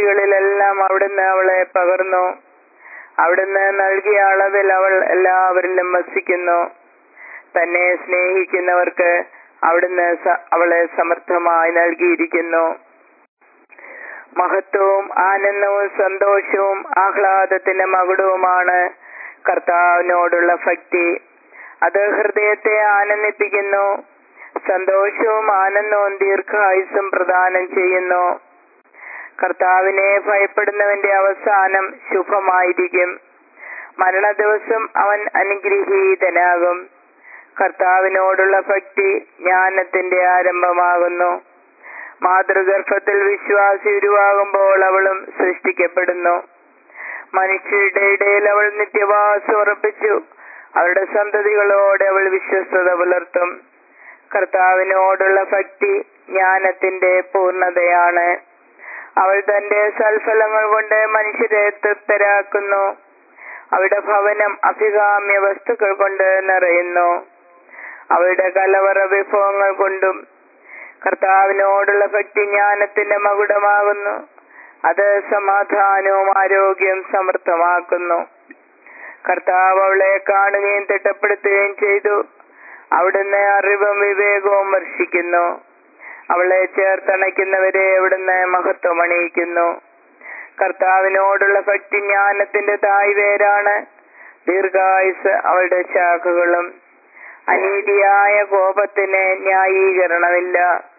വ്യക്തികളിലെല്ലാം അവിടുന്ന് അവളെ പകർന്നു അവിടുന്ന് നൽകിയ അളവിൽ അവൾ എല്ലാവരിലും വസിക്കുന്നു തന്നെ സ്നേഹിക്കുന്നവർക്ക് അവിടുന്ന് സ- അവളെ സമർത്ഥമായി നൽകിയിരിക്കുന്നു മഹത്വവും ആനന്ദവും സന്തോഷവും ആഹ്ലാദത്തിന്റെ മകുടവുമാണ് കർത്താവിനോടുള്ള ഭക്തി അത് ഹൃദയത്തെ ആനന്ദിപ്പിക്കുന്നു സന്തോഷവും ആനന്ദവും ദീർഘായുസും പ്രദാനം ചെയ്യുന്നു കർത്താവിനെ ഭയപ്പെടുന്നവന്റെ അവസാനം ശുഭമായിരിക്കും മരണ ദിവസം അവൻ അനുഗ്രഹീതനാകും കർത്താവിനോടുള്ള ഭക്തി ജ്ഞാനത്തിന്റെ ആരംഭമാകുന്നു മാതൃഗർഭത്തിൽ വിശ്വാസി ഉരുവാകുമ്പോൾ അവളും സൃഷ്ടിക്കപ്പെടുന്നു മനുഷ്യരുടെ ഇടയിൽ അവൾ നിത്യവാസം ഉറപ്പിച്ചു അവളുടെ സന്തതികളോട് അവൾ വിശ്വസ്തത പുലർത്തും കർത്താവിനോടുള്ള ഭക്തി ജ്ഞാനത്തിന്റെ പൂർണ്ണതയാണ് അവൾ തന്റെ സൽഫലങ്ങൾ കൊണ്ട് മനുഷ്യരെ തൃപ്തരാക്കുന്നു അവളുടെ ഭവനം അഭികാമ്യ വസ്തുക്കൾ കൊണ്ട് നിറയുന്നു അവളുടെ കലവറ വിഭവങ്ങൾ കൊണ്ടും കർത്താവിനോടുള്ള ഭക്തി ജ്ഞാനത്തിന്റെ മകുടമാകുന്നു അത് സമാധാനവും ആരോഗ്യവും സമൃദ്ധമാക്കുന്നു കർത്താവ് അവളെ കാണുകയും തിട്ടപ്പെടുത്തുകയും ചെയ്തു അവിടുന്ന് അറിവും വിവേകവും വർഷിക്കുന്നു അവളെ ചേർത്തണയ്ക്കുന്നവരെ അവിടുന്ന് മഹത്വം അണിയിക്കുന്നു കർത്താവിനോടുള്ള ഭക്തി ജ്ഞാനത്തിന്റെ തായ്വേരാണ് ദീർഘായുസ് അവളുടെ ശാഖകളും അനീതിയായ കോപത്തിന് ന്യായീകരണമില്ല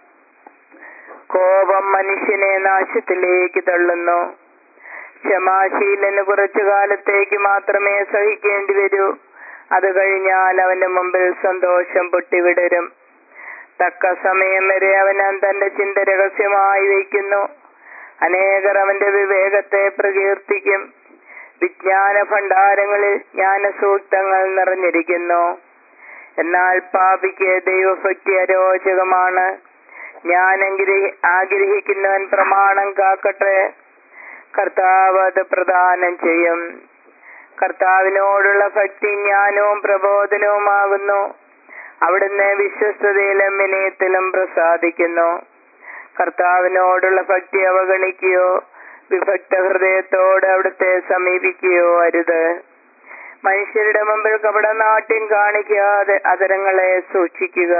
കോപം മനുഷ്യനെ നാശത്തിലേക്ക് തള്ളുന്നു ക്ഷമാശീലന് കുറച്ചു കാലത്തേക്ക് മാത്രമേ സഹിക്കേണ്ടി വരൂ അത് കഴിഞ്ഞാൽ അവന്റെ മുമ്പിൽ സന്തോഷം പൊട്ടിവിടരും തക്ക സമയം വരെ അവൻ തന്റെ ചിന്ത രഹസ്യമായി വയ്ക്കുന്നു അനേകർ അവന്റെ വിവേകത്തെ പ്രകീർത്തിക്കും വിജ്ഞാന ഭണ്ഡാരങ്ങളിൽ ജ്ഞാനസൂക്തങ്ങൾ നിറഞ്ഞിരിക്കുന്നു എന്നാൽ പാപിക്ക് ദൈവഭക്തി അരോചകമാണ് ഞാൻ ആഗ്രഹിക്കുന്നവൻ പ്രമാണം കാക്കട്ടെ കർത്താവ് അത് പ്രദാനം ചെയ്യും കർത്താവിനോടുള്ള ഭക്തി ജ്ഞാനവും പ്രബോധനവുമാകുന്നു അവിടുന്ന് വിശ്വസ്തതയിലും വിനയത്തിലും പ്രസാദിക്കുന്നു കർത്താവിനോടുള്ള ഭക്തി അവഗണിക്കുകയോ വിഭക്ത ഹൃദയത്തോട് അവിടുത്തെ സമീപിക്കുകയോ അരുത് മനുഷ്യരുടെ മുമ്പിൽ കപടനാട്യം കാണിക്കാതെ അതരങ്ങളെ സൂക്ഷിക്കുക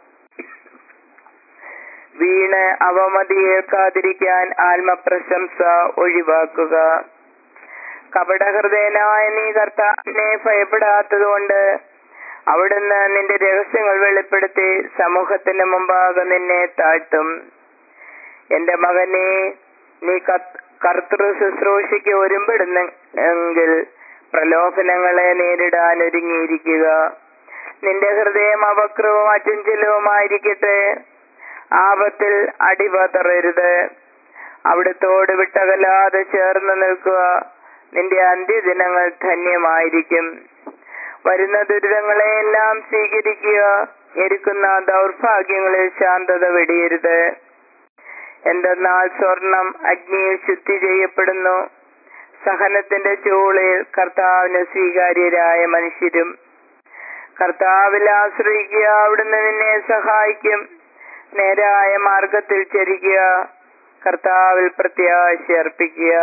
വീണ് അവമതിയേൽക്കാതിരിക്കാൻ ആത്മപ്രശംസ ഒഴിവാക്കുക കപടഹൃദയനായ നീ കർത്താവിനെ ഭയപ്പെടാത്തതുകൊണ്ട് അവിടുന്ന് നിന്റെ രഹസ്യങ്ങൾ വെളിപ്പെടുത്തി സമൂഹത്തിന് മുമ്പാകെ നിന്നെ താഴ്ത്തും എന്റെ മകനെ നീ കർത്തൃ ശുശ്രൂഷയ്ക്ക് ഒരുമ്പെടുന്നെങ്കിൽ പ്രലോഭനങ്ങളെ നേരിടാൻ ഒരുങ്ങിയിരിക്കുക നിന്റെ ഹൃദയം അവക്രവും അചഞ്ചലവുമായിരിക്കട്ടെ ആപത്തിൽ അടിപതറരുത് അവിടുത്തോട് വിട്ടകലാതെ ചേർന്ന് നിൽക്കുക നിന്റെ അന്ത്യദിനങ്ങൾ ധന്യമായിരിക്കും വരുന്ന ദുരിതങ്ങളെയെല്ലാം സ്വീകരിക്കുക ഞെരുക്കുന്ന ദൗർഭാഗ്യങ്ങളിൽ ശാന്തത വെടിയരുത് എന്തെന്നാൽ സ്വർണം അഗ്നിയിൽ ശുദ്ധി ചെയ്യപ്പെടുന്നു സഹനത്തിന്റെ ചൂളിൽ കർത്താവിന് സ്വീകാര്യരായ മനുഷ്യരും കർത്താവിൽ ആശ്രയിക്കുക അവിടുന്ന് നിന്നെ സഹായിക്കും നേരായ മാർഗത്തിൽ ചരിക്കുക കർത്താവിൽ പ്രത്യാശ അർപ്പിക്കുക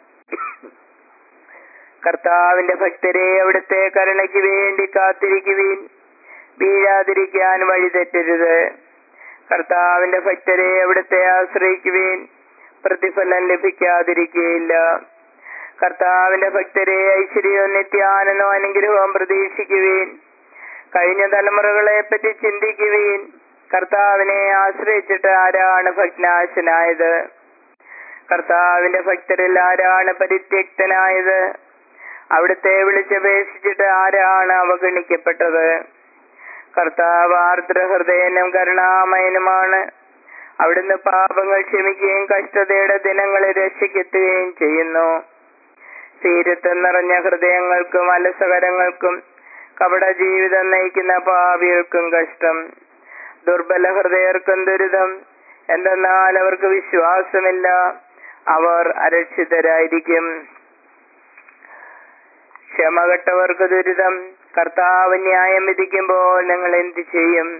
കർത്താവിന്റെ ഭക്തരെ അവിടുത്തെ കരുണയ്ക്ക് വേണ്ടി കാത്തിരിക്കുവീൻ വീഴാതിരിക്കാൻ വഴിതെറ്റരുത് കർത്താവിന്റെ ഭക്തരെ അവിടുത്തെ ആശ്രയിക്കുവീൻ പ്രതിഫലം ലഭിക്കാതിരിക്കുകയില്ല കർത്താവിന്റെ ഭക്തരെ ഐശ്വര്യവും നിത്യാനന്ദവും അനുഗ്രഹവും പ്രതീക്ഷിക്കുവീൻ കഴിഞ്ഞ തലമുറകളെ പറ്റി ചിന്തിക്കുവീൻ കർത്താവിനെ ആശ്രയിച്ചിട്ട് ആരാണ് ഭഗ്നാശനായത് കർത്താവിന്റെ ഭക്തരിൽ ആരാണ് പരിത്യക്തനായത് അവിടുത്തെ വിളിച്ചപേക്ഷിച്ചിട്ട് ആരാണ് അവഗണിക്കപ്പെട്ടത് കർത്താവ് ആർദ്രഹൃദയനും കരുണാമയനുമാണ് അവിടുന്ന് പാപങ്ങൾ ക്ഷമിക്കുകയും കഷ്ടതയുടെ ദിനങ്ങളെ രക്ഷയ്ക്കെത്തുകയും ചെയ്യുന്നു തീരത്ത് നിറഞ്ഞ ഹൃദയങ്ങൾക്കും അലസകരങ്ങൾക്കും കപട ജീവിതം നയിക്കുന്ന പാപികൾക്കും കഷ്ടം ദുർബല ഹൃദയർക്കും ദുരിതം എന്തെന്നാൽ അവർക്ക് വിശ്വാസമില്ല അവർ അരക്ഷിതരായിരിക്കും ക്ഷമകെട്ടവർക്ക് ദുരിതം കർത്താവ് ന്യായം വിധിക്കുമ്പോൾ നിങ്ങൾ എന്തു ചെയ്യും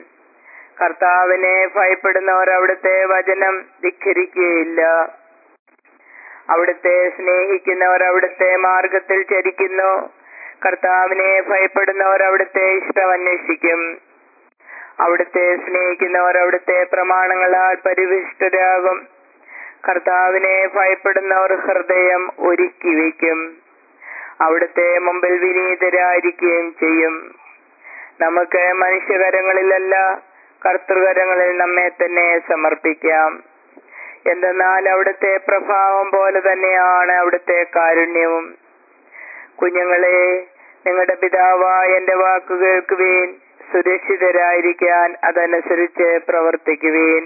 കർത്താവിനെ ഭയപ്പെടുന്നവർ അവിടുത്തെ വചനം ധിഖരിക്കുകയില്ല അവിടുത്തെ സ്നേഹിക്കുന്നവർ അവിടുത്തെ മാർഗത്തിൽ ചരിക്കുന്നു കർത്താവിനെ ഭയപ്പെടുന്നവർ അവിടുത്തെ ഇഷ്ടം അന്വേഷിക്കും അവിടുത്തെ സ്നേഹിക്കുന്നവർ അവിടുത്തെ പ്രമാണങ്ങളാൽ പരിവിഷ്ടരാകും കർത്താവിനെ ഭയപ്പെടുന്നവർ ഹൃദയം ഒരുക്കി വയ്ക്കും അവിടുത്തെ മുമ്പിൽ വിനീതരായിരിക്കുകയും ചെയ്യും നമുക്ക് മനുഷ്യകരങ്ങളിലല്ല കർത്തൃകരങ്ങളിൽ നമ്മെ തന്നെ സമർപ്പിക്കാം എന്തെന്നാൽ അവിടുത്തെ പ്രഭാവം പോലെ തന്നെയാണ് അവിടുത്തെ കാരുണ്യവും കുഞ്ഞുങ്ങളെ നിങ്ങളുടെ പിതാവായ എന്റെ വാക്കു കേൾക്കുവേൻ സുരക്ഷിതരായിരിക്കാൻ അതനുസരിച്ച് പ്രവർത്തിക്കുവേൻ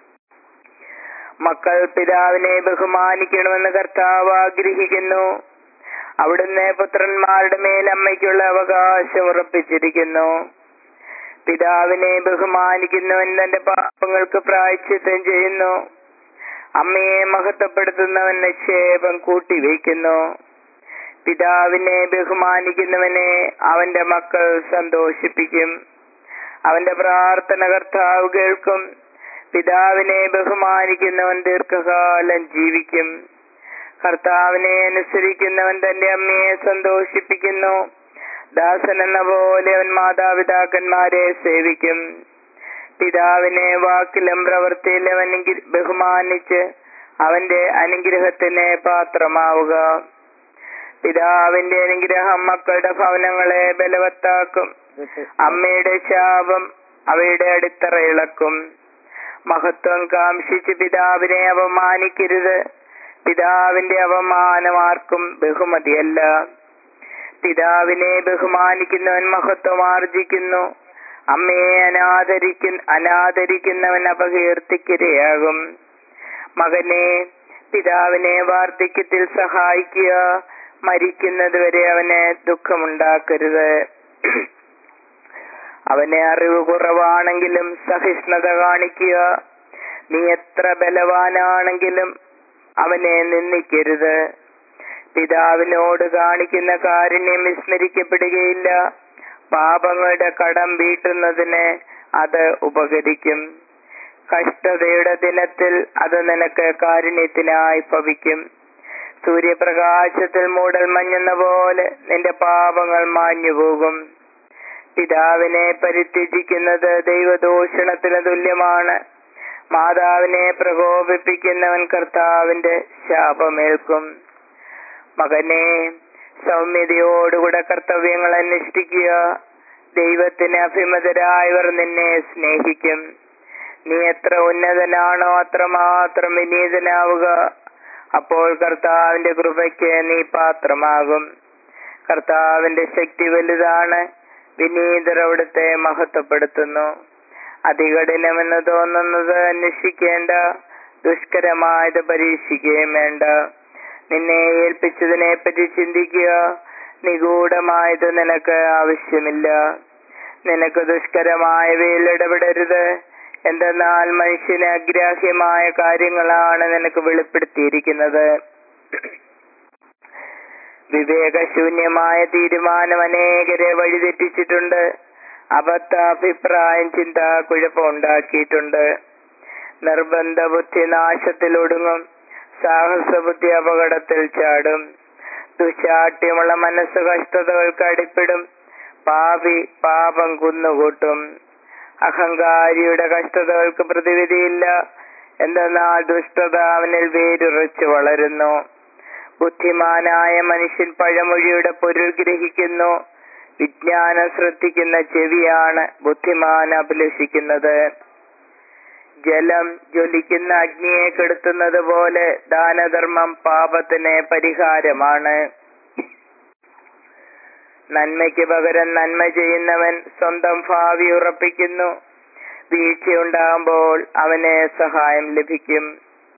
മക്കൾ പിതാവിനെ ബഹുമാനിക്കണമെന്ന് കർത്താവ് ആഗ്രഹിക്കുന്നു അവിടുന്ന് പുത്രന്മാരുടെ മേൽ അമ്മയ്ക്കുള്ള അവകാശം ഉറപ്പിച്ചിരിക്കുന്നു പിതാവിനെ ബഹുമാനിക്കുന്നവൻ തന്റെ പാപങ്ങൾക്ക് പ്രായച്ചിത്തം ചെയ്യുന്നു അമ്മയെ മഹത്വപ്പെടുത്തുന്നവൻ നിക്ഷേപം കൂട്ടിവയ്ക്കുന്നു പിതാവിനെ ബഹുമാനിക്കുന്നവനെ അവന്റെ മക്കൾ സന്തോഷിപ്പിക്കും അവന്റെ പ്രാർത്ഥന കർത്താവ് കേൾക്കും പിതാവിനെ ബഹുമാനിക്കുന്നവൻ ദീർഘകാലം ജീവിക്കും കർത്താവിനെ അനുസരിക്കുന്നവൻ തന്റെ അമ്മയെ സന്തോഷിപ്പിക്കുന്നു ദാസൻ എന്ന പോലെ അവൻ മാതാപിതാക്കന്മാരെ സേവിക്കും പിതാവിനെ വാക്കിലും പ്രവൃത്തിയിലും അവൻ ബഹുമാനിച്ച് അവന്റെ അനുഗ്രഹത്തിന് പാത്രമാവുക പിതാവിന്റെ അനുഗ്രഹം മക്കളുടെ ഭവനങ്ങളെ ബലവത്താക്കും അമ്മയുടെ ശാപം അവയുടെ അടിത്തറ ഇളക്കും മഹത്വം കാംക്ഷിച്ച് പിതാവിനെ അപമാനിക്കരുത് പിതാവിന്റെ അപമാനം ആർക്കും ബഹുമതിയല്ല പിതാവിനെ ബഹുമാനിക്കുന്നവൻ മഹത്വം ആർജിക്കുന്നു അമ്മയെ അനാദരിക്കു അനാദരിക്കുന്നവൻ അപകീർത്തിക്കിരയാകും മകനെ പിതാവിനെ വാർദ്ധക്യത്തിൽ സഹായിക്കുക മരിക്കുന്നതുവരെ അവന് ദുഃഖമുണ്ടാക്കരുത് അവനെ അറിവ് കുറവാണെങ്കിലും സഹിഷ്ണുത കാണിക്കുക നീ എത്ര ബലവാനാണെങ്കിലും അവനെ നിന്ദിക്കരുത് പിതാവിനോട് കാണിക്കുന്ന കാരുണ്യം വിസ്മരിക്കപ്പെടുകയില്ല പാപങ്ങളുടെ കടം വീട്ടുന്നതിന് അത് ഉപകരിക്കും കഷ്ടതയുടെ ദിനത്തിൽ അത് നിനക്ക് കാരുണ്യത്തിനായി ഭവിക്കും സൂര്യപ്രകാശത്തിൽ മൂടൽ മഞ്ഞെന്ന പോലെ നിന്റെ പാപങ്ങൾ മാഞ്ഞുപോകും പിതാവിനെ പരിത്യജിക്കുന്നത് ദൈവദൂഷണത്തിന് തുല്യമാണ് മാതാവിനെ പ്രകോപിപ്പിക്കുന്നവൻ കർത്താവിന്റെ ശാപമേൽക്കും മകനെ സൗമ്യതയോടുകൂടെ കർത്തവ്യങ്ങൾ അനുഷ്ഠിക്കുക ദൈവത്തിന് അഭിമതരായവർ നിന്നെ സ്നേഹിക്കും നീ എത്ര ഉന്നതനാണോ അത്രമാത്രം വിനീതനാവുക അപ്പോൾ കർത്താവിന്റെ കൃപയ്ക്ക് നീ പാത്രമാകും കർത്താവിന്റെ ശക്തി വലുതാണ് വിനീതർ അവിടുത്തെ മഹത്വപ്പെടുത്തുന്നു അതികഠിനമെന്ന് തോന്നുന്നത് അന്വേഷിക്കേണ്ട ദുഷ്കരമായത് പരീക്ഷിക്കുകയും വേണ്ട നിന്നെ ഏൽപ്പിച്ചതിനെ പറ്റി ചിന്തിക്കുക നിഗൂഢമായത് നിനക്ക് ആവശ്യമില്ല നിനക്ക് ദുഷ്കരമായവയിൽ ഇടപെടരുത് എന്തെന്നാൽ മനുഷ്യന് അഗ്രാഹ്യമായ കാര്യങ്ങളാണ് നിനക്ക് വെളിപ്പെടുത്തിയിരിക്കുന്നത് വിവേകശൂന്യമായ തീരുമാനം അനേകരെ വഴിതെറ്റിച്ചിട്ടുണ്ട് അബദ്ധാഭിപ്രായം ചിന്ത കുഴപ്പമുണ്ടാക്കിയിട്ടുണ്ട് നിർബന്ധ ബുദ്ധി നാശത്തിൽ ഒടുങ്ങും സാഹസബുദ്ധി അപകടത്തിൽ ചാടും ദുശാഠ്യമുള്ള മനസ്സ് കഷ്ടതകൾക്ക് അടിപ്പിടും പാപി പാപം കുന്നുകൂട്ടും അഹങ്കാരിയുടെ കഷ്ടതകൾക്ക് പ്രതിവിധിയില്ല എന്തെന്നാൽ ദുഷ്ടത അവനിൽ വേരുറച്ചു വളരുന്നു ബുദ്ധിമാനായ മനുഷ്യൻ പഴമൊഴിയുടെ പൊരുൾ ഗ്രഹിക്കുന്നു വിജ്ഞാനം ശ്രദ്ധിക്കുന്ന ചെവിയാണ് ബുദ്ധിമാൻ അഭിലഷിക്കുന്നത് ജലം ജ്വലിക്കുന്ന അഗ്നിയെ കെടുത്തുന്നത് പോലെ ദാനധർമ്മം പാപത്തിന് പരിഹാരമാണ് നന്മയ്ക്ക് പകരം നന്മ ചെയ്യുന്നവൻ സ്വന്തം ഭാവി ഉറപ്പിക്കുന്നു വീഴ്ചയുണ്ടാകുമ്പോൾ അവന് സഹായം ലഭിക്കും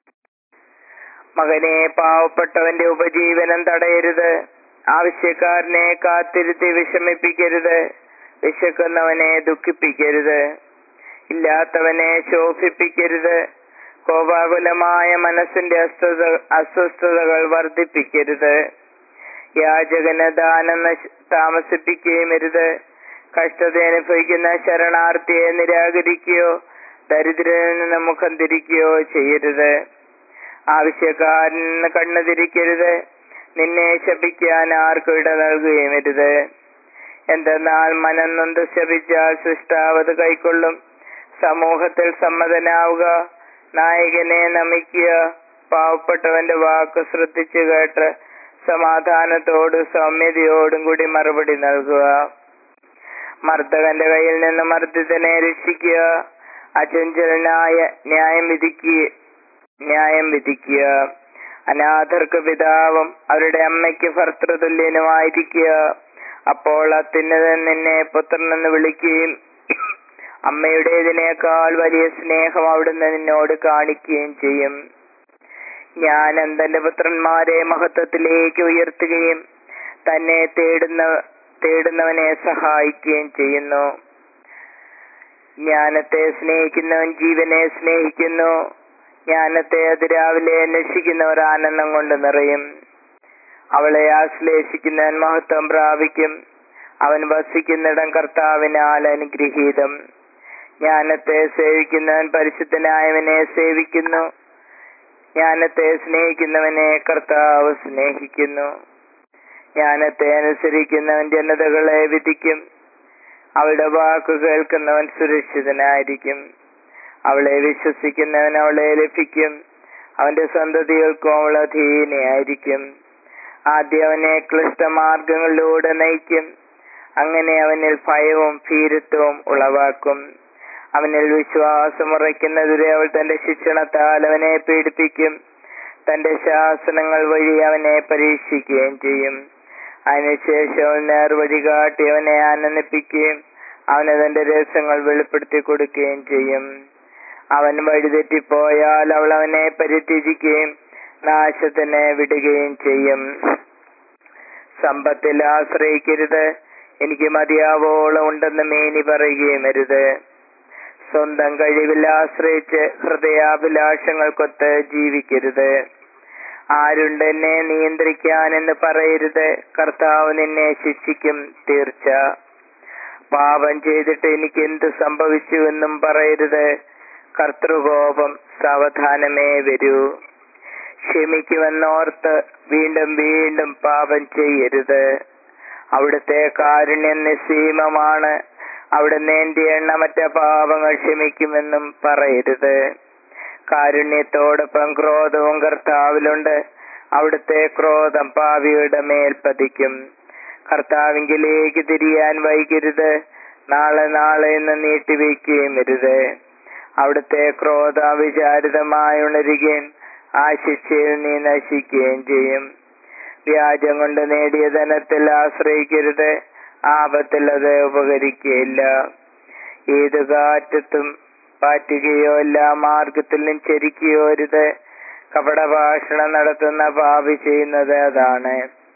മകനെ പാവപ്പെട്ടവന്റെ ഉപജീവനം തടയരുത് ആവശ്യക്കാരനെ കാത്തിരുത്തി വിഷമിപ്പിക്കരുത് വിശക്കുന്നവനെ ദുഃഖിപ്പിക്കരുത് ഇല്ലാത്തവനെ ശോഭിപ്പിക്കരുത് കോപാകുലമായ മനസ്സിന്റെ അസ്വസ്ഥ അസ്വസ്ഥതകൾ വർദ്ധിപ്പിക്കരുത് യാചകന് ദാനം നശ്- താമസിപ്പിക്കുകയും അരുത് കഷ്ടത അനുഭവിക്കുന്ന ശരണാർത്ഥിയെ നിരാകരിക്കുകയോ ദരിദ്രനിൽ നിന്ന് മുഖം തിരിക്കുകയോ ചെയ്യരുത് ആവശ്യക്കാരന് കണ്ണു തിരിക്കരുത് നിന്നെ ശപിക്കാൻ ആർക്കും ഇട നൽകുകയും അരുത് എന്തെന്നാൽ മനം നൊന്ത് ശപിച്ചാൽ സൃഷ്ടാവത് കൈക്കൊള്ളും സമൂഹത്തിൽ സമ്മതനാവുക നായകനെ നമിക്കുക പാവപ്പെട്ടവന്റെ വാക്ക് ശ്രദ്ധിച്ചു കേട്ട് സമാധാനത്തോടും സൗമ്യതയോടും കൂടി മറുപടി നൽകുക മർദ്ദകന്റെ കയ്യിൽ നിന്ന് മർദ്ദിതനെ രക്ഷിക്കുക അചഞ്ചലനായ ന്യായം വിധിക്കുക ന്യായം വിധിക്കുക അനാഥർക്ക് പിതാവും അവരുടെ അമ്മയ്ക്ക് ഭർത്തൃതുല്യനുമായിരിക്കുക അപ്പോൾ അത്യുന്നതൻ നിന്നെ പുത്രനെന്ന് വിളിക്കുകയും അമ്മയുടേതിനേക്കാൾ വലിയ സ്നേഹം അവിടുന്ന് നിന്നോട് കാണിക്കുകയും ചെയ്യും ഞാൻ തന്റെ പുത്രന്മാരെ മഹത്വത്തിലേക്ക് ഉയർത്തുകയും തന്നെ തേടുന്ന തേടുന്നവനെ സഹായിക്കുകയും ചെയ്യുന്നു ജ്ഞാനത്തെ സ്നേഹിക്കുന്നവൻ ജീവനെ സ്നേഹിക്കുന്നു ജ്ഞാനത്തെ അതിരാവിലെ അന്വേഷിക്കുന്നവർ ആനന്ദം കൊണ്ട് നിറയും അവളെ ആശ്ലേഷിക്കുന്നവൻ മഹത്വം പ്രാപിക്കും അവൻ വസിക്കുന്നിടം കർത്താവിനാൽ അനുഗ്രഹീതം ജ്ഞാനത്തെ സേവിക്കുന്നവൻ പരിശുദ്ധനായവനെ സേവിക്കുന്നു ജ്ഞാനത്തെ സ്നേഹിക്കുന്നവനെ കർത്താവ് സ്നേഹിക്കുന്നു ജ്ഞാനത്തെ അനുസരിക്കുന്നവൻ ജനതകളെ വിധിക്കും അവളുടെ വാക്കു കേൾക്കുന്നവൻ സുരക്ഷിതനായിരിക്കും അവളെ വിശ്വസിക്കുന്നവൻ അവളെ ലഭിക്കും അവന്റെ സന്തതികൾക്കും അവൾ അധീനയായിരിക്കും ആദ്യം അവനെ ക്ലിഷ്ടമാർഗങ്ങളിലൂടെ നയിക്കും അങ്ങനെ അവനിൽ ഭയവും ഭീരുത്വവും ഉളവാക്കും അവനിൽ വിശ്വാസം ഉറയ്ക്കുന്നതിരെ അവൾ തന്റെ ശിക്ഷണത്താൽ അവനെ പീഡിപ്പിക്കും തന്റെ ശാസനങ്ങൾ വഴി അവനെ പരീക്ഷിക്കുകയും ചെയ്യും അതിനുശേഷം അവൻ നേർവഴി കാട്ടി അവനെ ആനന്ദിപ്പിക്കുകയും അവന് തന്റെ രഹസ്യങ്ങൾ വെളിപ്പെടുത്തി കൊടുക്കുകയും ചെയ്യും അവൻ വഴിതെറ്റിപ്പോയാൽ അവൾ അവനെ പരിത്യജിക്കുകയും നാശത്തിന് വിടുകയും ചെയ്യും സമ്പത്തിൽ ആശ്രയിക്കരുത് എനിക്ക് മതിയാവോളം ഉണ്ടെന്ന് മേനി പറയുകയും അരുത് സ്വന്തം കഴിവിൽ ആശ്രയിച്ച് ഹൃദയാഭിലാഷങ്ങൾക്കൊത്ത് ജീവിക്കരുത് ആരുണ്ട് എന്നെ നിയന്ത്രിക്കാൻ എന്ന് പറയരുത് കർത്താവ് നിന്നെ ശിക്ഷിക്കും തീർച്ച പാപം ചെയ്തിട്ട് എനിക്ക് എന്ത് സംഭവിച്ചു എന്നും പറയരുത് കർത്തൃകോപം സാവധാനമേ വരൂ ക്ഷമിക്കുമെന്നോർത്ത് വീണ്ടും വീണ്ടും പാപം ചെയ്യരുത് അവിടുത്തെ കാരുണ്യം നിസ്സീമമാണ് അവിടുന്ന് എന്റെ എണ്ണമറ്റ പാപങ്ങൾ ക്ഷമിക്കുമെന്നും പറയരുത് കാരുണ്യത്തോടൊപ്പം ക്രോധവും കർത്താവിലുണ്ട് അവിടുത്തെ ക്രോധം പാവിയുടെ മേൽ പതിക്കും കർത്താവിങ്കിലേക്ക് തിരിയാൻ വൈകരുത് നാളെ നാളെ എന്ന് നീട്ടിവെക്കുകയും അരുത് അവിടുത്തെ ക്രോധ വിചാരിതമായി ഉണരുകയും ആ ശിക്ഷയിൽ നീ നശിക്കുകയും ചെയ്യും വ്യാജം കൊണ്ട് നേടിയ ധനത്തിൽ ആശ്രയിക്കരുത് ആപത്തിൽ അത് ഉപകരിക്കുകയില്ല ഏത് കാറ്റത്തും പാറ്റുകയോ എല്ലാ മാർഗത്തിലും ചരിക്കുകയോ അരുത് കപടഭാഷണം നടത്തുന്ന പാപി ചെയ്യുന്നത് അതാണ്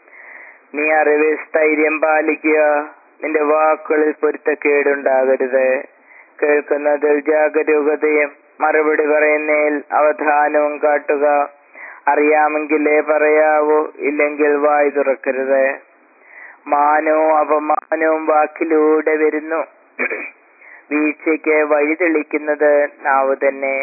നീ അറിവിൽ സ്ഥൈര്യം പാലിക്കുക നിന്റെ വാക്കുകളിൽ പൊരുത്തക്കേടുണ്ടാകരുത് കേൾക്കുന്നതിൽ ജാഗരൂകതയും മറുപടി പറയുന്നതിൽ അവധാനവും കാട്ടുക അറിയാമെങ്കിലേ പറയാവൂ ഇല്ലെങ്കിൽ വായി തുറക്കരുത് മാനവും അപമാനവും വാക്കിലൂടെ വരുന്നു വീഴ്ചയ്ക്ക് വഴി തെളിക്കുന്നത് നാവ് തന്നെ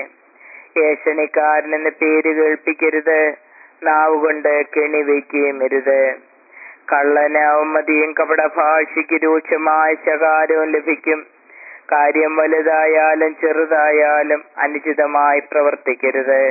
ഏഷണിക്കാരൻ എന്ന പേര് കേൾപ്പിക്കരുത് നാവ് കൊണ്ട് കെണി വയ്ക്കുകയും അരുത് കള്ളന് അവമതിയും കപട ഭാഷയ്ക്ക് രൂക്ഷമായ ശകാരവും ലഭിക്കും കാര്യം വലുതായാലും ചെറുതായാലും അനുചിതമായി പ്രവർത്തിക്കരുത്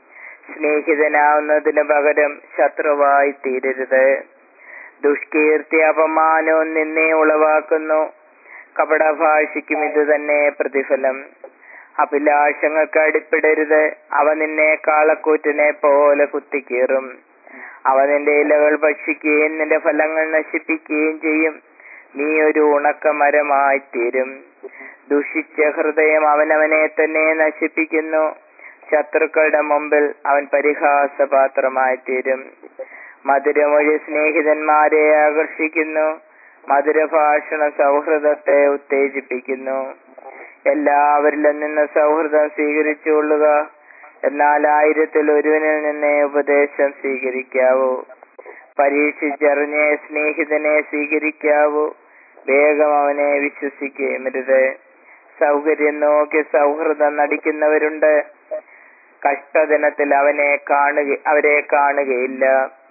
സ്നേഹിതനാവുന്നതിന് പകരം ശത്രുവായി തീരരുത് ദുഷ്കീർത്തി അപമാനവും നിന്നെ ഉളവാക്കുന്നു കപടഭാഷയ്ക്കും ഇത് തന്നെ പ്രതിഫലം അഭിലാഷങ്ങൾക്ക് അടിപ്പെടരുത് അവ നിന്നെ കാളക്കൂറ്റിനെ പോലെ കുത്തിക്കീറും അവ നിന്റെ ഇലകൾ ഭക്ഷിക്കുകയും നിന്റെ ഫലങ്ങൾ നശിപ്പിക്കുകയും ചെയ്യും നീ ഒരു ഉണക്ക മരമായി തീരും ദുഷിച്ച ഹൃദയം അവനവനെ തന്നെ നശിപ്പിക്കുന്നു ശത്രുക്കളുടെ മുമ്പിൽ അവൻ പരിഹാസപാത്രമായി തീരും മധുരമൊഴി സ്നേഹിതന്മാരെ ആകർഷിക്കുന്നു മധുരഭാഷണ സൗഹൃദത്തെ ഉത്തേജിപ്പിക്കുന്നു എല്ലാവരിലും നിന്ന് സൗഹൃദം സ്വീകരിച്ചുകൊള്ളുക എന്നാൽ ആയിരത്തിൽ ഒരുവനിൽ നിന്നേ ഉപദേശം സ്വീകരിക്കാവൂ പരീക്ഷിച്ചറിഞ്ഞ് സ്നേഹിതനെ സ്വീകരിക്കാവൂ വേഗം അവനെ വിശ്വസിക്കുകയും അരുത് സൗകര്യം നോക്കി സൗഹൃദം നടിക്കുന്നവരുണ്ട് കഷ്ടദിനത്തിൽ അവനെ കാണുക അവരെ കാണുകയില്ല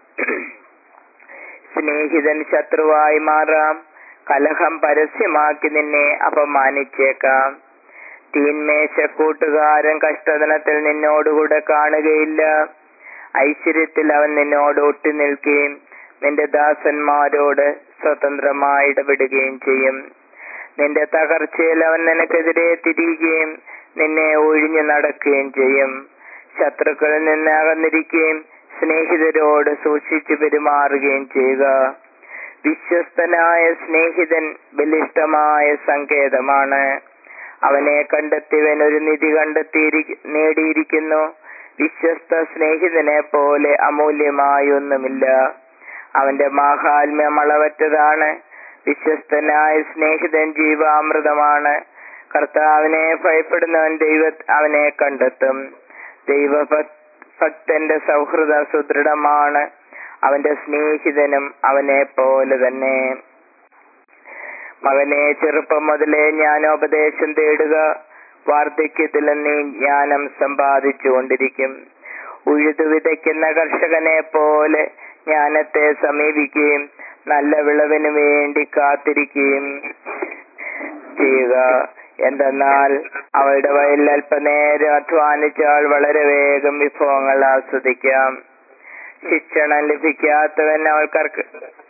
സ്നേഹിതൻ ശത്രുവായി മാറാം കലഹം പരസ്യമാക്കി നിന്നെ അപമാനിച്ചേക്കാം തീന്മേശ കൂട്ടുകാരൻ കഷ്ടദിനത്തിൽ നിന്നോടുകൂടെ കാണുകയില്ല ഐശ്വര്യത്തിൽ അവൻ നിന്നോട് ഒട്ടി നിൽക്കുകയും നിന്റെ ദാസന്മാരോട് സ്വതന്ത്രമായി ഇടപെടുകയും ചെയ്യും നിന്റെ തകർച്ചയിൽ അവൻ നിനക്കെതിരെ തിരിയുകയും നിന്നെ ഒഴിഞ്ഞു നടക്കുകയും ചെയ്യും ശത്രുക്കളിൽ നിന്ന് അകന്നിരിക്കുകയും സ്നേഹിതരോട് സൂക്ഷിച്ചു പെരുമാറുകയും ചെയ്യുക വിശ്വസ്തനായ സ്നേഹിതൻ ബലിഷ്ടമായ സങ്കേതമാണ് അവനെ കണ്ടെത്തിയവൻ ഒരു നിധി കണ്ടെത്തി നേടിയിരിക്കുന്നു വിശ്വസ്ത സ്നേഹിതനെ പോലെ അമൂല്യമായ ഒന്നുമില്ല അവന്റെ മാഹാത്മ്യം അളവറ്റതാണ് വിശ്വസ്തനായ സ്നേഹിതൻ ജീവാമൃതമാണ് കർത്താവിനെ ഭയപ്പെടുന്നവൻ ദൈവ അവനെ കണ്ടെത്തും ദൈവഭക്തന്റെ സൗഹൃദ സുദൃഢമാണ് അവന്റെ സ്നേഹിതനും അവനെ പോലെ തന്നെ മകനെ ചെറുപ്പം മുതലേ ജ്ഞാനോപദേശം തേടുക വാർദ്ധക്യത്തിൽ നീ ജ്ഞാനം സമ്പാദിച്ചുകൊണ്ടിരിക്കും ഉഴുതു വിതയ്ക്കുന്ന കർഷകനെ പോലെ ജ്ഞാനത്തെ സമീപിക്കുകയും നല്ല വിളവിന് വേണ്ടി കാത്തിരിക്കുകയും ചെയ്യുക എന്തെന്നാൽ അവളുടെ വയലിൽ അല്പനേരം അധ്വാനിച്ചാൽ വളരെ വേഗം വിഭവങ്ങൾ ആസ്വദിക്കാം ശിക്ഷണം ലഭിക്കാത്തവൻ അവൾ കർക്ക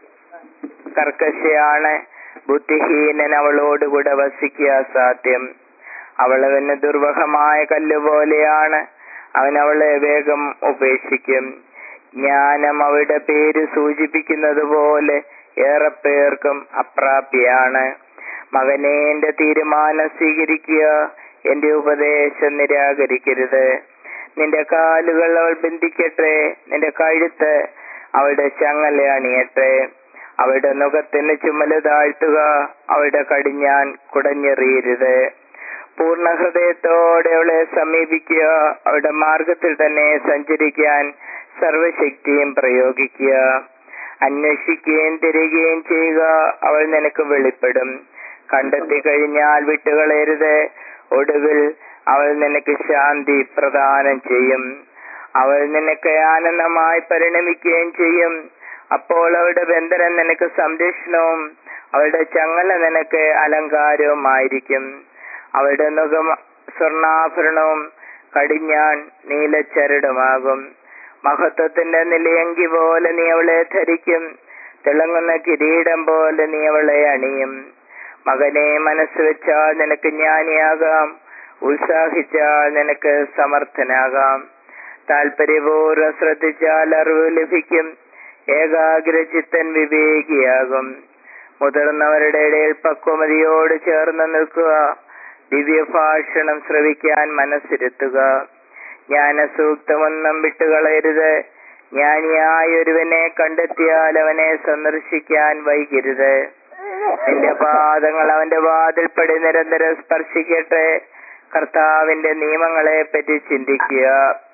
കർക്കശയാണ് ബുദ്ധിഹീനൻ അവളോടുകൂടെ വസിക്കുക സാധ്യം അവൾ അവന് ദുർവഹമായ കല്ല് പോലെയാണ് അവൻ അവളെ വേഗം ഉപേക്ഷിക്കും ജ്ഞാനം അവയുടെ പേര് സൂചിപ്പിക്കുന്നത് പോലെ ഏറെ പേർക്കും അപ്രാപ്യാണ് മകനെ എന്റെ തീരുമാനം സ്വീകരിക്കുക എന്റെ ഉപദേശം നിരാകരിക്കരുത് നിന്റെ കാലുകൾ അവൾ ബന്ധിക്കട്ടെ നിന്റെ കഴുത്ത് അവളുടെ ചങ്ങല അണിയട്ടെ അവളുടെ മുഖത്തിന് ചുമല് താഴ്ത്തുക അവളുടെ കടിഞ്ഞാൻ കുടഞ്ഞെറിയരുത് പൂർണ്ണ ഹൃദയത്തോടെ അവളെ സമീപിക്കുക അവളുടെ മാർഗത്തിൽ തന്നെ സഞ്ചരിക്കാൻ സർവശക്തിയും പ്രയോഗിക്കുക അന്വേഷിക്കുകയും തിരയുകയും ചെയ്യുക അവൾ നിനക്ക് വെളിപ്പെടും കണ്ടെത്തി കഴിഞ്ഞാൽ വിട്ടുകളയരുത് ഒടുവിൽ അവൾ നിനക്ക് ശാന്തി പ്രദാനം ചെയ്യും അവൾ നിനക്ക് ആനന്ദമായി പരിണമിക്കുകയും ചെയ്യും അപ്പോൾ അവളുടെ ബന്ധനം നിനക്ക് സംരക്ഷണവും അവളുടെ ചങ്ങല നിനക്ക് അലങ്കാരവുമായിരിക്കും അവളുടെ മുഖം സ്വർണാഭരണവും കടിഞ്ഞാൻ നീലച്ചരടുമാകും മഹത്വത്തിന്റെ നിലയങ്കി പോലെ നീ അവളെ ധരിക്കും തിളങ്ങുന്ന കിരീടം പോലെ നീ അവളെ അണിയും മകനെ മനസ്സ് വെച്ചാൽ നിനക്ക് ജ്ഞാനിയാകാം ഉത്സാഹിച്ചാൽ നിനക്ക് സമർത്ഥനാകാം താല്പര്യപൂർവ്വം ശ്രദ്ധിച്ചാൽ അറിവ് ലഭിക്കും ഏകാഗ്രചിത്തൻ വിവേകിയാകും മുതിർന്നവരുടെ ഇടയിൽ പക്വമതിയോട് ചേർന്ന് നിൽക്കുക ദിവ്യഭാഷണം ശ്രവിക്കാൻ മനസ്സിരുത്തുക ജ്ഞാനസൂക്തമൊന്നും വിട്ടുകളയരുത് ജ്ഞാനിയായ ഒരുവനെ കണ്ടെത്തിയാൽ അവനെ സന്ദർശിക്കാൻ വൈകരുത് നിന്റെ പാദങ്ങൾ അവന്റെ വാതിൽപ്പടി നിരന്തരം സ്പർശിക്കട്ടെ കർത്താവിന്റെ നിയമങ്ങളെ പറ്റി ചിന്തിക്കുക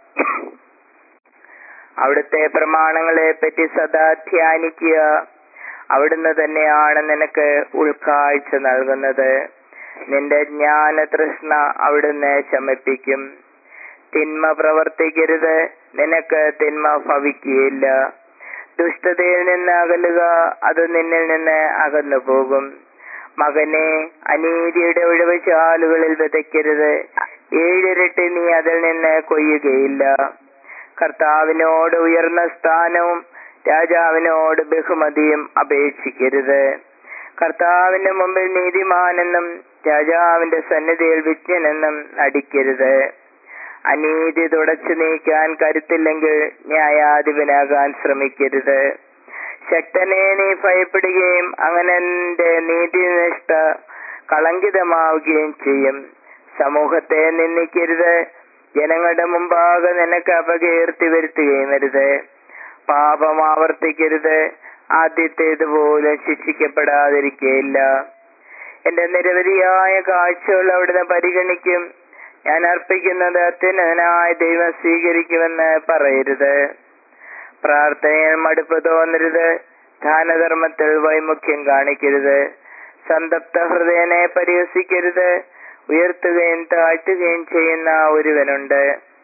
അവിടുത്തെ പ്രമാണങ്ങളെ പറ്റി സദാ ധ്യാനിക്കുക അവിടുന്ന് തന്നെയാണ് നിനക്ക് ഉൾക്കാഴ്ച നൽകുന്നത് നിന്റെ ജ്ഞാന തൃഷ്ണ അവിടുന്ന് ശമിപ്പിക്കും തിന്മ പ്രവർത്തിക്കരുത് നിനക്ക് തിന്മ ഭവിക്കുകയില്ല ദുഷ്ടതയിൽ നിന്ന് അകലുക അത് നിന്നിൽ നിന്ന് അകന്നു പോകും മകനെ അനീതിയുടെ ഒഴിവ് ചാലുകളിൽ വിതയ്ക്കരുത് ഏഴിരട്ടി നീ അതിൽ നിന്ന് കൊയ്യുകയില്ല കർത്താവിനോട് ഉയർന്ന സ്ഥാനവും രാജാവിനോട് ബഹുമതിയും അപേക്ഷിക്കരുത് കർത്താവിന്റെ മുമ്പിൽ നീതിമാനെന്നും രാജാവിന്റെ സന്നിധിയിൽ വിജ്ഞനെന്നും നടിക്കരുത് അനീതി തുടച്ചു നീക്കാൻ കരുത്തില്ലെങ്കിൽ ന്യായാധിപനാകാൻ ശ്രമിക്കരുത് ശക്തനെ നീ ഭയപ്പെടുകയും അങ്ങനെ എന്റെ നീതിനിഷ്ഠ കളങ്കിതമാവുകയും ചെയ്യും സമൂഹത്തെ നിന്ദിക്കരുത് ജനങ്ങളുടെ മുമ്പാകെ നിനക്ക് അപകീർത്തി വരുത്തുകയും വരുത് പാപം ആവർത്തിക്കരുത് ആദ്യത്തേതുപോലെ ശിക്ഷിക്കപ്പെടാതിരിക്കയില്ല എന്റെ നിരവധിയായ കാഴ്ചകൾ അവിടുന്ന് പരിഗണിക്കും ഞാൻ അർപ്പിക്കുന്നത് അത്യുന്നതനായ ദൈവം സ്വീകരിക്കുമെന്ന് പറയരുത് പ്രാർത്ഥനയിൽ മടുപ്പ് തോന്നരുത് ദാനധർമ്മത്തിൽ വൈമുഖ്യം കാണിക്കരുത് സന്തപ്ത ഹൃദയനെ പരിഹസിക്കരുത് ഉയർത്തുകയും താഴ്ത്തുകയും ചെയ്യുന്ന ഒരുവനുണ്ട്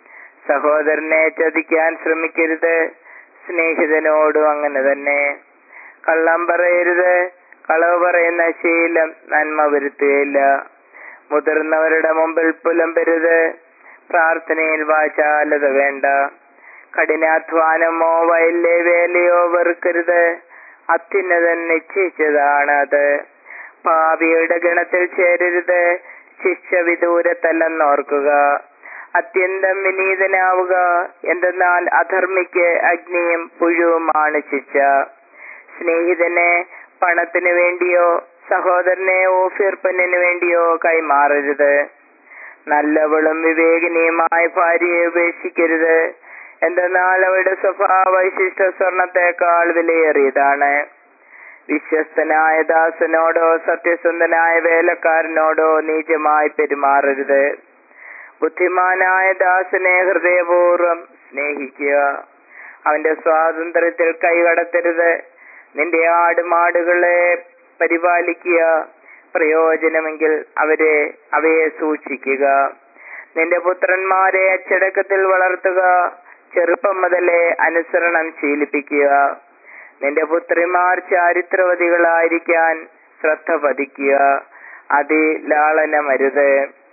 സഹോദരനെ ചതിക്കാൻ ശ്രമിക്കരുത് സ്നേഹിതനോടും അങ്ങനെ തന്നെ കള്ളം പറയരുത് കളവ് പറയുന്ന ശീലം നന്മ വരുത്തുകയില്ല മുതിർന്നവരുടെ മുമ്പിൽ പുലമ്പരുത് പ്രാർത്ഥനയിൽ വാചാലത വേണ്ട കഠിനാധ്വാനമോ വയലിലെ വേലയോ വെറുക്കരുത് അത്യുന്നതൻ നിശ്ചയിച്ചതാണ് അത് പാപിയുടെ ഗണത്തിൽ ചേരരുത് ശിക്ഷ വിദൂരത്തല്ലെന്നോർക്കുക അത്യന്തം വിനീതനാവുക എന്തെന്നാൽ അധർമ്മിക്ക് അഗ്നിയും പുഴുവുമാണ് ശിക്ഷ സ്നേഹിതനെ പണത്തിനു വേണ്ടിയോ സഹോദരനെ ഓഫീർപ്പന്നിനു വേണ്ടിയോ കൈമാറരുത് നല്ലവളും വിവേകിനിയുമായ ഭാര്യയെ ഉപേക്ഷിക്കരുത് എന്തെന്നാൽ അവരുടെ സ്വഭാവ വൈശിഷ്ട സ്വർണത്തെക്കാൾ വിലയേറിയതാണ് വിശ്വസ്തനായ ദാസനോടോ സത്യസന്ധനായ വേലക്കാരനോടോ നീചമായി പെരുമാറരുത് ബുദ്ധിമാനായ ദാസനെ ഹൃദയപൂർവ്വം സ്നേഹിക്കുക അവന്റെ സ്വാതന്ത്ര്യത്തിൽ കൈകടത്തരുത് നിന്റെ ആടുമാടുകളെ പരിപാലിക്കുക പ്രയോജനമെങ്കിൽ അവരെ അവയെ സൂക്ഷിക്കുക നിന്റെ പുത്രന്മാരെ അച്ചടക്കത്തിൽ വളർത്തുക ചെറുപ്പം മുതലേ അനുസരണം ശീലിപ്പിക്കുക നിന്റെ പുത്രിമാർ ചാരിത്രവതികളായിരിക്കാൻ ശ്രദ്ധ പതിക്കുക അതിലാളനമരുത്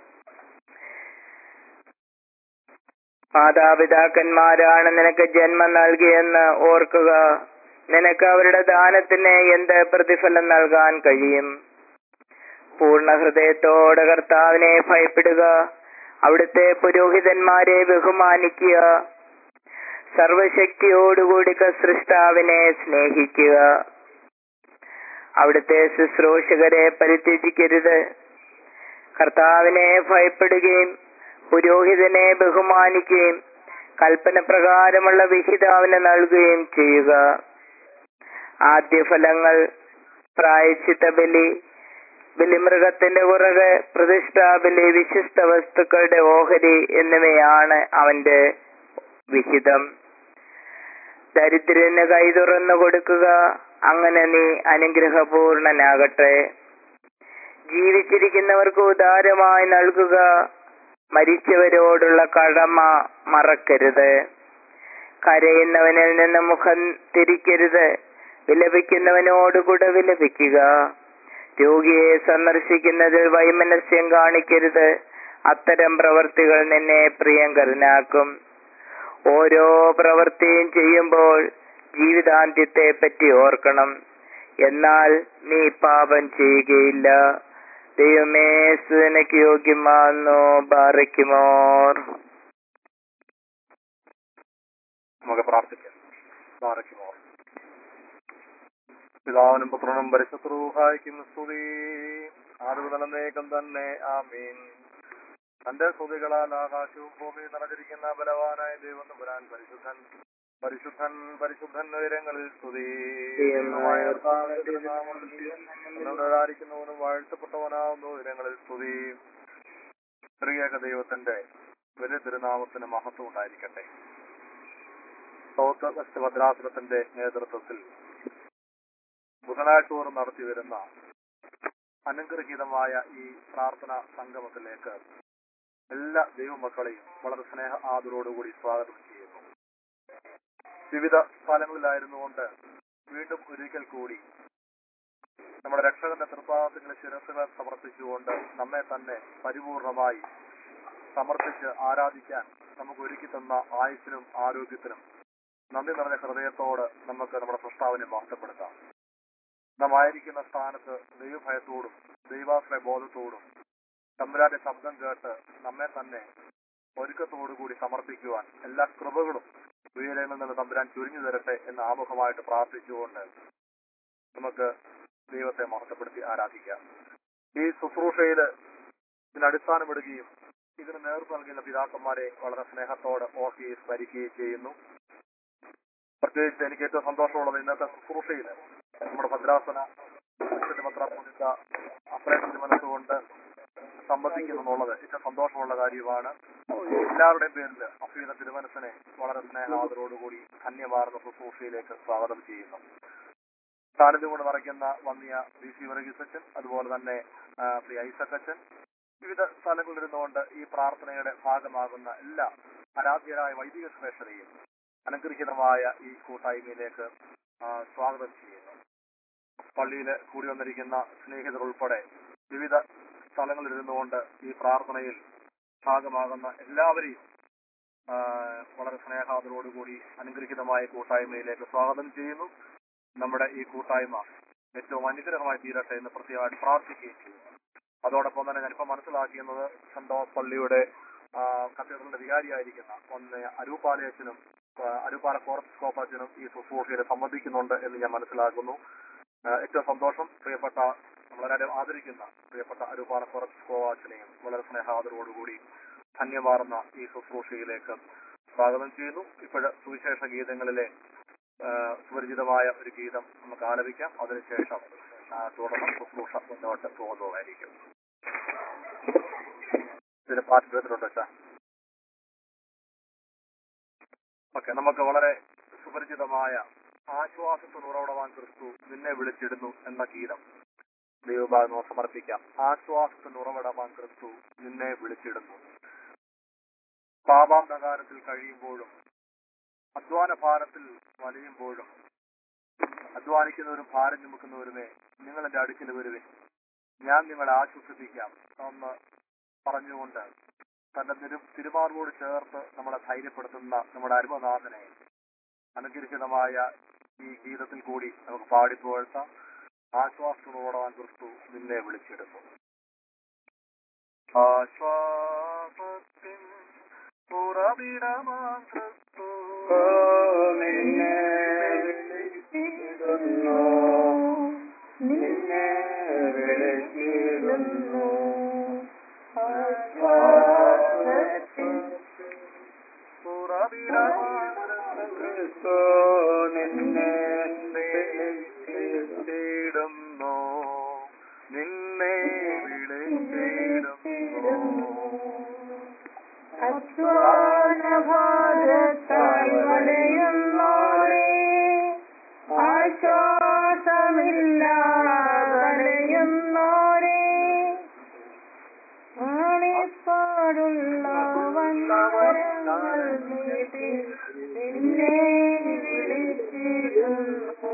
മാതാപിതാക്കന്മാരാണ് നിനക്ക് ജന്മം നൽകിയെന്ന് ഓർക്കുക നിനക്ക് അവരുടെ ദാനത്തിന് എന്ത് പ്രതിഫലം നൽകാൻ കഴിയും പൂർണ്ണ ഹൃദയത്തോടെ കർത്താവിനെ ഭയപ്പെടുക അവിടുത്തെ പുരോഹിതന്മാരെ ബഹുമാനിക്കുക സർവശക്തിയോടുകൂടി സൃഷ്ടാവിനെ സ്നേഹിക്കുക അവിടുത്തെ ശുശ്രൂഷകരെ പരിത്യജിക്കരുത് കർത്താവിനെ ഭയപ്പെടുകയും പുരോഹിതനെ ബഹുമാനിക്കുകയും കൽപ്പന പ്രകാരമുള്ള വിഹിതാവിന് നൽകുകയും ചെയ്യുക ആദ്യഫലങ്ങൾ പ്രായച്ചിത്ത ബലി ബലിമൃഗത്തിന്റെ പുറകെ പ്രതിഷ്ഠാബലി വിശിഷ്ട വസ്തുക്കളുടെ ഓഹരി എന്നിവയാണ് അവന്റെ വിഹിതം ദരിദ്രന് കൈ തുറന്നു കൊടുക്കുക അങ്ങനെ നീ അനുഗ്രഹപൂർണനാകട്ടെ ജീവിച്ചിരിക്കുന്നവർക്ക് ഉദാരമായി നൽകുക മരിച്ചവരോടുള്ള കടമ മറക്കരുത് കരയുന്നവനിൽ നിന്ന് മുഖം തിരിക്കരുത് വിലപിക്കുന്നവനോടുകൂടെ വിലപിക്കുക രോഗിയെ സന്ദർശിക്കുന്നതിൽ വൈമനസ്യം കാണിക്കരുത് അത്തരം പ്രവർത്തികൾ നിന്നെ പ്രിയങ്കരനാക്കും ഓരോ പ്രവൃത്തിയും ചെയ്യുമ്പോൾ ജീവിതാന്ത്യത്തെ പറ്റി ഓർക്കണം എന്നാൽ നീ പാപം ചെയ്യുകയില്ല ദൈവമേ സുനക്ക് യോഗ്യമാന്നു ബാറയ്ക്കുമോർ നമുക്ക് പ്രാർത്ഥിക്കാം ബാറയ്ക്കുമോ പിതാവിനും പുത്രനും പരിശുദ്ധൂഹായിക്കും സ്തുതി ആറുതലന്നേക്കം തന്നെ ആമീൻ തന്റെ സ്തുതികളാൽ ആകാശവും ഭൂമിയും നിറഞ്ഞിരിക്കുന്ന ബലവാനായ ദൈവം തമ്പുരാൻ പരിശുദ്ധൻ പരിശുദ്ധൻ പരിശുദ്ധൻ ഉയരങ്ങളിൽ സ്തുതി ദൈവമായ കർത്താവിന്റെ തിരുനാമത്തിൽ എന്നോടായിരിക്കുന്നവനും വാഴ്ത്തപ്പെട്ടവനാവുന്നു ഉയരങ്ങളിൽ സ്തുതി ത്രിയേക ദൈവത്തിന്റെ വലിയ തിരുനാമത്തിന് മഹത്വം ഉണ്ടായിരിക്കട്ടെ സൗത്ത് വെസ്റ്റ് ഭദ്രാസനത്തിന്റെ നേതൃത്വത്തിൽ ബുധനാഴ്ച തോറും നടത്തി വരുന്ന അനുഗ്രഹീതമായ ഈ പ്രാർത്ഥന സംഗമത്തിലേക്ക് എല്ലാ ദൈവമക്കളെയും വളരെ സ്നേഹ ആദരോടുകൂടി സ്വാഗതം ചെയ്യുന്നു വിവിധ സ്ഥലങ്ങളിലായിരുന്നുകൊണ്ട് വീണ്ടും ഒരിക്കൽ കൂടി നമ്മുടെ രക്ഷകന്റെ തൃപ്പാദത്തിന്റെ ശിരസുകൾ സമർപ്പിച്ചുകൊണ്ട് നമ്മെ തന്നെ പരിപൂർണമായി സമർപ്പിച്ച് ആരാധിക്കാൻ നമുക്ക് ഒരുക്കി തന്ന ആയുസിനും ആരോഗ്യത്തിനും നന്ദി നിറഞ്ഞ ഹൃദയത്തോട് നമുക്ക് നമ്മുടെ സൃഷ്ടാവിനെ വാർത്തപ്പെടുത്താം നാം ആയിരിക്കുന്ന സ്ഥാനത്ത് ദൈവഭയത്തോടും ദൈവാശ്രയ ബോധത്തോടും തമ്പുരാന്റെ ശബ്ദം കേട്ട് നമ്മെ തന്നെ ഒരുക്കത്തോടുകൂടി സമർപ്പിക്കുവാൻ എല്ലാ കൃപകളും ഉയരങ്ങളിൽ നിന്ന് തമ്പുരാൻ ചുരിഞ്ഞു തരട്ടെ എന്ന് ആമുഖമായിട്ട് പ്രാർത്ഥിച്ചുകൊണ്ട് നമുക്ക് ദൈവത്തെ മഹത്വപ്പെടുത്തി ആരാധിക്കാം ഈ ശുശ്രൂഷയിൽ ഇതിന് അടിസ്ഥാനമിടുകയും ഇതിന് നേതൃത്വം നൽകുന്ന പിതാക്കന്മാരെ വളരെ സ്നേഹത്തോടെ ഓർക്കുകയും സ്മരിക്കുകയും ചെയ്യുന്നു പ്രത്യേകിച്ച് എനിക്ക് ഏറ്റവും സന്തോഷമുള്ളത് ഇന്നത്തെ ശുശ്രൂഷയിൽ നമ്മുടെ ഭദ്രാസന ഭദ്രാസന അപ്രേഷന്റെ മനസ്സുകൊണ്ട് സംബന്ധിക്കുന്നു എന്നുള്ളത് ഏറ്റവും സന്തോഷമുള്ള കാര്യമാണ് എല്ലാവരുടെയും പേരിൽ അഫീദ തിരുമനസിനെ വളരെ സ്നേഹാദരോടുകൂടി ധന്യമാർന്ന ശുശ്രൂഷയിലേക്ക് സ്വാഗതം ചെയ്യുന്നു സാന്നിധ്യം കൊണ്ട് നിറയ്ക്കുന്ന വന്നിയ ബി സി വർഗീസച്ചൻ അതുപോലെ തന്നെ ആ, പ്രിയ ഐസക്കച്ചൻ വിവിധ സ്ഥലങ്ങളിലിരുന്നുകൊണ്ട് ഈ പ്രാർത്ഥനയുടെ ഭാഗമാകുന്ന എല്ലാ ആരാധ്യരായ വൈദിക ശ്രേഷ്ഠതയും അനുഗ്രഹീതമായ ഈ കൂട്ടായ്മയിലേക്ക് ആ, സ്വാഗതം ചെയ്യുന്നു പള്ളിയിൽ കൂടി വന്നിരിക്കുന്ന സ്നേഹിതർ ഉൾപ്പെടെ വിവിധ സ്ഥലങ്ങളിൽ ഇരുന്നുകൊണ്ട് ഈ പ്രാർത്ഥനയിൽ ഭാഗമാകുന്ന എല്ലാവരെയും ആ, വളരെ സ്നേഹാദരോടുകൂടി അനുഗ്രഹീതമായ കൂട്ടായ്മയിലേക്ക് സ്വാഗതം ചെയ്യുന്നു നമ്മുടെ ഈ കൂട്ടായ്മ ഏറ്റവും അനുഗ്രഹമായി തീരട്ടെ എന്ന് പ്രത്യേകമായിട്ട് പ്രാർത്ഥിക്കുകയും ചെയ്യുന്നു അതോടൊപ്പം തന്നെ ഞാനിപ്പോൾ മനസ്സിലാക്കിയത് സെന്റ് തോമസ് പള്ളിയുടെ ആ, കത്തീഡ്രലിന്റെ വികാരിയായിരിക്കുന്ന ഒന്ന് അരൂപാലയച്ചനും ആ, അരൂപ്പാല കോർപ്പസ്കോപ്പച്ചനും ഈ ശുശ്രൂഷയിൽ സംബന്ധിക്കുന്നുണ്ട് എന്ന് ഞാൻ മനസ്സിലാക്കുന്നു ആ, ഏറ്റവും സന്തോഷം പ്രിയപ്പെട്ട വളരെ ആദരിക്കുന്ന പ്രിയപ്പെട്ട അരൂപ്പാല കോർപ്പസ്കോപ്പച്ചനെയും വളരെ സ്നേഹാദരോടുകൂടി ധന്യമാർന്ന ഈ ശുശ്രൂഷയിലേക്ക് സ്വാഗതം ചെയ്യുന്നു ഇപ്പോഴ് സുവിശേഷ ഗീതങ്ങളിലെ ആ, സുപരിചിതമായ ഒരു ഗീതം നമുക്ക് ആലപിക്കാം അതിനുശേഷം ആ, തുടർന്ന് ശുശ്രൂഷ മുന്നോട്ട് പോകുന്നതായിരിക്കും ഇതിന് പാട്ട് എടുത്തിട്ടുണ്ട് വെച്ചാ ഓക്കെ നമുക്ക് വളരെ സുപരിചിതമായ ആശ്വാസത്തിന് ഉറവിടവാൻ ക്രിസ്തു നിന്നെ വിളിച്ചിടുന്നു എന്ന ഗീതം ദൈവഭാഗം സമർപ്പിക്കാം ആശ്വാസത്തിന് ഉറവിടവാൻ ക്രിസ്തു നിന്നെ വിളിച്ചിടുന്നു പാപാന്ധകാരത്തിൽ കഴിയുമ്പോഴും അധ്വാന ഭാരത്തിൽ വലയുമ്പോഴും അധ്വാനിക്കുന്നവരും ഭാരം ചുമക്കുന്നവരുമേ നിങ്ങൾ എന്റെ അടുക്കൽ വരുവിൻ ഞാൻ നിങ്ങളെ ആശ്വസിപ്പിക്കാം എന്ന് പറഞ്ഞുകൊണ്ട് തന്റെ തിരു തിരുമാർവോട് ചേർത്ത് നമ്മളെ ധൈര്യപ്പെടുത്തുന്ന നമ്മുടെ അരുമനാഥനെ അനുഗ്രഹിതമായ ഈ ഗീതത്തിൽ കൂടി നമുക്ക് പാടിപ്പോഴ്ത്താം ആശ്വാസത്തോടാൻ ക്രിസ്തു നിന്നെ വിളിച്ചിടുന്നു ആശ്വാസത്തിൻ ഉറവിടമാം ക്രിസ്തു നിന്നെ വിളിച്ചിടുന്നു നിന്നെ വിളിച്ചിടുന്നു ആശ്വാസത്തിൻ ഉറവിടമാം ക്രിസ്തു നിന്നെ വിളിച്ചിടുന്നു നിന്നെ വിളിച്ചിടുന്നു അധ്വാനഭാരത്തായി വലയുന്നോരേ ആശ്വാസമില്ലാതലയുന്നോരേ ആണിപ്പാടുള്ള വന്നവരങ്ങൾ നീട്ടി നിന്നെ വിളിച്ചിരുന്നു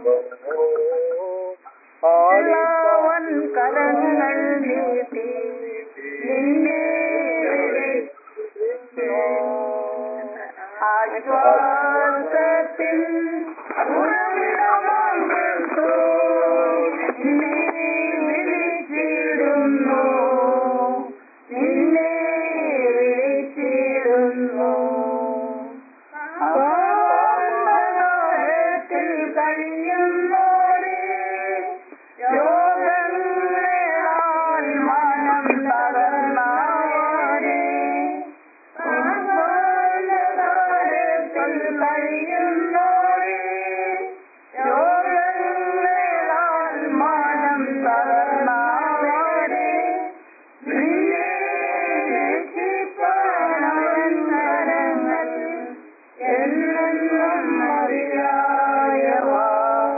ആളവൻ കരങ്ങൾ നീട്ടി നിന്നെ ആശ്വാസത്തിൻ ഉറവിടമാം ക്രിസ്തു നിന്നെ വിളിച്ചിടുന്നു നിന്നെ വിളിച്ചിടുന്നു അപാന്തകാലത്തിൽ കഴിയുന്നോരേ രോഗങ്ങളാൽ മനം തകർന്നാരേ അപാന്തകാലത്തിൽ കഴിയുന്നോരേ രോഗങ്ങളാൽ മനം തകർന്നാരേ നിന്നെ രക്ഷിപ്പാനവൻ കരങ്ങൾ എന്നെന്നും മതിയായവ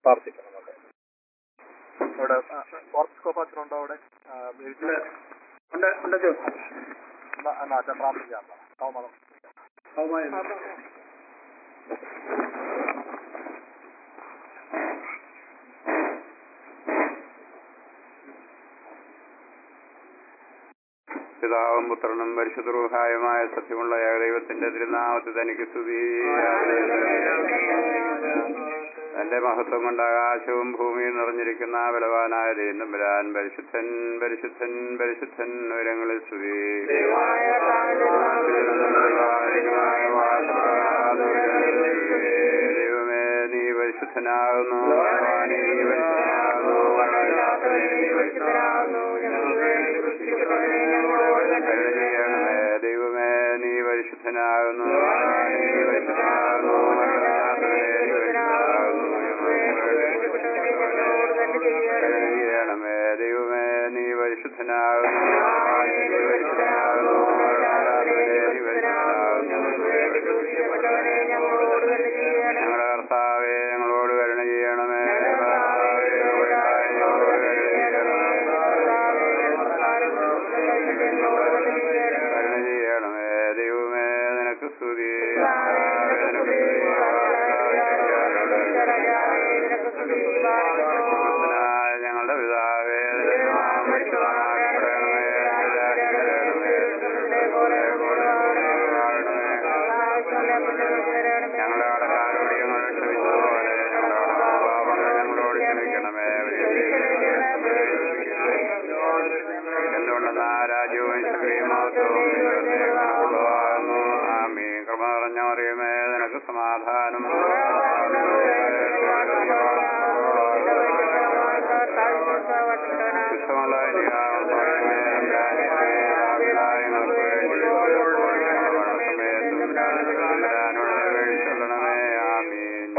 പ്രാർത്ഥിക്കണം നമുക്ക് അവിടെ ഓർത്തോപാച്ചനുണ്ടോ അവിടെ ആ, ബേബിച്ചൻ? ഉണ്ട് ഉണ്ട് ചോ. എന്നാ എന്നാ അച്ഛൻ പ്രാർത്ഥിക്കാം കൗമാരം പിതാവും പുത്രനും പരിശുദ്ധരൂഹായുമായ സത്യമുള്ള ഏകദൈവത്തിന്റെ തിരുനാമത്തിൽ തനിക്ക് സ്തുതി തന്റെ മഹത്വം കൊണ്ട് ആകാശവും ഭൂമിയും നിറഞ്ഞിരിക്കുന്ന ബലവാനായ ദൈവം പരിശുദ്ധൻ പരിശുദ്ധൻ പരിശുദ്ധൻ ഉയരങ്ങളിൽ സ്തുതി ദൈവമേ നീ പരിശുദ്ധനാകുന്നു നീ പരിശുദ്ധനാകുന്നു നീ പരിശുദ്ധനാകുന്നു കരുണ ചെയ്യണമേ ദൈവമേ നീ പരിശുദ്ധനാകുന്നു നീ പരിശുദ്ധനാകുന്നു കരുണ ചെയ്യണമേ ദൈവമേ നീ പരിശുദ്ധനാകുന്നു നീ പരിശുദ്ധനാകുന്നു നീ ഞങ്ങളുടെ കർത്താവേ ഞങ്ങളോട് കരുണ ചെയ്യണമേ കർത്താവേ, ഞങ്ങളോട് കരുണ ചെയ്യണമേ. കരുണ ചെയ്യണമേ ദൈവമേ നിനക്ക് സ്തുതി നിനക്ക് സ്തുതി. ഞങ്ങളുടെ പിതാവേ നിന്റെ നാമം പരിശുദ്ധമാക്കപ്പെടണമേ. നിന്റെ രാജ്യം വരണമേ. നിന്റെ പോലെ ഭൂമിയിലും ആകണമേ. ഞങ്ങളുടെ കടക്കാരോട് ഞങ്ങൾ ക്ഷമിച്ചതുപോലെ ഞങ്ങളുടെ പാപങ്ങൾ ഞങ്ങളോട് ക്ഷമിക്കണമേ എന്തുകൊണ്ടെന്ന് ആ രാജ്യവും ശക്തിയും മഹത്വവും ഉള്ളതാകുന്നു ആമീ കൃപ നിറഞ്ഞ മറിയമേ നിനക്ക് സമാധാനം ഇഷ്ടമുള്ള ആമീൻ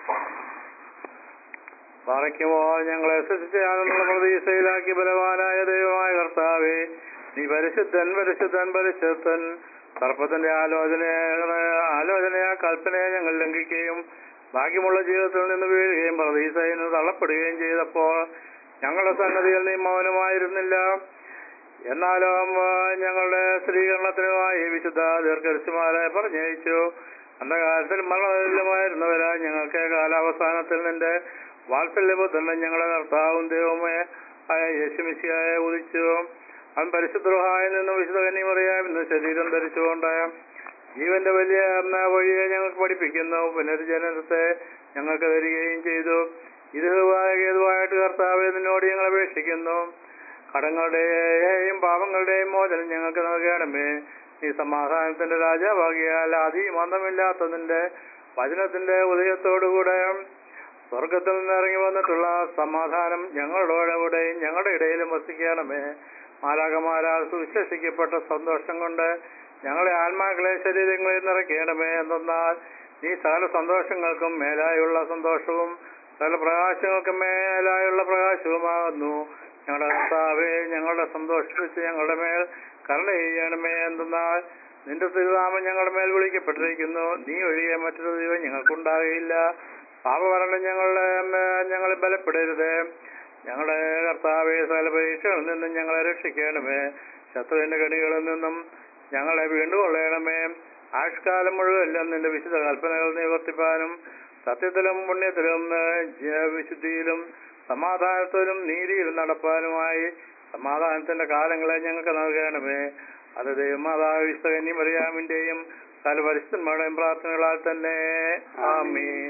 മറയ്ക്കുമോ ഞങ്ങളെ സൃഷ്ടിച്ചാണെന്നുള്ള പ്രതീക്ഷയിലാക്കി ബലവാനായ ദൈവമായ കർത്താവേ നീ പരിശുദ്ധൻ പരിശുദ്ധൻ പരിശുദ്ധൻ സർപ്പത്തിന്റെ ആലോചന ആലോചനയാ കൽപ്പനയെ ഞങ്ങൾ ലംഘിക്കുകയും ബാക്കിയുള്ള ജീവിതത്തിൽ നിന്ന് വീഴുകയും പ്രതീക്ഷയിൽ നിന്ന് തള്ളപ്പെടുകയും ചെയ്തപ്പോൾ ഞങ്ങളുടെ സംഗതിയിൽ നീ മൗനമായിരുന്നില്ല എന്നാലും ആ, ഞങ്ങളുടെ സ്ത്രീകരണത്തിനുമായി വിശുദ്ധ ദീർഘദർശിമാരെ പറഞ്ഞയച്ചു അന്ധകാലത്തിൽ മരണമായിരുന്നവരാ ഞങ്ങൾക്ക് കാലാവസാനത്തിൽ നിന്റെ വാത്സല്യബുദ്ധനും ഞങ്ങളുടെ കർത്താവും ദൈവമേ ആയ യേശുമിശിയായ ഉദിച്ചു അവൻ പരിശുദ്ധഹായ നിന്ന് വിശുദ്ധ കന്യമറിയാം ഇന്ന് ശരീരം ധരിച്ചുകൊണ്ട് ജീവന്റെ വലിയ എന്ന വഴിയെ ഞങ്ങൾക്ക് പഠിപ്പിക്കുന്നു പുനർജനനത്തെ ഞങ്ങൾക്ക് തരികയും ചെയ്തു ഇത് ഹേതുവായിട്ട് കർത്താവെ നിന്നോട് ഞങ്ങൾ അപേക്ഷിക്കുന്നു കടങ്ങളുടെയും പാപങ്ങളുടെയും മോചനം ഞങ്ങൾക്ക് നൽകണമേ ഈ സമാധാനത്തിന്റെ രാജാവാകിയാൽ അധികം അന്തമില്ലാത്ത നിന്റെ വചനത്തിന്റെ ഉദയത്തോടുകൂടെ സ്വർഗത്തിൽ നിന്ന് ഇറങ്ങി വന്നിട്ടുള്ള സമാധാനം ഞങ്ങളോടെവിടെയും ഞങ്ങളുടെ ഇടയിലും വസിക്കണമേ മാലാകമാരാൽ സുവിശേഷിക്കപ്പെട്ട സന്തോഷം കൊണ്ട് ഞങ്ങളെ ആത്മാക്കളെ ശരീരങ്ങളിൽ നിറയ്ക്കണമേ എന്തെന്നാൽ നീ സകല സന്തോഷങ്ങൾക്കും മേലായുള്ള സന്തോഷവും സകല പ്രകാശങ്ങൾക്കും മേലായുള്ള പ്രകാശവുമാകുന്നു ഞങ്ങളുടെ കർത്താവേ ഞങ്ങളുടെ സന്തോഷിപ്പിച്ച് ഞങ്ങളുടെ മേൽ കരുണ ചെയ്യണമേ എന്തെന്നാൽ നിന്റെ തിരുനാമം ഞങ്ങളുടെ മേൽ വിളിക്കപ്പെട്ടിരിക്കുന്നു നീ ഒഴികെ മറ്റൊരു ദൈവം ഞങ്ങൾക്കുണ്ടാകുകയില്ല പാപമരണം ഞങ്ങളുടെ മേ- ഞങ്ങൾ ബലപ്പെടരുത് ഞങ്ങളുടെ കർത്താവെ സകല പരീക്ഷകളിൽ നിന്നും ഞങ്ങളെ രക്ഷിക്കണമേ ശത്രുവിന്റെ കടികളിൽ നിന്നും ഞങ്ങളെ വീണ്ടുകൊള്ളണമേ ആയുഷ്കാലം മുഴുവൻ നിന്റെ വിശുദ്ധ കൽപ്പനകൾ നിവർത്തിപ്പാനും സത്യത്തിലും പുണ്യത്തിലും ഏഹ്, ജ- വിശുദ്ധിയിലും സമാധാനത്തിലും നീതിയിലും നടപ്പാനുമായി സമാധാനത്തിന്റെ കാലങ്ങളെ ഞങ്ങൾക്ക് നൽകണമേ അത് ദൈവമാതാവ് വിശുദ്ധ മറിയാമിന്റെയും സകല പരിശുദ്ധന്മാരുടെയും പ്രാർത്ഥനകളാൽ തന്നെ ആമീൻ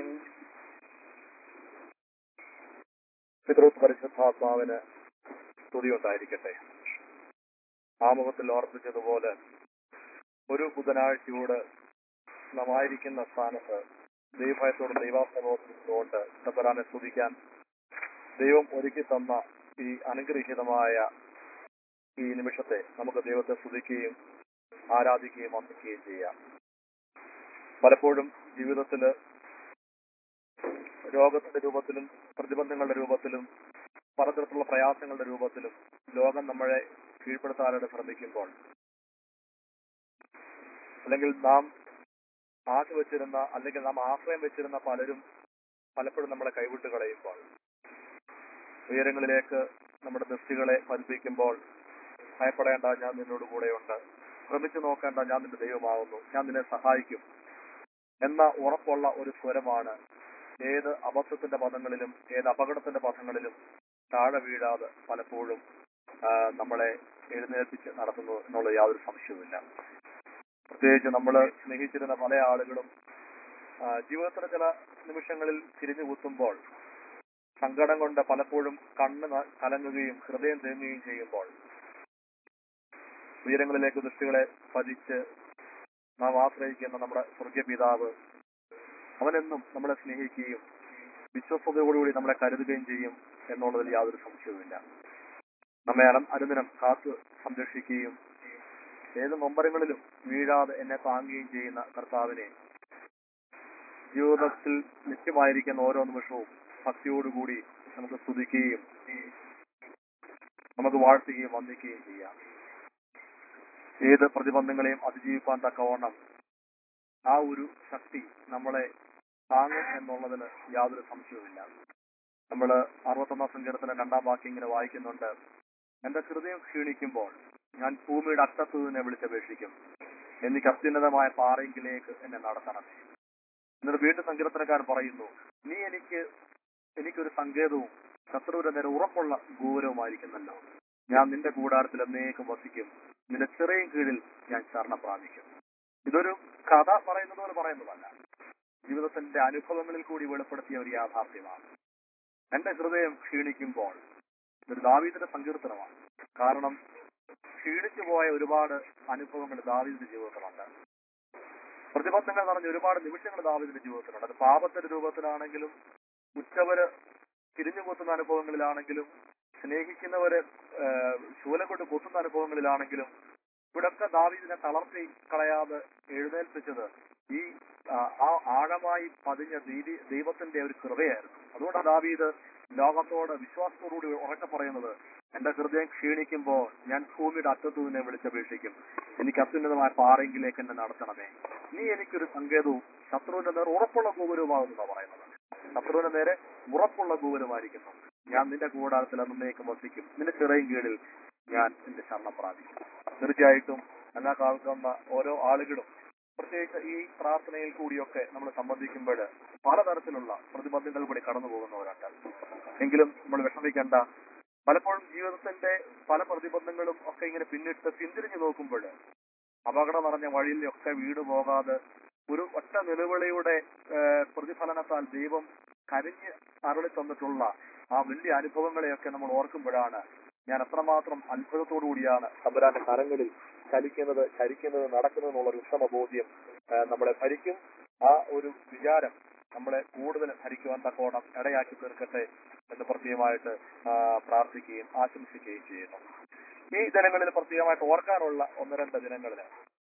പിതൃത്വ പരിശുദ്ധാത്മാവിന് സ്തുതിയുണ്ടായിരിക്കട്ടെ ആമുഖത്തിൽ ഓർപ്പിച്ചതുപോലെ ഒരു ബുധനാഴ്ചയോട് നാം ആയിരിക്കുന്ന സ്ഥാനത്ത് ദൈവഭയത്തോടും ദൈവാസനോടുകൊണ്ട് തമ്പരാനെ സ്തുതിക്കാൻ ദൈവം ഒരുക്കി തന്ന ഈ അനുഗ്രഹീതമായ ഈ നിമിഷത്തെ നമുക്ക് ദൈവത്തെ സ്തുതിക്കുകയും ആരാധിക്കുകയും വന്ദിക്കുകയും ചെയ്യാം പലപ്പോഴും ജീവിതത്തില് രോഗത്തിന്റെ രൂപത്തിലും പ്രതിബന്ധങ്ങളുടെ രൂപത്തിലും പലതരത്തിലുള്ള പ്രയാസങ്ങളുടെ രൂപത്തിലും ലോകം നമ്മളെ കീഴ്പ്പെടുത്താനായിട്ട് ശ്രമിക്കുമ്പോൾ അല്ലെങ്കിൽ നാം ആശ വെച്ചിരുന്ന അല്ലെങ്കിൽ നാം ആശ്രയം വെച്ചിരുന്ന പലരും പലപ്പോഴും നമ്മളെ കൈവിട്ട് കളയുമ്പോൾ ഉയരങ്ങളിലേക്ക് നമ്മുടെ ദൃഷ്ടികളെ പതിപ്പിക്കുമ്പോൾ ഭയപ്പെടേണ്ട ഞാൻ നിന്നോട് കൂടെയുണ്ട് ശ്രമിച്ചു നോക്കേണ്ട ഞാൻ നിന്റെ ദൈവമാകുന്നു ഞാൻ നിന്നെ സഹായിക്കും എന്ന ഉറപ്പുള്ള ഒരു സ്വരമാണ് ഏത് അബദ്ധത്തിന്റെ പദങ്ങളിലും ഏത് അപകടത്തിന്റെ പദങ്ങളിലും താഴെ വീഴാതെ പലപ്പോഴും ആ, നമ്മളെ എഴുന്നേൽപ്പിച്ച് നടത്തുന്നു എന്നുള്ള യാതൊരു സംശയവുമില്ല പ്രത്യേകിച്ച് നമ്മൾ സ്നേഹിച്ചിരുന്ന പല ആളുകളും ആ, ജീവിതത്തിലെ ചില നിമിഷങ്ങളിൽ തിരിഞ്ഞു കുത്തുമ്പോൾ സങ്കടം കൊണ്ട് പലപ്പോഴും കണ്ണ് ന- കലങ്ങുകയും ഹൃദയം തേങ്ങുകയും ചെയ്യുമ്പോൾ ഉയരങ്ങളിലേക്ക് ദൃഷ്ടികളെ പതിച്ച് നാം ആശ്രയിക്കുന്ന നമ്മുടെ സ്വർഗീയ പിതാവ് അവനെന്നും നമ്മളെ സ്നേഹിക്കുകയും വിശ്വസ്തയോടുകൂടി നമ്മളെ കരുതുകയും ചെയ്യും എന്നുള്ളതിൽ യാതൊരു സംശയവുമില്ല നമ്മെ അനം- അനുദിനം കാത്തു സംരക്ഷിക്കുകയും ഏത് നൊമ്പരങ്ങളിലും വീഴാതെ എന്നെ താങ്ങുകയും ചെയ്യുന്ന കർത്താവിനെ ജീവിതത്തിൽ നിത്യമായിരിക്കുന്ന ഓരോ നിമിഷവും ഭക്തിയോടുകൂടി നമുക്ക് സ്തുതിക്കുകയും നമുക്ക് വാഴ്ത്തുകയും വന്ദിക്കുകയും ചെയ്യാം ഏത് പ്രതിബന്ധങ്ങളെയും അതിജീവിക്കാൻ തക്കവണ്ണം ആ ഒരു ശക്തി നമ്മളെ താങ്ങും എന്നുള്ളതിന് യാതൊരു സംശയവുമില്ല നമ്മൾ അറുപത്തൊന്നാം സങ്കീർത്തന രണ്ടാം വാക്യം ഇങ്ങനെ വായിക്കുന്നുണ്ട് എന്റെ ഹൃദയം ക്ഷീണിക്കുമ്പോൾ ഞാൻ ഭൂമിയുടെ അറ്റത്തു നിന്നെ വിളിച്ചപേക്ഷിക്കും എനിക്ക് അത്യുന്നതമായ പാറയെങ്കിലേക്ക് എന്നെ നടത്തണമേ എന്നിട്ട് വീണ്ടും സങ്കീർത്തനക്കാരൻ പറയുന്നു നീ എനിക്ക് എനിക്കൊരു സങ്കേതവും ശത്രുവിന്റെ നേരെ ഉറപ്പുള്ള ഗോപുരവുമായിരിക്കുന്നല്ലോ ഞാൻ നിന്റെ കൂടാരത്തിൽ എന്നേക്കും വസിക്കും നിന്റെ ചെറിയ കീഴിൽ ഞാൻ ശരണം പ്രാപിക്കും ഇതൊരു കഥ പറയുന്നത് പോലെ പറയുന്നതല്ല ജീവിതത്തിന്റെ അനുഭവങ്ങളിൽ കൂടി വെളിപ്പെടുത്തിയ ഒരു യാഥാർത്ഥ്യമാണ് എന്റെ ഹൃദയം ക്ഷീണിക്കുമ്പോൾ ഇതൊരു ദാവീദിന്റെ സങ്കീർത്തനമാണ് കാരണം ക്ഷീണിച്ചു പോയ ഒരുപാട് അനുഭവങ്ങൾ ദാവീദിന്റെ ജീവിതത്തിലുണ്ട് പ്രതിബന്ധങ്ങൾ നിറഞ്ഞ ഒരുപാട് നിമിഷങ്ങൾ ദാവീദിന്റെ ജീവിതത്തിലുണ്ട് അത് പാപത്തിന്റെ രൂപത്തിലാണെങ്കിലും ഉച്ചവര് തിരിഞ്ഞു കൊത്തുന്ന അനുഭവങ്ങളിലാണെങ്കിലും സ്നേഹിക്കുന്നവര് ഏഹ്, ശൂലം കൊണ്ട് കൊത്തുന്ന അനുഭവങ്ങളിലാണെങ്കിലും ഇവിടൊക്കെ ദാവീദിനെ തളർത്തി കളയാതെ എഴുന്നേൽപ്പിച്ചത് ഈ ആ, ആ ആഴമായി പതിഞ്ഞ ദീതി- ദൈവത്തിന്റെ ഒരു കൃപയായിരുന്നു അതുകൊണ്ടാണ് ദാവീദ് ലോകത്തോട് വിശ്വാസത്തോടുകൂടി ഉറക്കെ പറയുന്നത് എന്റെ ഹൃദയം ക്ഷീണിക്കുമ്പോൾ ഞാൻ ഭൂമിയുടെ അറ്റത്തു നിന്നെ വിളിച്ചപേക്ഷിക്കും എനിക്ക് അത്യുന്നതമായ പാറയെങ്കിലേക്ക് എന്നെ നടത്തണമേ നീ എനിക്കൊരു സങ്കേതവും ശത്രുവിന്റെ നേരെ ഉറപ്പുള്ള ഗോപുരവുമാകുന്ന പറയുന്നത് ശത്രുവിന്റെ നേരെ ഉറപ്പുള്ള ഗോപുരമായിരിക്കുന്നു ഞാൻ നിന്റെ കൂടാരത്തിൽ എന്നേക്കും വസിക്കും നിന്റെ ചിറയും കീഴിൽ ഞാൻ നിന്റെ ശരണം പ്രാപിക്കും തീർച്ചയായിട്ടും എന്നാ കേൾക്കുന്ന ഓരോ ആളുകളും പ്രത്യേകിച്ച് ഈ പ്രാർത്ഥനയിൽ കൂടിയൊക്കെ നമ്മൾ സംബന്ധിക്കുമ്പോൾ പലതരത്തിലുള്ള പ്രതിബന്ധങ്ങൾ കൂടി കടന്നു പോകുന്നവരുണ്ട് എങ്കിലും നമ്മൾ വിഷമിക്കേണ്ട പലപ്പോഴും ജീവിതത്തിന്റെ പല പ്രതിബന്ധങ്ങളും ഒക്കെ ഇങ്ങനെ പിന്നിട്ട് പിന്തിരിഞ്ഞു നോക്കുമ്പോൾ അപകടം നിറഞ്ഞ വഴിയിലൊക്കെ വീട് പോകാതെ ഒരു ഒറ്റ നിലവിളിയുടെ ഏഹ്, പ്രതിഫലനത്താൽ ദൈവം കനിഞ്ഞ് അരളി തന്നിട്ടുള്ള ആ വലിയ അനുഭവങ്ങളെയൊക്കെ നമ്മൾ ഓർക്കുമ്പോഴാണ് ഞാൻ എത്രമാത്രം അത്ഭുതത്തോടു കൂടിയാണ് തമ്പുരാന്റെ കരങ്ങളിൽ ചലിക്കുന്നത് ചരിക്കുന്നത് നടക്കുന്നത് എന്നുള്ള ഒരു ഉത്തമ ബോധ്യം ഏഹ്, നമ്മളെ ഭരിക്കും ആ ഒരു വിചാരം നമ്മളെ കൂടുതൽ ഭരിക്കുവാൻ തക്കോണം ഇടയാക്കി തീർക്കട്ടെ എന്ന് പ്രത്യേകമായിട്ട് ആ, പ്രാർത്ഥിക്കുകയും ആശംസിക്കുകയും ചെയ്യുന്നു ഈ ദിനങ്ങളിൽ പ്രത്യേകമായിട്ട് ഓർക്കാനുള്ള ഒന്ന് രണ്ട് ദിനങ്ങളിൽ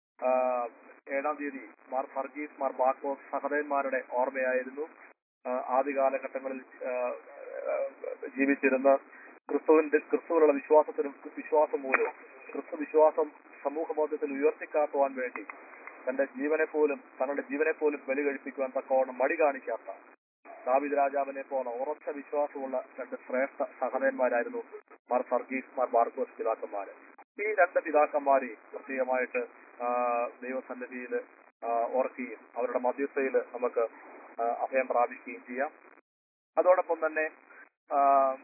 ഏഴാം തീയതി മാർ ഫർഗീസ് മാർ ബാക്കോസ് സഹോദരന്മാരുടെ ഓർമ്മയായിരുന്നു ആ, ആദ്യ കാലഘട്ടങ്ങളിൽ ആ, ആ, ജീവിച്ചിരുന്ന ക്രിസ്തുവിന്റെ ക്രിസ്തുവിലുള്ള വിശ്വാസത്തിനും വിശ്വാസം മൂലവും ക്രിസ്തു വിശ്വാസം സമൂഹ ബോധത്തിൽ ഉയർത്തിക്കാട്ടുവാൻ വേണ്ടി തന്റെ ജീവനെ പോലും തങ്ങളുടെ ജീവനെ പോലും ബലി കഴിപ്പിക്കുവാൻ തക്കവണ്ണം മടി കാണിക്കാത്ത ദാവിദ് രാജാവിനെ പോലെ ഉറച്ച വിശ്വാസമുള്ള രണ്ട് ശ്രേഷ്ഠ സഹോദരന്മാരായിരുന്നു മാർ ഫർഗീസ് മാർ ബാർക്കോസ് പിതാക്കന്മാര് ഈ രണ്ട് പിതാക്കന്മാരെ പ്രത്യേകമായിട്ട് ആ, ദൈവസന്നിധിയിൽ ആ, ഓർക്കുകയും അവരുടെ മധ്യസ്ഥയിൽ നമുക്ക് ആ, അഭയം പ്രാപിക്കുകയും ചെയ്യാം അതോടൊപ്പം തന്നെ ആ,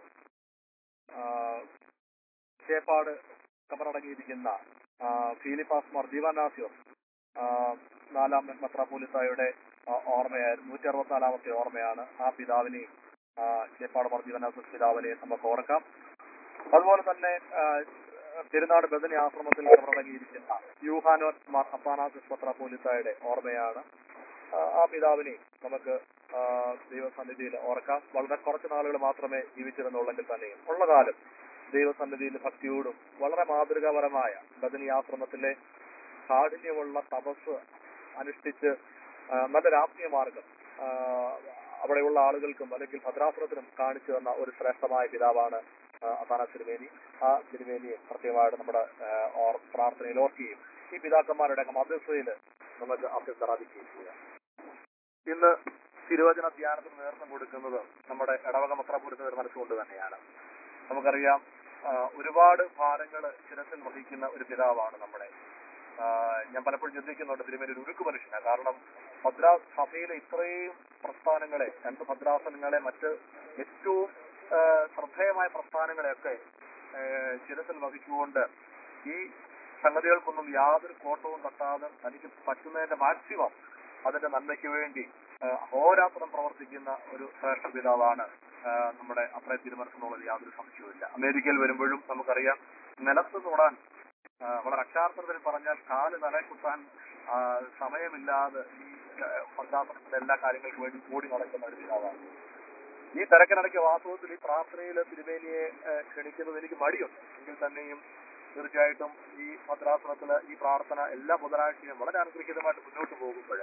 ആ, ചേപ്പാട് കബറടങ്ങിയിരിക്കുന്ന ആ, ഫീലിപ്പാസ് മാർ ദീവാനാസിയോസ് ആ, നാലാം മെത്രാപോലിത്തായുടെ ആ, ഓർമ്മയായിരുന്നു നൂറ്റി അറുപത്തിനാലാമത്തെ ഓർമ്മയാണ് ആ പിതാവിനെയും ആ, ചേപ്പാട് മാർ ദീവാനാസിയോസ് പിതാവിനെയും നമുക്ക് ഓർക്കാം അതുപോലെ തന്നെ ആ, തിരുനാട് ബദനി ആശ്രമത്തിൽ കബറടങ്ങിയിരിക്കുന്ന യൂഹാനോൻ മാർ അപ്പാനാസിസ് മെത്രാപോലിത്തായുടെ ഓർമ്മയാണ് ആ, ആ പിതാവിനെ നമുക്ക് ആ, ദൈവസന്നിധിയിൽ ഓർക്കാം വളരെ കുറച്ച് നാളുകൾ മാത്രമേ ജീവിച്ചിരുന്നുള്ളെങ്കിൽ തന്നെയും ഉള്ള കാലം ദൈവസന്നിധിയിൽ ഭക്തിയോടും വളരെ മാതൃകാപരമായ ബദനി ആശ്രമത്തിലെ കാഠിന്യമുള്ള തപസ് അനുഷ്ഠിച്ച് ആ, നല്ലൊരു ആത്മീയ മാർഗം ആ, അവിടെയുള്ള ആളുകൾക്കും അല്ലെങ്കിൽ ഭദ്രാസനത്തിനും കാണിച്ചു തന്ന ഒരു ശ്രേഷ്ഠമായ പിതാവാണ് ആ, അതാന തിരുമേനി ആ തിരുമേനിയെ പ്രത്യേകമായിട്ട് നമ്മുടെ ആ, ഓർ- പ്രാർത്ഥനയിൽ ഓർക്കുകയും ഈ പിതാക്കന്മാരുടെ മധ്യസ്ഥയിൽ നമുക്ക് അഭ്യർത്ഥിക്കുകയും ചെയ്യാം ഇന്ന് തിരുവചന ധ്യാനത്തിന് നേതൃത്വം കൊടുക്കുന്നത് നമ്മുടെ ഇടവക മത്രാപുരത്തെ ഒരു മനസ്സുകൊണ്ട് തന്നെയാണ് നമുക്കറിയാം ആ, ഒരുപാട് ഭാരങ്ങൾ ശിരസിൽ വഹിക്കുന്ന ഒരു പിതാവാണ് നമ്മുടെ ആ, ഞാൻ പലപ്പോഴും ചിന്തിക്കുന്നുണ്ട് തിരുമേനി ഒരു ഉരുക്ക് മനുഷ്യനാണ് കാരണം ഭദ്രാസ് സഭയിലെ ഇത്രയും പ്രസ്ഥാനങ്ങളെ രണ്ട് ഭദ്രാസനങ്ങളെ മറ്റ് ഏറ്റവും ആ, ശ്രദ്ധേയമായ പ്രസ്ഥാനങ്ങളെയൊക്കെ ആ, ശിരസിൽ വഹിച്ചുകൊണ്ട് ഈ സംഗതികൾക്കൊന്നും യാതൊരു കോട്ടവും തട്ടാതെ തനിക്ക് പറ്റുന്നതിന്റെ മാക്സിമം അതിന്റെ നന്മയ്ക്ക് വേണ്ടി ആ, അഹോരാത്രം പ്രവർത്തിക്കുന്ന ഒരു ശ്രേഷ്ഠ പിതാവാണ് ആ, നമ്മുടെ അത്രേ തിരുമനസ്സെന്നുള്ളത് യാതൊരു സംശയവുമില്ല അമേരിക്കയിൽ വരുമ്പോഴും നമുക്കറിയാം നിലത്ത് തൊടാൻ ആ, വളരെ അക്ഷാർത്ഥത്തിൽ പറഞ്ഞാൽ കാല് തല കുത്താൻ ആ, സമയമില്ലാതെ ഈ ഭദ്രാസനത്തിന്റെ എല്ലാ കാര്യങ്ങൾക്കും വേണ്ടി കൂടി നടക്കുന്ന ഒരു പിതാവാണ് ഈ തിരക്കിനിടയ്ക്ക് വാസ്തവത്തിൽ ഈ പ്രാർത്ഥനയിൽ തിരുമേനിയെ ആ, ക്ഷണിക്കുന്നത് എനിക്ക് മടിയുണ്ട് എങ്കിൽ തന്നെയും തീർച്ചയായിട്ടും ഈ ഭദ്രാസനത്തില് ഈ പ്രാർത്ഥന എല്ലാ ബുധനാഴ്ചയും വളരെ അനുഗ്രഹീതമായിട്ട് മുന്നോട്ട് പോകുമ്പോൾ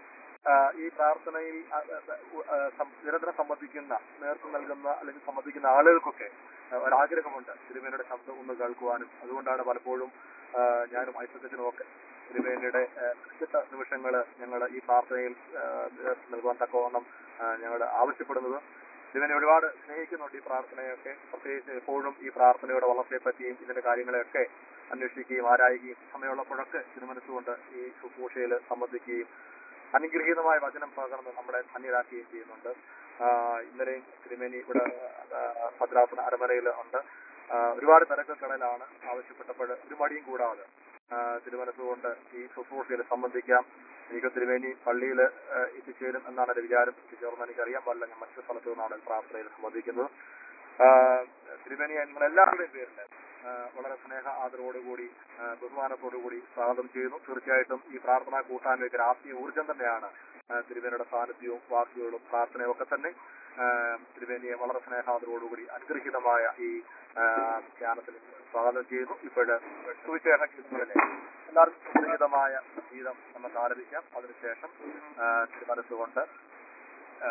ഈ പ്രാർത്ഥനയിൽ ആ, ആ, ആ, സം- നിരന്തരം സംബന്ധിക്കുന്ന നേതൃത്വം നൽകുന്ന അല്ലെങ്കിൽ സംബന്ധിക്കുന്ന ആളുകൾക്കൊക്കെ ആ, ഒരാഗ്രഹമുണ്ട് തിരുമേനിയുടെ ശബ്ദം ഒന്ന് കേൾക്കുവാനും അതുകൊണ്ടാണ് പലപ്പോഴും ആ, ഞാനും ഐസക്കത്തിനും ഒക്കെ തിരുമേനിയുടെ വ്യക്തിത്വ നിമിഷങ്ങൾ ഞങ്ങൾ ഈ പ്രാർത്ഥനയിൽ ആ, നേതൃത്വം നൽകുവാൻ തക്കവണ്ണം ഞങ്ങൾ ആവശ്യപ്പെടുന്നത് തിരുമേനി ഒരുപാട് സ്നേഹിക്കുന്നുണ്ട് ഈ പ്രാർത്ഥനയൊക്കെ പ്രത്യേകിച്ച് എപ്പോഴും ഈ പ്രാർത്ഥനയുടെ വളർച്ചയെ പറ്റിയും ഇതിന്റെ കാര്യങ്ങളെയൊക്കെ അന്വേഷിക്കുകയും ആരായുകയും സമയമുള്ളപ്പോഴൊക്കെ തിരുമനസ്സുകൊണ്ട് ഈ ശുശ്രൂഷയിൽ സംബന്ധിക്കുകയും അനുഗ്രഹീതമായ വചനം പകർന്ന് നമ്മളെ ധന്യരാക്കുകയും ചെയ്യുന്നുണ്ട് ആ, ഇന്നലെയും തിരുമേനി ഇവിടെ ആ, ഭദ്രാസന അരമനയിൽ ഉണ്ട് ആ, ഒരുപാട് തിരക്കക്കടലാണ് ആവശ്യപ്പെട്ടപ്പോൾ ഒരു മടിയും കൂടാതെ ആ, തിരുമനസ്സുകൊണ്ട് ഈ ശുശ്രൂഷയിൽ സംബന്ധിക്കാം എനിക്ക് തിരുമേനി പള്ളിയിൽ എത്തിച്ചേരും എന്നാണ് എന്റെ വിചാരം എത്തിച്ചേർന്ന് എനിക്കറിയാൻ പാടില്ല ഞാൻ മറ്റു സ്ഥലത്തു നിന്നാണ് പ്രാർത്ഥനയിൽ സംബന്ധിക്കുന്നത് ആ, തിരുമേനിയെ നിങ്ങൾ എല്ലാവരുടെയും പേരിൽ ആ, വളരെ സ്നേഹ ആദരവോടുകൂടി ആ, ബഹുമാനത്തോടുകൂടി സ്വാഗതം ചെയ്യുന്നു തീർച്ചയായിട്ടും ഈ പ്രാർത്ഥന കൂട്ടായ്മയ്ക്ക് ഒരു ആത്മീയ ഊർജം തന്നെയാണ് ആ, തിരുമേനിയുടെ സാന്നിധ്യവും വാക്കുകളും പ്രാർത്ഥനയും ഒക്കെ തന്നെ ആ, തിരുമേനിയെ വളരെ സ്നേഹാദരോടുകൂടി അനുഗ്രഹീതമായ ഈ ആ, ധ്യാനത്തിൽ സ്വാഗതം ചെയ്യുന്നു ഇപ്പോഴ് സുവിശേഷ ഗീതങ്ങളിലെ എല്ലാവർക്കും സുപരിചിതമായ ഗീതം നമുക്ക് ആരംഭിക്കാം അതിനുശേഷം ആ, തിരുമനസ്സുകൊണ്ട് ആ,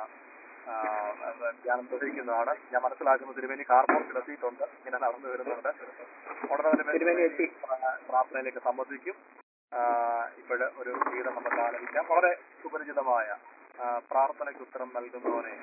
ആ, ധ്യാനം തുടരുന്നതാണ് ഞാൻ മനസ്സിലാക്കുന്നത് തിരുമേനി കാർപോർട്ടിൽ എത്തിയിട്ടുണ്ട് ഇങ്ങനെ നടന്നു വരുന്നുണ്ട് ഉടനെ തന്നെ തിരുമേനി എത്തി. പ്രാ- പ്രാർത്ഥനയിലേക്ക് സംബന്ധിക്കും ഇപ്പോഴ് ഒരു ഗീതം നമുക്ക് ആലപിക്കാം വളരെ സുപരിചിതമായ ആ, പ്രാർത്ഥനയ്ക്ക് ഉത്തരം നൽകുന്നവനെ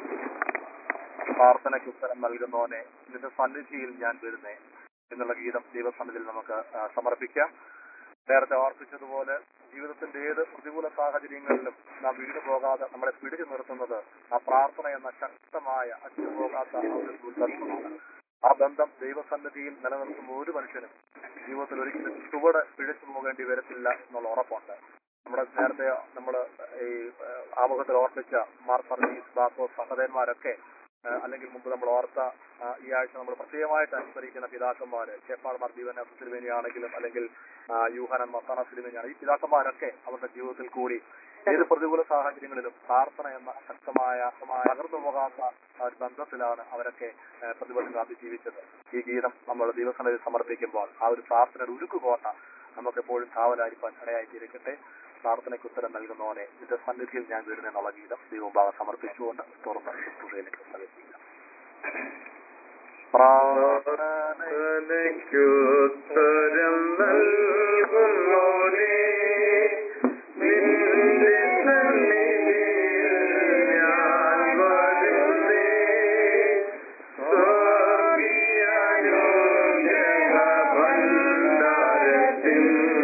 പ്രാർത്ഥനയ്ക്ക് ഉത്തരം നൽകുന്നവനെ നിന്റെ സന്നിധിയിൽ ഞാൻ വരുന്നേ എന്നുള്ള ഗീതം ദൈവസന്നിധിയിൽ നമുക്ക് ആ, സമർപ്പിക്കാം നേരത്തെ ഓർപ്പിച്ചതുപോലെ ജീവിതത്തിന്റെ ഏത് പ്രതികൂല സാഹചര്യങ്ങളിലും നാം വീട് പോകാതെ നമ്മളെ പിടിച്ചു നിർത്തുന്നത് ആ പ്രാർത്ഥന എന്ന ശക്തമായ അറ്റുപോകാത്ത ആ ഒരു ബന്ധമാണ് ആ ബന്ധം ദൈവസന്നിധിയിൽ നിലനിർത്തുന്ന ഒരു മനുഷ്യനും ജീവിതത്തിൽ ഒരിക്കലും ചുവട് പിഴച്ചു പോകേണ്ടി വരത്തില്ല എന്നുള്ള ഉറപ്പുണ്ട് നമ്മുടെ നേരത്തെ നമ്മൾ ഈ ഏഹ്, ആമുഖത്തിൽ ഓർപ്പിച്ച മാർ സർവീസ് ബാക്കോ സഹോദരന്മാരൊക്കെ ഏഹ്, അല്ലെങ്കിൽ മുമ്പ് നമ്മൾ ഓർത്ത ആ, ഈ ആഴ്ച നമ്മൾ പ്രത്യേകമായിട്ട് അനുസ്മരിക്കുന്ന പിതാക്കന്മാര് ചേപ്പാട് മാർ ദീവന തിരുവേനിയാണെങ്കിലും അല്ലെങ്കിൽ ആ, യൂഹാനൻ മസാന തിരുവേനിയാണ് ഈ പിതാക്കന്മാരൊക്കെ അവരുടെ ജീവിതത്തിൽ കൂടി ഏത് പ്രതികൂല സാഹചര്യങ്ങളിലും പ്രാർത്ഥന എന്ന ശക്തമായ തകർന്നു പോകാത്ത ആ ഒരു ബന്ധത്തിലാണ് അവരൊക്കെ ഏഹ്, പ്രതിഫലം കാത്തി ജീവിച്ചത് ഈ ഗീതം നമ്മൾ ദൈവസന്നിധി സമർപ്പിക്കുമ്പോൾ ആ ഒരു പ്രാർത്ഥനയുടെ ഉരുക്കുകോട്ട നമുക്ക് എപ്പോഴും കാവലായിരിക്കാൻ ഇടയായി തീരക്കട്ടെ പ്രാർത്ഥനയ്ക്ക് ഉത്തരം നൽകുന്നവനെ നിന്റെ സന്നിധിയിൽ ഞാൻ വരുന്നെന്നുള്ള ഗീതം ദൈവഭാഗം സമർപ്പിച്ചുകൊണ്ട് തുറന്ന ശുശ്രൂഷയിലേക്ക് പ്രവേശിക്കാം പ്രാർത്ഥനയ്ക്കുത്തരം നൽകുന്നോനേ നിന്റെ സന്നിധിയിൽ ഞാൻ വരുന്നേ സ്വർഗീയാനുഗ്രഹഭണ്ഡാരത്തിൻ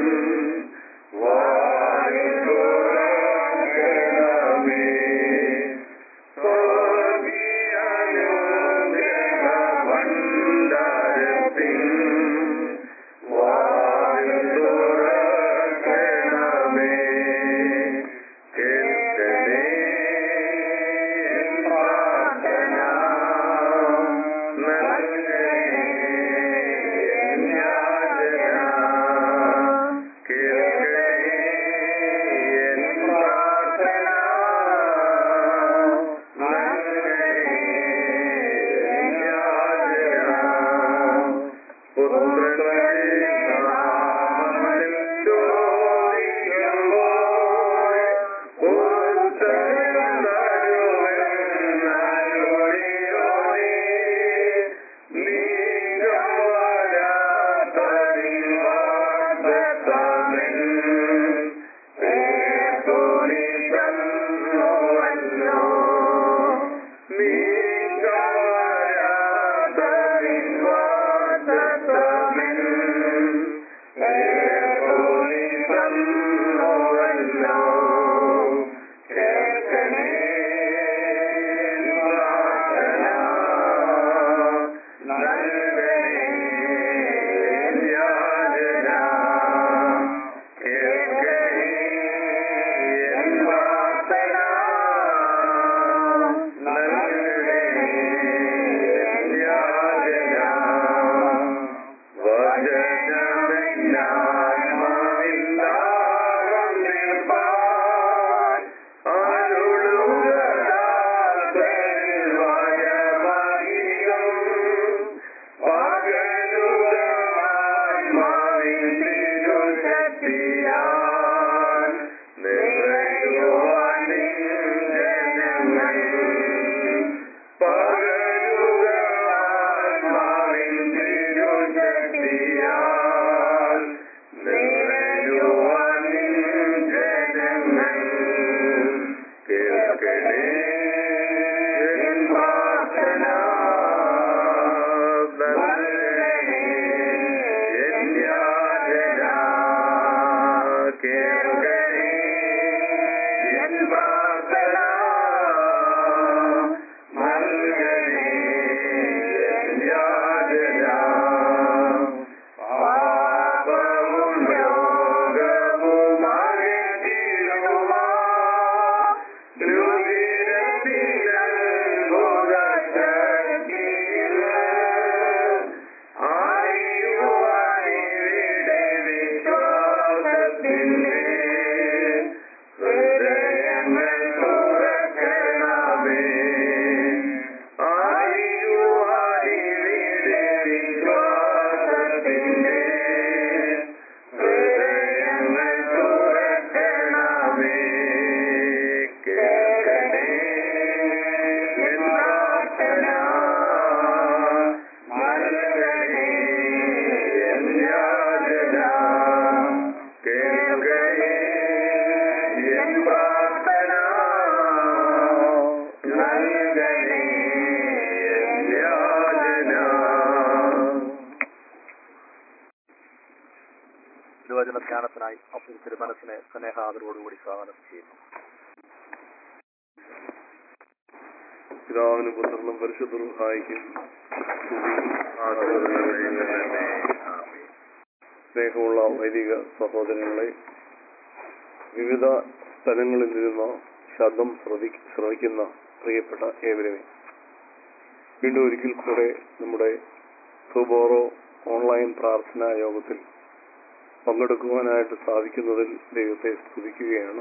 വാതിൽ തുറക്കണമേ സ്വർഗീയാനുഗ്രഹഭണ്ഡാരത്തിൻ വാതിൽ തുറക്കണമേ കേൾക്ക കേൾക്കണേ എൻ പ്രാർത്ഥന നൽകണേ എൻ യാചന കേൾക്കണേ എൻ പ്രാർത്ഥന നൽകണേ എൻ യാചന പാപവും രോഗവും അകറ്റിടുവാ ഹൃദയങ്ങൾ തുറക്കണമേ കേൾക്കണേ എൻ പ്രാർത്ഥന നൽകണേ എൻ യാചന കേൾക്കണേ എൻ പ്രാർത്ഥന നൽകണേ എൻ യാചന തിരുവചന ധ്യാനത്തിനായി അപ്പുൽ തിരുമനസിനെ സ്നേഹാദരോടുകൂടി സ്വാഗതം ചെയ്യുന്നു പിതാവിനും പുത്രനും പരിശുദ്ധനും സഹായിക്കും സ്നേഹമുള്ള വൈദിക സഹോദരങ്ങളെ വിവിധ സ്ഥലങ്ങളിൽ നിന്ന് ശബ്ദം ശ്രദ്ധി ശ്രവിക്കുന്ന പ്രിയപ്പെട്ട ഏവരുമേ വീണ്ടും ഒരിക്കൽ കൂടെ നമ്മുടെ സുബോറോ ഓൺലൈൻ പ്രാർത്ഥനാ യോഗത്തിൽ പങ്കെടുക്കുവാനായിട്ട് സാധിക്കുന്നതിൽ ദൈവത്തെ സ്തുതിക്കുകയാണ്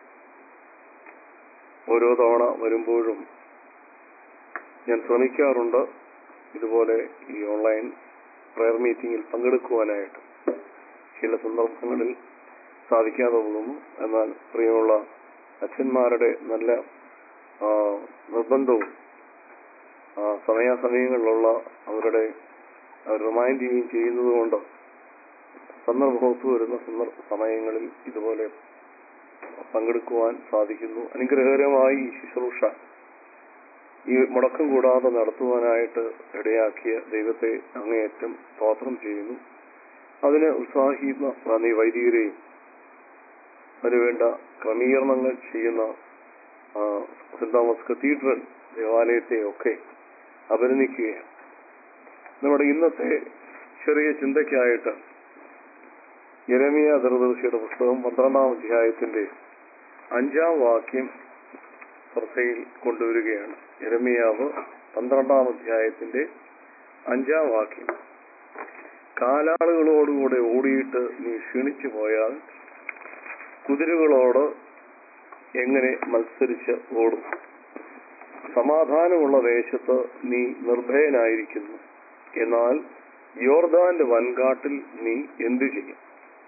ഓരോ തവണ വരുമ്പോഴും ഞാൻ ശ്രമിക്കാറുണ്ട് ഇതുപോലെ ഈ ഓൺലൈൻ പ്രയർ മീറ്റിംഗിൽ പങ്കെടുക്കുവാനായിട്ട് ചില സന്ദർഭങ്ങളിൽ സാധിക്കാതെ പോകുന്നു എന്നാൽ പ്രിയമുള്ള അച്ഛന്മാരുടെ നല്ല ആ, നിർബന്ധവും ആ, സമയാസമയങ്ങളിലുള്ള അവരുടെ റിമൈൻഡ് ചെയ്യുകയും ചെയ്യുന്നത് കൊണ്ട് സന്ദർഭമൊത്തു വരുന്ന സന്ദർഭ സമയങ്ങളിൽ ഇതുപോലെ പങ്കെടുക്കുവാൻ സാധിക്കുന്നു അനുഗ്രഹകരമായി ഈ ശുശ്രൂഷ ഈ മുടക്കം കൂടാതെ നടത്തുവാനായിട്ട് ഇടയാക്കിയ ദൈവത്തെ അങ്ങേയറ്റം സ്തോത്രം ചെയ്യുന്നു അതിന് ഉത്സാഹിക്കുന്ന നന്ദി വൈദികരെയും അതിനുവേണ്ട ക്രമീകരണങ്ങൾ ചെയ്യുന്ന ആ, സെന്റ് തോമസ് കത്തീഡ്രൽ ദേവാലയത്തെയൊക്കെ അഭിനന്ദിക്കുകയാണ് നമ്മുടെ ഇന്നത്തെ ചെറിയ ചിന്തയ്ക്കായിട്ട് യരമിയ ദർദർശിയുടെ പുസ്തകം പന്ത്രണ്ടാം അധ്യായത്തിന്റെ അഞ്ചാം വാക്യം ശ്രദ്ധയിൽ കൊണ്ടുവരികയാണ് യരമിയാവ് പന്ത്രണ്ടാം അധ്യായത്തിന്റെ അഞ്ചാം വാക്യം കാലാളുകളോടുകൂടെ ഓടിയിട്ട് നീ ക്ഷീണിച്ചു പോയാൽ കുതിരകളോട് എങ്ങനെ മത്സരിച്ച് ഓടും സമാധാനമുള്ള ദേശത്ത് നീ നിർഭയനായിരിക്കുന്നു എന്നാൽ യോർദാന്റെ വൻകാട്ടിൽ നീ എന്തു ചെയ്യും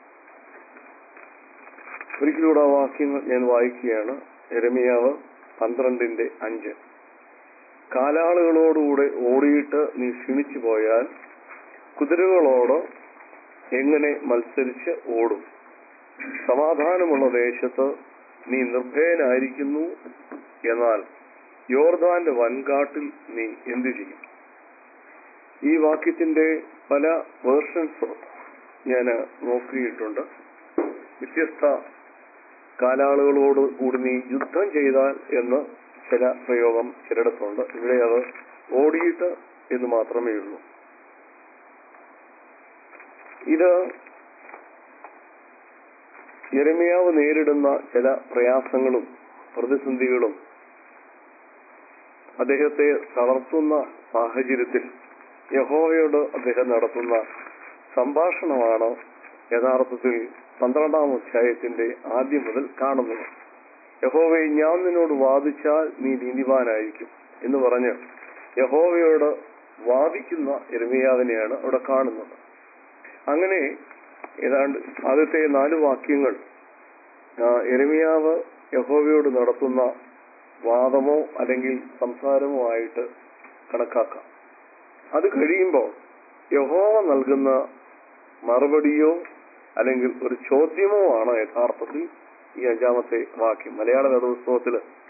ഒരിക്കലൂടെ ആ വാക്യങ്ങൾ ഞാൻ വായിക്കുകയാണ് എരമിയാവ് പന്ത്രണ്ടിന്റെ അഞ്ച് കാലാളുകളോടുകൂടെ ഓടിയിട്ട് നീ ക്ഷീണിച്ചു പോയാൽ കുതിരകളോട് എങ്ങനെ മത്സരിച്ച് ഓടും സമാധാനമുള്ള ദേശത്ത് നീ നിർഭയനായിരിക്കുന്നു എന്നാൽ യോർദാന്റെ വൻകാട്ടിൽ നീ എന്തു ചെയ്യും ഈ വാക്യത്തിന്റെ പല വേർഷൻസ് ഞാൻ നോക്കിയിട്ടുണ്ട് വ്യത്യസ്ത കാലാളുകളോട് കൂടി നീ യുദ്ധം ചെയ്താൽ എന്ന് ചില പ്രയോഗം ചിലയിടത്തുണ്ട് ഇവിടെ അത് ഓടിയിട്ട് എന്ന് മാത്രമേ ഉള്ളൂ ഇത് യരമിയാവ് നേരിടുന്ന ചില പ്രയാസങ്ങളും പ്രതിസന്ധികളും അദ്ദേഹത്തെ തളർത്തുന്ന സാഹചര്യത്തിൽ യഹോവയോട് അദ്ദേഹം നടത്തുന്ന സംഭാഷണമാണ് യഥാർത്ഥത്തിൽ പന്ത്രണ്ടാം അധ്യായത്തിന്റെ ആദ്യം മുതൽ കാണുന്നത് യഹോവയെ ഞാൻ നിന്നോട് വാദിച്ചാൽ നീ നീതിമാനായിരിക്കും എന്ന് പറഞ്ഞ് യഹോവയോട് വാദിക്കുന്ന എരുമിയാവിനെയാണ് അവിടെ കാണുന്നത് അങ്ങനെ ഏതാണ്ട് ആദ്യത്തെ നാല് വാക്യങ്ങൾ ആ, എരമിയാവ് യഹോവയോട് നടത്തുന്ന വാദമോ അല്ലെങ്കിൽ സംസാരമോ ആയിട്ട് കണക്കാക്കാം അത് കഴിയുമ്പോൾ യഹോവ നൽകുന്ന മറുപടിയോ അല്ലെങ്കിൽ ഒരു ചോദ്യമോ ആണ് യഥാർത്ഥത്തിൽ ഈ അഞ്ചാമത്തെ വാക്യം മലയാള വേദപുസ്തകത്തിൽ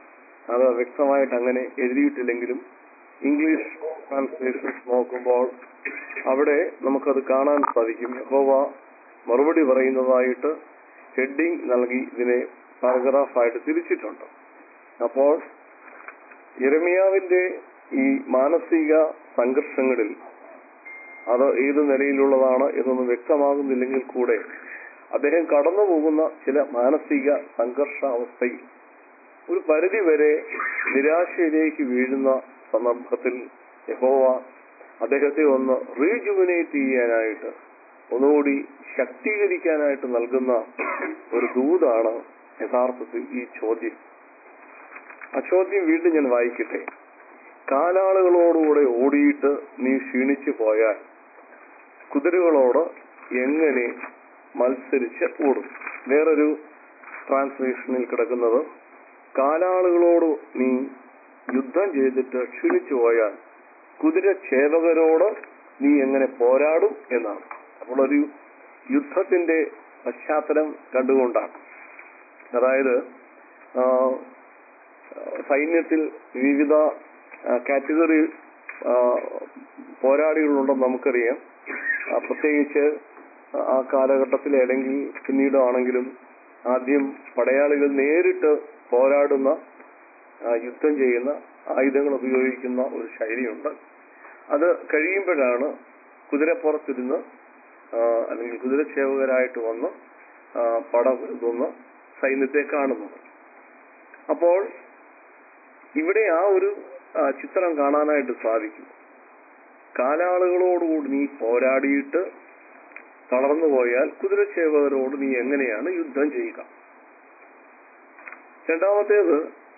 അത് വ്യക്തമായിട്ട് അങ്ങനെ എഴുതിയിട്ടില്ലെങ്കിലും ഇംഗ്ലീഷ് ട്രാൻസ്ലേഷൻസ് നോക്കുമ്പോൾ അവിടെ നമുക്കത് കാണാൻ സാധിക്കും യഹോവ മറുപടി പറയുന്നതായിട്ട് ഹെഡിങ് നൽകി ഇതിനെ പാരഗ്രാഫായിട്ട് തിരിച്ചിട്ടുണ്ട് അപ്പോൾ യരമിയാവിന്റെ ഈ മാനസിക സംഘർഷങ്ങളിൽ അത് ഏത് നിലയിലുള്ളതാണ് എന്നൊന്നും വ്യക്തമാകുന്നില്ലെങ്കിൽ കൂടെ അദ്ദേഹം കടന്നു പോകുന്ന ചില മാനസിക സംഘർഷാവസ്ഥയിൽ ഒരു പരിധി വരെ നിരാശയിലേക്ക് വീഴുന്ന സന്ദർഭത്തിൽ യഹോവ അദ്ദേഹത്തെ ഒന്ന് റീജുവിനേറ്റ് ചെയ്യാനായിട്ട് ഒന്നുകൂടി ശക്തീകരിക്കാനായിട്ട് നൽകുന്ന ഒരു ദൂതാണ് യഥാർത്ഥത്തിൽ ഈ ചോദ്യം ആ ചോദ്യം വീണ്ടും ഞാൻ വായിക്കട്ടെ കാലാളുകളോടുകൂടെ ഓടിയിട്ട് നീ ക്ഷീണിച്ചു പോയാൽ കുതിരകളോട് എങ്ങനെ മത്സരിച്ച് ഓടും വേറൊരു ട്രാൻസ്ലേഷനിൽ കിടക്കുന്നത് കാലാളുകളോട് നീ യുദ്ധം ചെയ്തിട്ട് ക്ഷീണിച്ചു പോയാൽ കുതിര ചേവകരോട് നീ എങ്ങനെ പോരാടും എന്നാണ് അപ്പോൾ ഒരു യുദ്ധത്തിന്റെ പശ്ചാത്തലം കണ്ടുകൊണ്ടാണ് അതായത് ആ, സൈന്യത്തിൽ വിവിധ കാറ്റഗറി പോരാളികളുണ്ടെന്ന് നമുക്കറിയാം ആ, പ്രത്യേകിച്ച് ആ കാലഘട്ടത്തിൽ അല്ലെങ്കിൽ പിന്നീടാണെങ്കിലും ആദ്യം പടയാളികൾ നേരിട്ട് പോരാടുന്ന ആ, യുദ്ധം ചെയ്യുന്ന ആയുധങ്ങൾ ഉപയോഗിക്കുന്ന ഒരു ശൈലിയുണ്ട് അത് കഴിയുമ്പോഴാണ് കുതിരപ്പുറത്തിരുന്ന് ആ, അല്ലെങ്കിൽ കുതിരച്ചേവകരായിട്ട് വന്ന് ആ, പടപൊരുതുന്ന സൈന്യത്തെ കാണുന്നത് അപ്പോൾ ഇവിടെ ആ ഒരു ആ, ചിത്രം കാണാനായിട്ട് സാധിക്കും കാലാളുകളോടുകൂടി നീ പോരാടിയിട്ട് തളർന്നു പോയാൽ കുതിരച്ചേവകരോട് നീ എങ്ങനെയാണ് യുദ്ധം ചെയ്യുക രണ്ടാമത്തേത്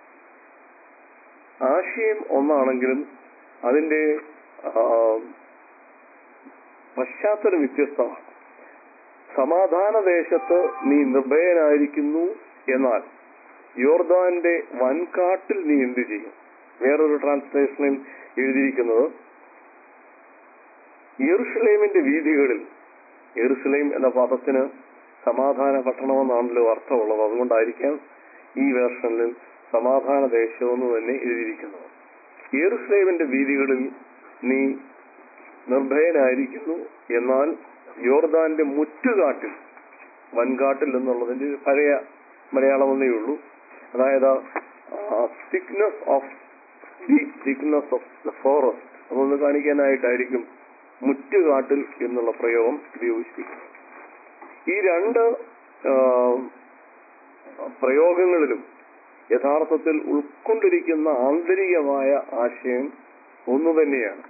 ആശയം ഒന്നാണെങ്കിലും അതിന്റെ ആ, പശ്ചാത്തലം വ്യത്യസ്തമാണ് സമാധാന ദേശത്ത് നീ നിർഭയനായിരിക്കുന്നു എന്നാൽ യോർദാന്റെ വൻകാട്ടിൽ നീ എന്ത് ചെയ്യും വേറൊരു ട്രാൻസ്ലേഷനിൽ എഴുതിയിരിക്കുന്നത് യെറുഷലേമിന്റെ വീതികളിൽ യെറുസലേം എന്ന പദത്തിന് സമാധാന പട്ടണമെന്നാണല്ലോ അർത്ഥമുള്ളത് അതുകൊണ്ടായിരിക്കാം ഈ വേർഷനിൽ സമാധാന ദേശമെന്ന് തന്നെ എഴുതിയിരിക്കുന്നത് യെറുസലേമിന്റെ വീതികളിൽ നീ നിർഭയനായിരിക്കുന്നു എന്നാൽ യോർദാന്റെ മുറ്റുകാട്ടിൽ വൻകാട്ടിൽ എന്നുള്ളതിന്റെ ഒരു പഴയ മലയാളമെന്നേ ഉള്ളൂ അതായത് thickness of deep thickness of the forest അതൊന്ന് കാണിക്കാനായിട്ടായിരിക്കും മുറ്റുകാട്ടിൽ എന്നുള്ള പ്രയോഗം ഉപയോഗിച്ചിരിക്കുന്നത് ഈ രണ്ട് ആ, പ്രയോഗങ്ങളിലും യഥാർത്ഥത്തിൽ ഉൾക്കൊണ്ടിരിക്കുന്ന ആന്തരികമായ ആശയം ഒന്നു തന്നെയാണ്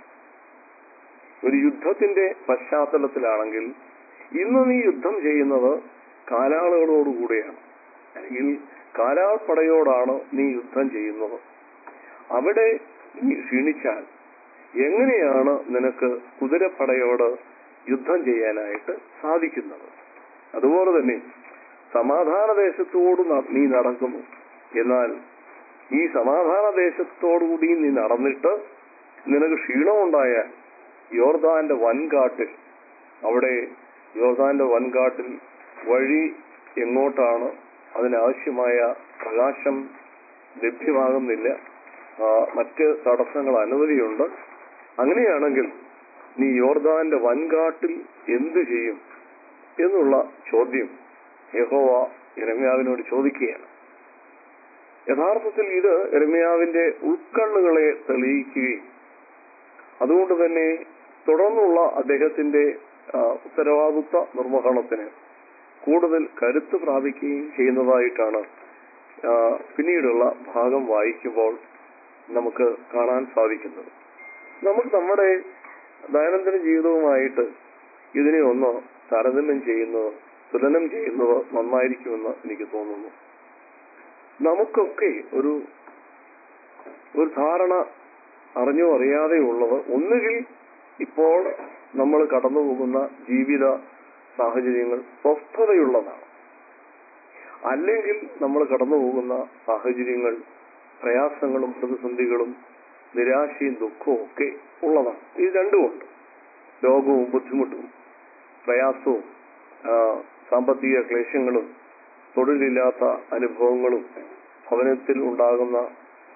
ഒരു യുദ്ധത്തിന്റെ പശ്ചാത്തലത്തിലാണെങ്കിൽ ഇന്ന് നീ യുദ്ധം ചെയ്യുന്നത് കാലാളുകളോടുകൂടെയാണ് അല്ലെങ്കിൽ കാലാൾപ്പടയോടാണ് നീ യുദ്ധം ചെയ്യുന്നത് അവിടെ നീ ക്ഷീണിച്ചാൽ എങ്ങനെയാണ് നിനക്ക് കുതിരപ്പടയോട് യുദ്ധം ചെയ്യാനായിട്ട് സാധിക്കുന്നത് അതുപോലെ തന്നെ സമാധാന ദേശത്തോട് ന- നീ നടക്കുന്നു എന്നാൽ ഈ സമാധാന ദേശത്തോടുകൂടി നീ നടന്നിട്ട് നിനക്ക് ക്ഷീണമുണ്ടായാൽ യോർദാന്റെ വൻകാട്ടിൽ അവിടെ യോർദാന്റെ വൻകാട്ടിൽ വഴി എങ്ങോട്ടാണ് അതിനാവശ്യമായ പ്രകാശം ലഭ്യമാകുന്നില്ല ആ, മറ്റ് തടസ്സങ്ങൾ അനവധിയുണ്ട് അങ്ങനെയാണെങ്കിൽ നീ യോർദാന്റെ വൻകാട്ടിൽ എന്തു ചെയ്യും എന്നുള്ള ചോദ്യം യഹോവ ഇരമ്യാവിനോട് ചോദിക്കുകയാണ് യഥാർത്ഥത്തിൽ ഇത് ഇരമ്യാവിന്റെ ഉൾക്കണ്ണുകളെ തെളിയിക്കുകയും അതുകൊണ്ട് തന്നെ തുടർന്നുള്ള അദ്ദേഹത്തിന്റെ ആ, ഉത്തരവാദിത്വ നിർവഹണത്തിന് കൂടുതൽ കരുത്ത് പ്രാപിക്കുകയും ചെയ്യുന്നതായിട്ടാണ് ആ, പിന്നീടുള്ള ഭാഗം വായിക്കുമ്പോൾ നമുക്ക് കാണാൻ സാധിക്കുന്നത് നമുക്ക് നമ്മുടെ ദൈനംദിന ജീവിതവുമായിട്ട് ഇതിനെ ഒന്ന് താരതമ്യം ചെയ്യുന്നത് തുലനം ചെയ്യുന്നത് നന്നായിരിക്കുമെന്ന് എനിക്ക് തോന്നുന്നു നമുക്കൊക്കെ ഒരു ഒരു ധാരണ അറിഞ്ഞോ അറിയാതെയോ ഉള്ളത് ഒന്നുകിൽ ഇപ്പോൾ നമ്മൾ കടന്നു പോകുന്ന ജീവിത സാഹചര്യങ്ങൾ സ്വസ്ഥതയുള്ളതാണ് അല്ലെങ്കിൽ നമ്മൾ കടന്നു പോകുന്ന സാഹചര്യങ്ങൾ പ്രയാസങ്ങളും പ്രതിസന്ധികളും നിരാശയും ദുഃഖവും ഒക്കെ ഉള്ളതാണ് ഇത് രണ്ടുമുണ്ട് രോഗവും ബുദ്ധിമുട്ടും പ്രയാസവും ആ, സാമ്പത്തിക ക്ലേശങ്ങളും തൊഴിലില്ലാത്ത അനുഭവങ്ങളും ഭവനത്തിൽ ഉണ്ടാകുന്ന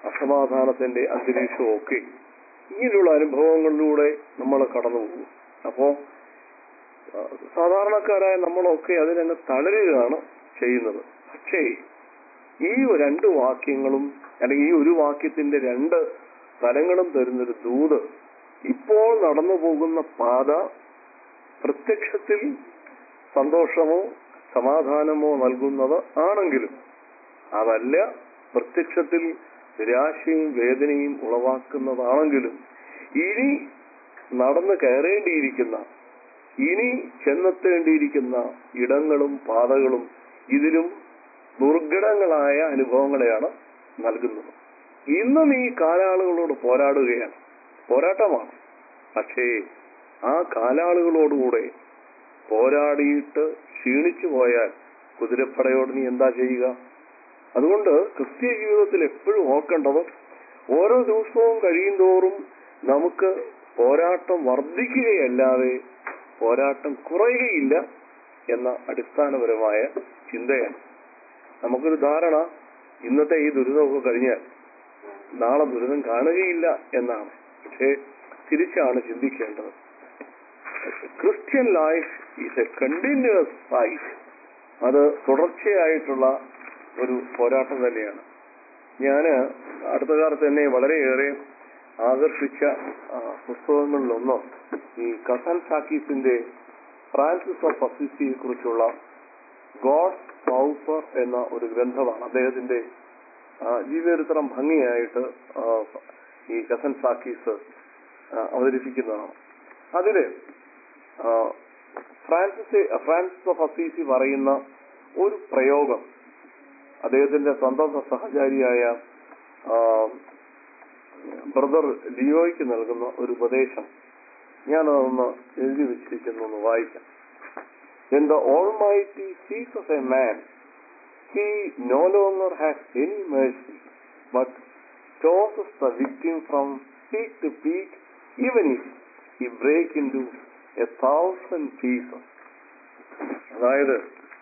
അസമാധാനത്തിന്റെ അന്തരീക്ഷവും ഒക്കെ ഇങ്ങനെയുള്ള അനുഭവങ്ങളിലൂടെ നമ്മൾ കടന്നു പോകും അപ്പോ ആ, സാധാരണക്കാരായ നമ്മളൊക്കെ അതിനങ്ങ് തളരുകയാണ് ചെയ്യുന്നത് പക്ഷേ ഈ രണ്ട് വാക്യങ്ങളും അല്ലെങ്കിൽ ഈ ഒരു വാക്യത്തിന്റെ രണ്ട് തലങ്ങളും തരുന്നൊരു ദൂത് ഇപ്പോൾ നടന്നു പോകുന്ന പാത പ്രത്യക്ഷത്തിൽ സന്തോഷമോ സമാധാനമോ നൽകുന്നത് ആണെങ്കിലും അതല്ല പ്രത്യക്ഷത്തിൽ നിരാശയും വേദനയും ഉളവാക്കുന്നതാണെങ്കിലും ഇനി നടന്നു കയറേണ്ടിയിരിക്കുന്ന ഇനി ചെന്നെത്തേണ്ടിയിരിക്കുന്ന ഇടങ്ങളും പാതകളും ഇതിലും ദുർഘടങ്ങളായ അനുഭവങ്ങളെയാണ് നൽകുന്നത് ഇന്നും ഈ കാലാളുകളോട് പോരാടുകയാണ് പോരാട്ടമാണ് പക്ഷേ ആ കാലാളുകളോടുകൂടെ പോരാടിയിട്ട് ക്ഷീണിച്ചു പോയാൽ കുതിരപ്പടയോട് നീ എന്താ ചെയ്യുക അതുകൊണ്ട് ക്രിസ്തീയ ജീവിതത്തിൽ എപ്പോഴും ഓർക്കേണ്ടത് ഓരോ ദിവസവും കഴിയുന്തോറും നമുക്ക് പോരാട്ടം വർദ്ധിക്കുകയല്ലാതെ പോരാട്ടം കുറയുകയില്ല എന്ന അടിസ്ഥാനപരമായ ചിന്തയാണ് നമുക്കൊരു ധാരണ ഇന്നത്തെ ഈ ദുരിതമൊക്കെ കഴിഞ്ഞാൽ നാളെ ദുരിതം കാണുകയില്ല എന്നാണ് പക്ഷേ തിരിച്ചാണ് ചിന്തിക്കേണ്ടത് Christian life is a continuous fight അത് തുടർച്ചയായിട്ടുള്ള ഒരു പോരാട്ടം തന്നെയാണ് ഞാൻ അടുത്ത കാലത്ത് എന്നെ വളരെയേറെ ആകർഷിച്ച ആ, പുസ്തകങ്ങളിലൊന്ന് ഈ കസൻ സാക്കീസിന്റെ ഫ്രാൻസിസ് ഓഫ് അസിസിയെ കുറിച്ചുള്ള ഗോഡ് പൗപ്പർ എന്ന ഒരു ഗ്രന്ഥമാണ് അദ്ദേഹത്തിന്റെ ആ, ജീവചരിത്രം ഭംഗിയായിട്ട് ആ, ഈ കസൻ സാക്കീസ് ആ, അവതരിപ്പിക്കുന്നതാണ് അതില് ആ, ഫ്രാൻസിസ് ഫ്രാൻസിസ് ഓഫ് അസീസി പറയുന്ന ഒരു പ്രയോഗം അദ്ദേഹത്തിന്റെ സ്വന്തം സഹചാരിയായ ആ, ബ്രദർ ലിയോയ്ക്ക് നൽകുന്ന ഒരു ഉപദേശം ഞാനതൊന്ന് എഴുതി വെച്ചിരിക്കുന്നു ഒന്ന് വായിക്കാം When the Almighty sees of a man, he no longer has any mercy, but tosses the victim from peak to peak, even if he break into a thousand pieces. അതായത്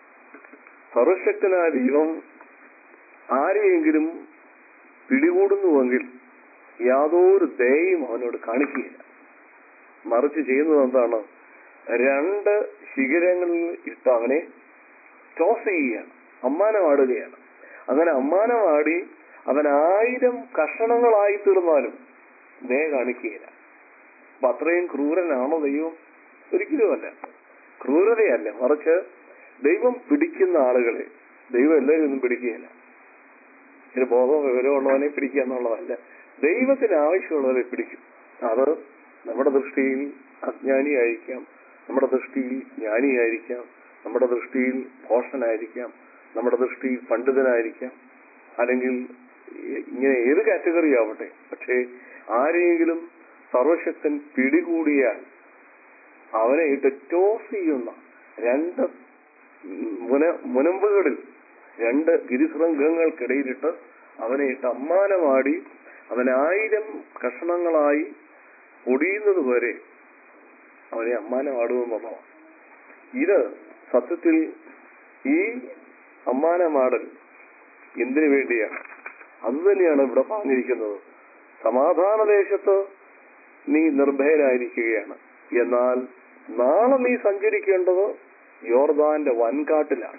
സർവശക്തനായ ദൈവം ആരെയെങ്കിലും പിടികൂടുന്നുവെങ്കിൽ യാതൊരു ദയയും അവനോട് കാണിക്കുകയില്ല മറിച്ച് ചെയ്യുന്നത് എന്താണ് രണ്ട് ശിഖരങ്ങളിൽ ഇട്ട് അവനെ ടോസ് ചെയ്യുകയാണ് അമ്മാനമാടുകയാണ് അങ്ങനെ അമ്മാനമാടി അവൻ ആയിരം കഷണങ്ങളായി തീർന്നാലും ദയ കാണിക്കുകയില്ല അപ്പൊ അത്രയും ക്രൂരനാണോ ദൈവം ഒരിക്കലുമല്ല ക്രൂരതയല്ല മറിച്ച് ദൈവം പിടിക്കുന്ന ആളുകളെ ദൈവം എല്ലാവരും ഒന്നും പിടിക്കുകയില്ല ഇതിന് ബോധം വിവരമുള്ളവനെ പിടിക്കുക എന്നുള്ളതല്ല ദൈവത്തിന് ആവശ്യമുള്ളവരെ പിടിക്കും അത് നമ്മുടെ ദൃഷ്ടിയിൽ അജ്ഞാനിയായിരിക്കാം നമ്മുടെ ദൃഷ്ടിയിൽ ജ്ഞാനിയായിരിക്കാം നമ്മുടെ ദൃഷ്ടിയിൽ ഭോഷനായിരിക്കാം നമ്മുടെ ദൃഷ്ടിയിൽ പണ്ഡിതനായിരിക്കാം അല്ലെങ്കിൽ ഇ- ഇങ്ങനെ ഏത് കാറ്റഗറി ആവട്ടെ പക്ഷേ ആരെയെങ്കിലും സർവശക്തൻ പിടികൂടിയാൽ അവനെ ഇട്ട് ടോസ് ചെയ്യുന്ന രണ്ട് മുന മുനമ്പുകളിൽ രണ്ട് ഗിരിശൃംഗങ്ങൾക്കിടയിലിട്ട് അവനെ ഇട്ട് അമ്മാനമാടി അവൻ ആയിരം കഷണങ്ങളായി ഒടിയുന്നത് വരെ അവനെ അമ്മാനമാടുമെന്നുള്ളതാണ് ഇത് സത്യത്തിൽ ഈ അമ്മാനമാടൽ എന്തിനു വേണ്ടിയാണ് അത് തന്നെയാണ് ഇവിടെ പറഞ്ഞിരിക്കുന്നത് സമാധാന ദേശത്ത് നീ നിർഭയനായിരിക്കുകയാണ് എന്നാൽ നാളെ നീ സഞ്ചരിക്കേണ്ടത് യോർദാന്റെ വൻകാട്ടിലാണ്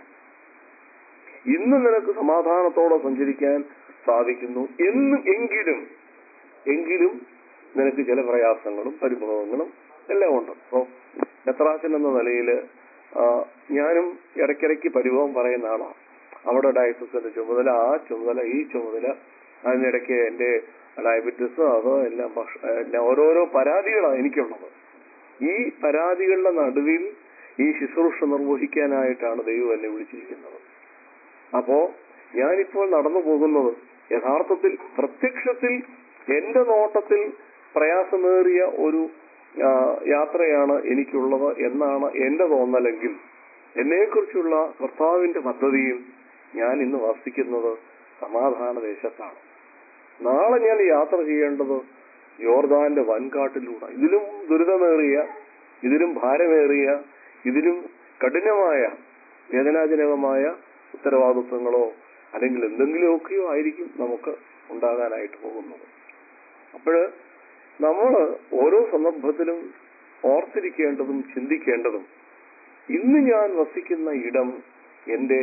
ഇന്ന് നിനക്ക് സമാധാനത്തോടെ സഞ്ചരിക്കാൻ സാധിക്കുന്നു എന്ന് എങ്കിലും എങ്കിലും നിനക്ക് ചില പ്രയാസങ്ങളും പരിഭവങ്ങളും എല്ലാം ഉണ്ട് അപ്പോ നെത്രാശൻ എന്ന നിലയിൽ ഞാനും ഇടയ്ക്കിടയ്ക്ക് പരിഭവം പറയുന്ന ആളാണ് അവിടെ ഡയസിന്റെ ചുമതല ആ ചുമതല ഈ ചുമതല അതിനിടയ്ക്ക് എന്റെ ഡയബറ്റീസ് അത് എല്ലാം ഭക്ഷ- എല്ലാം ഓരോരോ പരാതികളാണ് എനിക്കുള്ളത് ഈ പരാതികളുടെ നടുവിൽ ഈ ശുശ്രൂഷ നിർവഹിക്കാനായിട്ടാണ് ദൈവം എന്നെ വിളിച്ചിരിക്കുന്നത് അപ്പോ ഞാനിപ്പോൾ നടന്നു പോകുന്നത് യഥാർത്ഥത്തിൽ പ്രത്യക്ഷത്തിൽ എന്റെ നോട്ടത്തിൽ പ്രയാസമേറിയ ഒരു ആ, യാത്രയാണ് എനിക്കുള്ളത് എന്നാണ് എന്റെ തോന്നലെങ്കിൽ എന്നെക്കുറിച്ചുള്ള കർത്താവിന്റെ പദ്ധതിയിൽ ഞാൻ ഇന്ന് വസിക്കുന്നത് സമാധാന ദേശത്താണ് നാളെ ഞാൻ യാത്ര ചെയ്യേണ്ടത് യോർദാന്റെ വൻകാട്ടിലൂടെ ഇതിലും ദുരിതമേറിയ ഇതിലും ഭാരമേറിയ ഇതിലും കഠിനമായ വേദനാജനകമായ ഉത്തരവാദിത്വങ്ങളോ അല്ലെങ്കിൽ എന്തെങ്കിലുമൊക്കെയോ ആയിരിക്കും നമുക്ക് ഉണ്ടാകാനായിട്ട് പോകുന്നത് അപ്പോഴ് നമ്മൾ ഓരോ സന്ദർഭത്തിലും ഓർത്തിരിക്കേണ്ടതും ചിന്തിക്കേണ്ടതും ഇന്ന് ഞാൻ വസിക്കുന്ന ഇടം എന്റെ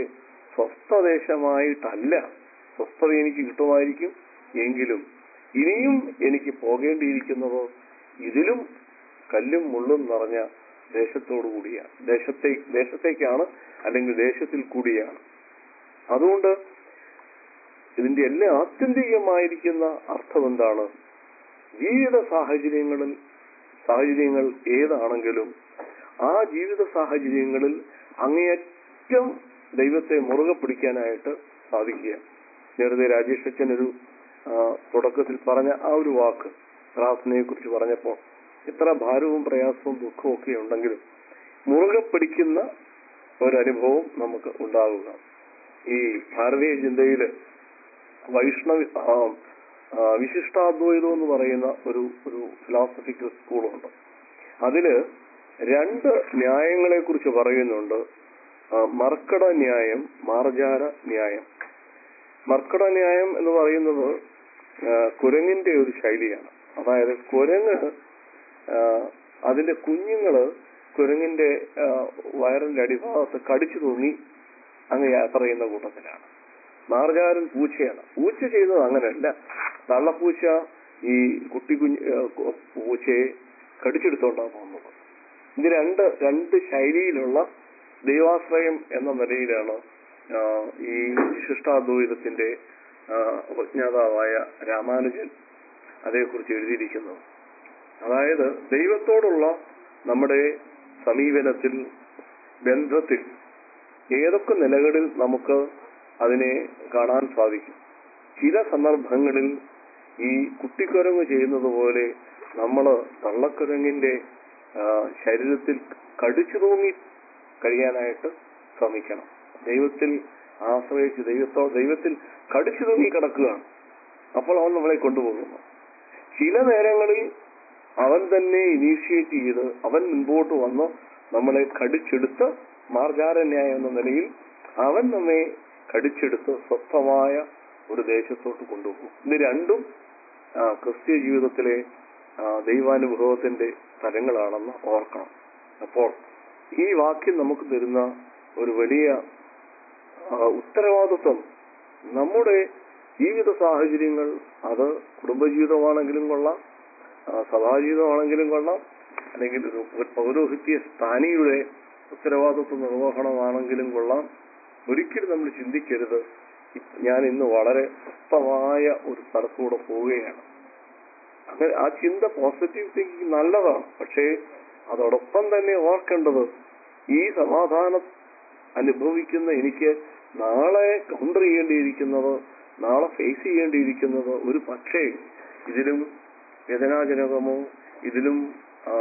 സ്വസ്ഥദേശമായിട്ടല്ല സ്വസ്ഥത എനിക്ക് കിട്ടുമായിരിക്കും എങ്കിലും ഇനിയും എനിക്ക് പോകേണ്ടിയിരിക്കുന്നത് ഇതിലും കല്ലും മുള്ളും നിറഞ്ഞ ദേശത്തോടു കൂടിയാണ് ദേശത്തെ ദേശത്തേക്കാണ് അല്ലെങ്കിൽ ദേശത്തിൽ കൂടിയാണ് അതുകൊണ്ട് ഇതിന്റെ എല്ലാ ആത്യന്തികമായിരിക്കുന്ന അർത്ഥം എന്താണ് ജീവിത സാഹചര്യങ്ങളിൽ സാഹചര്യങ്ങൾ ഏതാണെങ്കിലും ആ ജീവിത സാഹചര്യങ്ങളിൽ അങ്ങേയറ്റം ദൈവത്തെ മുറുകെ പിടിക്കാനായിട്ട് സാധിക്കുക നേരത്തെ രാജേഷ് അച്ഛൻ ഒരു ആ, തുടക്കത്തിൽ പറഞ്ഞ ആ ഒരു വാക്ക് പ്രാർത്ഥനയെ കുറിച്ച് പറഞ്ഞപ്പോൾ എത്ര ഭാരവും പ്രയാസവും ദുഃഖവും ഒക്കെ ഉണ്ടെങ്കിലും മുറുകെ പിടിക്കുന്ന ഒരനുഭവം നമുക്ക് ഉണ്ടാവുക ഈ ഭാരതീയ ചിന്തയില് വൈഷ്ണവ ആ, ആ, വിശിഷ്ടാദ്വൈതം എന്ന് പറയുന്ന ഒരു ഒരു ഫിലോസഫിക്കൽ സ്കൂളുണ്ട് അതില് രണ്ട് ന്യായങ്ങളെ കുറിച്ച് പറയുന്നുണ്ട് ആ, മർക്കട ന്യായം മാർജാര ന്യായം മർക്കട ന്യായം എന്ന് പറയുന്നത് ആ, കുരങ്ങിന്റെ ഒരു ശൈലിയാണ് അതായത് കുരങ്ങ് ആ, അതിന്റെ കുഞ്ഞുങ്ങള് കുരങ്ങിന്റെ ആ, വയറിന്റെ അടിഭാഗത്ത് കടിച്ചു തൂങ്ങി അങ്ങ് യാത്ര ചെയ്യുന്ന കൂട്ടത്തിലാണ് മാർജാരൻ പൂച്ചയാണ് പൂച്ച ചെയ്യുന്നത് അങ്ങനെയല്ല തള്ളപ്പൂച്ച ഈ കുട്ടി കുഞ്ഞ് ആ, കു- പൂച്ചയെ കടിച്ചെടുത്തോണ്ടാണ് പോകുന്നത് ഇത് രണ്ട് രണ്ട് ശൈലിയിലുള്ള ദൈവാശ്രയം എന്ന നിലയിലാണ് ആ, ഈ വിശിഷ്ടാദ്വൈതത്തിന്റെ ആ, ഉപജ്ഞാതാവായ രാമാനുജൻ അതേക്കുറിച്ച് എഴുതിയിരിക്കുന്നത് അതായത് ദൈവത്തോടുള്ള നമ്മുടെ സമീപനത്തിൽ ബന്ധത്തിൽ ഏതൊക്കെ നിലകളിൽ നമുക്ക് അതിനെ കാണാൻ സാധിക്കും ചില സന്ദർഭങ്ങളിൽ ഈ കുട്ടിക്കുരങ്ങ് ചെയ്യുന്നത് പോലെ നമ്മൾ തള്ളക്കുരങ്ങിന്റെ ആ, ശരീരത്തിൽ കടിച്ചു തൂങ്ങി കഴിയാനായിട്ട് ശ്രമിക്കണം ദൈവത്തിൽ ആശ്രയിച്ച് ദൈവത്തോ ദൈവത്തിൽ കടിച്ചു തൂങ്ങി കിടക്കുകയാണ് അപ്പോൾ അവൻ നമ്മളെ കൊണ്ടുപോകുന്നു ചില നേരങ്ങളിൽ അവൻ തന്നെ ഇനീഷ്യേറ്റ് ചെയ്ത് അവൻ മുൻപോട്ട് വന്ന് നമ്മളെ കടിച്ചെടുത്ത് മാർജാരന്യായം എന്ന നിലയിൽ അവൻ നമ്മെ കടിച്ചെടുത്ത് സ്വസ്ഥമായ ഒരു ദേശത്തോട്ട് കൊണ്ടുപോകും ഇത് രണ്ടും ആ, ക്രിസ്തീയ ജീവിതത്തിലെ ആ, ദൈവാനുഭവത്തിന്റെ തലങ്ങളാണെന്ന് ഓർക്കണം അപ്പോൾ ഈ വാക്യം നമുക്ക് തരുന്ന ഒരു വലിയ ആ, ഉത്തരവാദിത്വം നമ്മുടെ ജീവിത സാഹചര്യങ്ങൾ അത് കുടുംബജീവിതമാണെങ്കിലും കൊള്ളാം ആ, സഭാജീവിതമാണെങ്കിലും കൊള്ളാം അല്ലെങ്കിൽ ഒരു ഒരു പൗരോഹിത്യ സ്ഥാനിയുടെ ഉത്തരവാദിത്വ നിർവഹണമാണെങ്കിലും കൊള്ളാം ഒരിക്കലും നമ്മൾ ചിന്തിക്കരുത് ഇ- ഞാൻ ഇന്ന് വളരെ സ്വസ്ഥമായ ഒരു സ്ഥലത്തൂടെ പോവുകയാണ് അങ്ങനെ ആ ചിന്ത പോസിറ്റീവ് തിങ്കിങ് നല്ലതാണ് പക്ഷേ അതോടൊപ്പം തന്നെ ഓർക്കേണ്ടത് ഈ സമാധാനം അനുഭവിക്കുന്ന എനിക്ക് നാളെ കൗണ്ടർ ചെയ്യേണ്ടിയിരിക്കുന്നത് നാളെ ഫേസ് ചെയ്യേണ്ടിയിരിക്കുന്നത് ഒരു പക്ഷേ ഇതിലും വേദനാജനകമോ ഇതിലും ആ,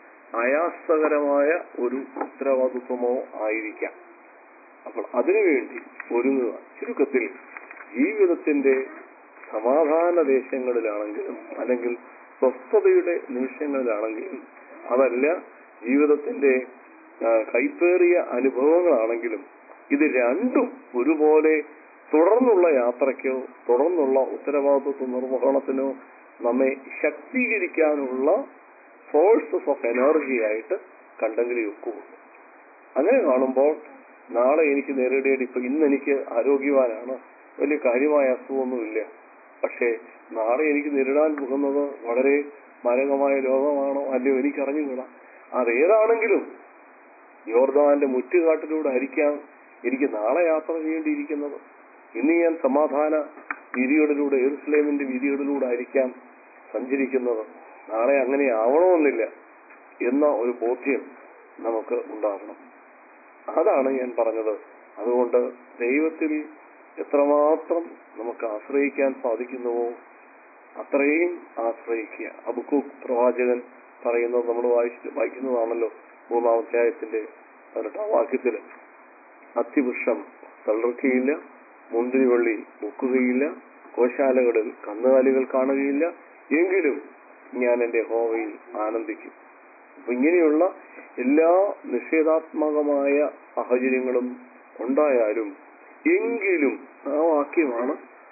ആയാസകരമായ ഒരു ഉത്തരവാദിത്വമോ ആയിരിക്കാം അപ്പോൾ അതിനുവേണ്ടി ഒരുങ്ങുക ചുരുക്കത്തിൽ ജീവിതത്തിന്റെ സമാധാന ദേശങ്ങളിലാണെങ്കിലും അല്ലെങ്കിൽ സ്വസ്ഥതയുടെ നിമിഷങ്ങളിലാണെങ്കിലും അതല്ല ജീവിതത്തിന്റെ ആ, കൈപ്പേറിയ അനുഭവങ്ങളാണെങ്കിലും ഇത് രണ്ടും ഒരുപോലെ തുടർന്നുള്ള യാത്രയ്ക്കോ തുടർന്നുള്ള ഉത്തരവാദിത്വ നിർവഹണത്തിനോ നമ്മെ ശക്തീകരിക്കാനുള്ള സോഴ്സസ് ഓഫ് എനർജി ആയിട്ട് കണ്ടെങ്കിലേ ഒക്കുള്ളൂ അങ്ങനെ കാണുമ്പോൾ നാളെ എനിക്ക് നേരിടേണ്ടി ഇപ്പൊ ഇന്ന് എനിക്ക് ആരോഗ്യവാനാണ് വലിയ കാര്യമായ അസുഖമൊന്നുമില്ല പക്ഷേ നാളെ എനിക്ക് നേരിടാൻ പോകുന്നത് വളരെ മാരകമായ രോഗമാണോ അല്ലയോ എനിക്ക് അറിഞ്ഞുകൂടാ അതേതാണെങ്കിലും യോർദാന്റെ മുറ്റുകാട്ടിലൂടെ ആയിരിക്കാം എനിക്ക് നാളെ യാത്ര ചെയ്യേണ്ടിയിരിക്കുന്നത് ഇന്ന് ഞാൻ സമാധാന വീതികളിലൂടെ എറുസലേമിന്റെ വീതികളിലൂടെ ആയിരിക്കാം സഞ്ചരിക്കുന്നത് നാളെ അങ്ങനെ ആവണമെന്നില്ല എന്ന ഒരു ബോധ്യം നമുക്ക് ഉണ്ടാകണം അതാണ് ഞാൻ പറഞ്ഞത് അതുകൊണ്ട് ദൈവത്തിൽ എത്രമാത്രം നമുക്ക് ആശ്രയിക്കാൻ സാധിക്കുന്നുവോ അത്രയും ആശ്രയിക്കുക അബുക്കു പ്രവാചകൻ പറയുന്നത് നമ്മൾ വായിച്ച് വായിക്കുന്നതാണല്ലോ മൂന്നാം അധ്യായത്തിന്റെ പതിനെട്ടാം വാക്യത്തില് അത്തിവൃക്ഷം തളർക്കുകയില്ല മുന്തിരിവള്ളി മുക്കുകയില്ല ഗോശാലകളിൽ കന്നുകാലികൾ കാണുകയില്ല എങ്കിലും ഞാൻ എന്റെ ഹോവയിൽ ആനന്ദിക്കും അപ്പൊ ഇങ്ങനെയുള്ള എല്ലാ നിഷേധാത്മകമായ സാഹചര്യങ്ങളും ഉണ്ടായാലും എങ്കിലും ആ വാക്യമാണ്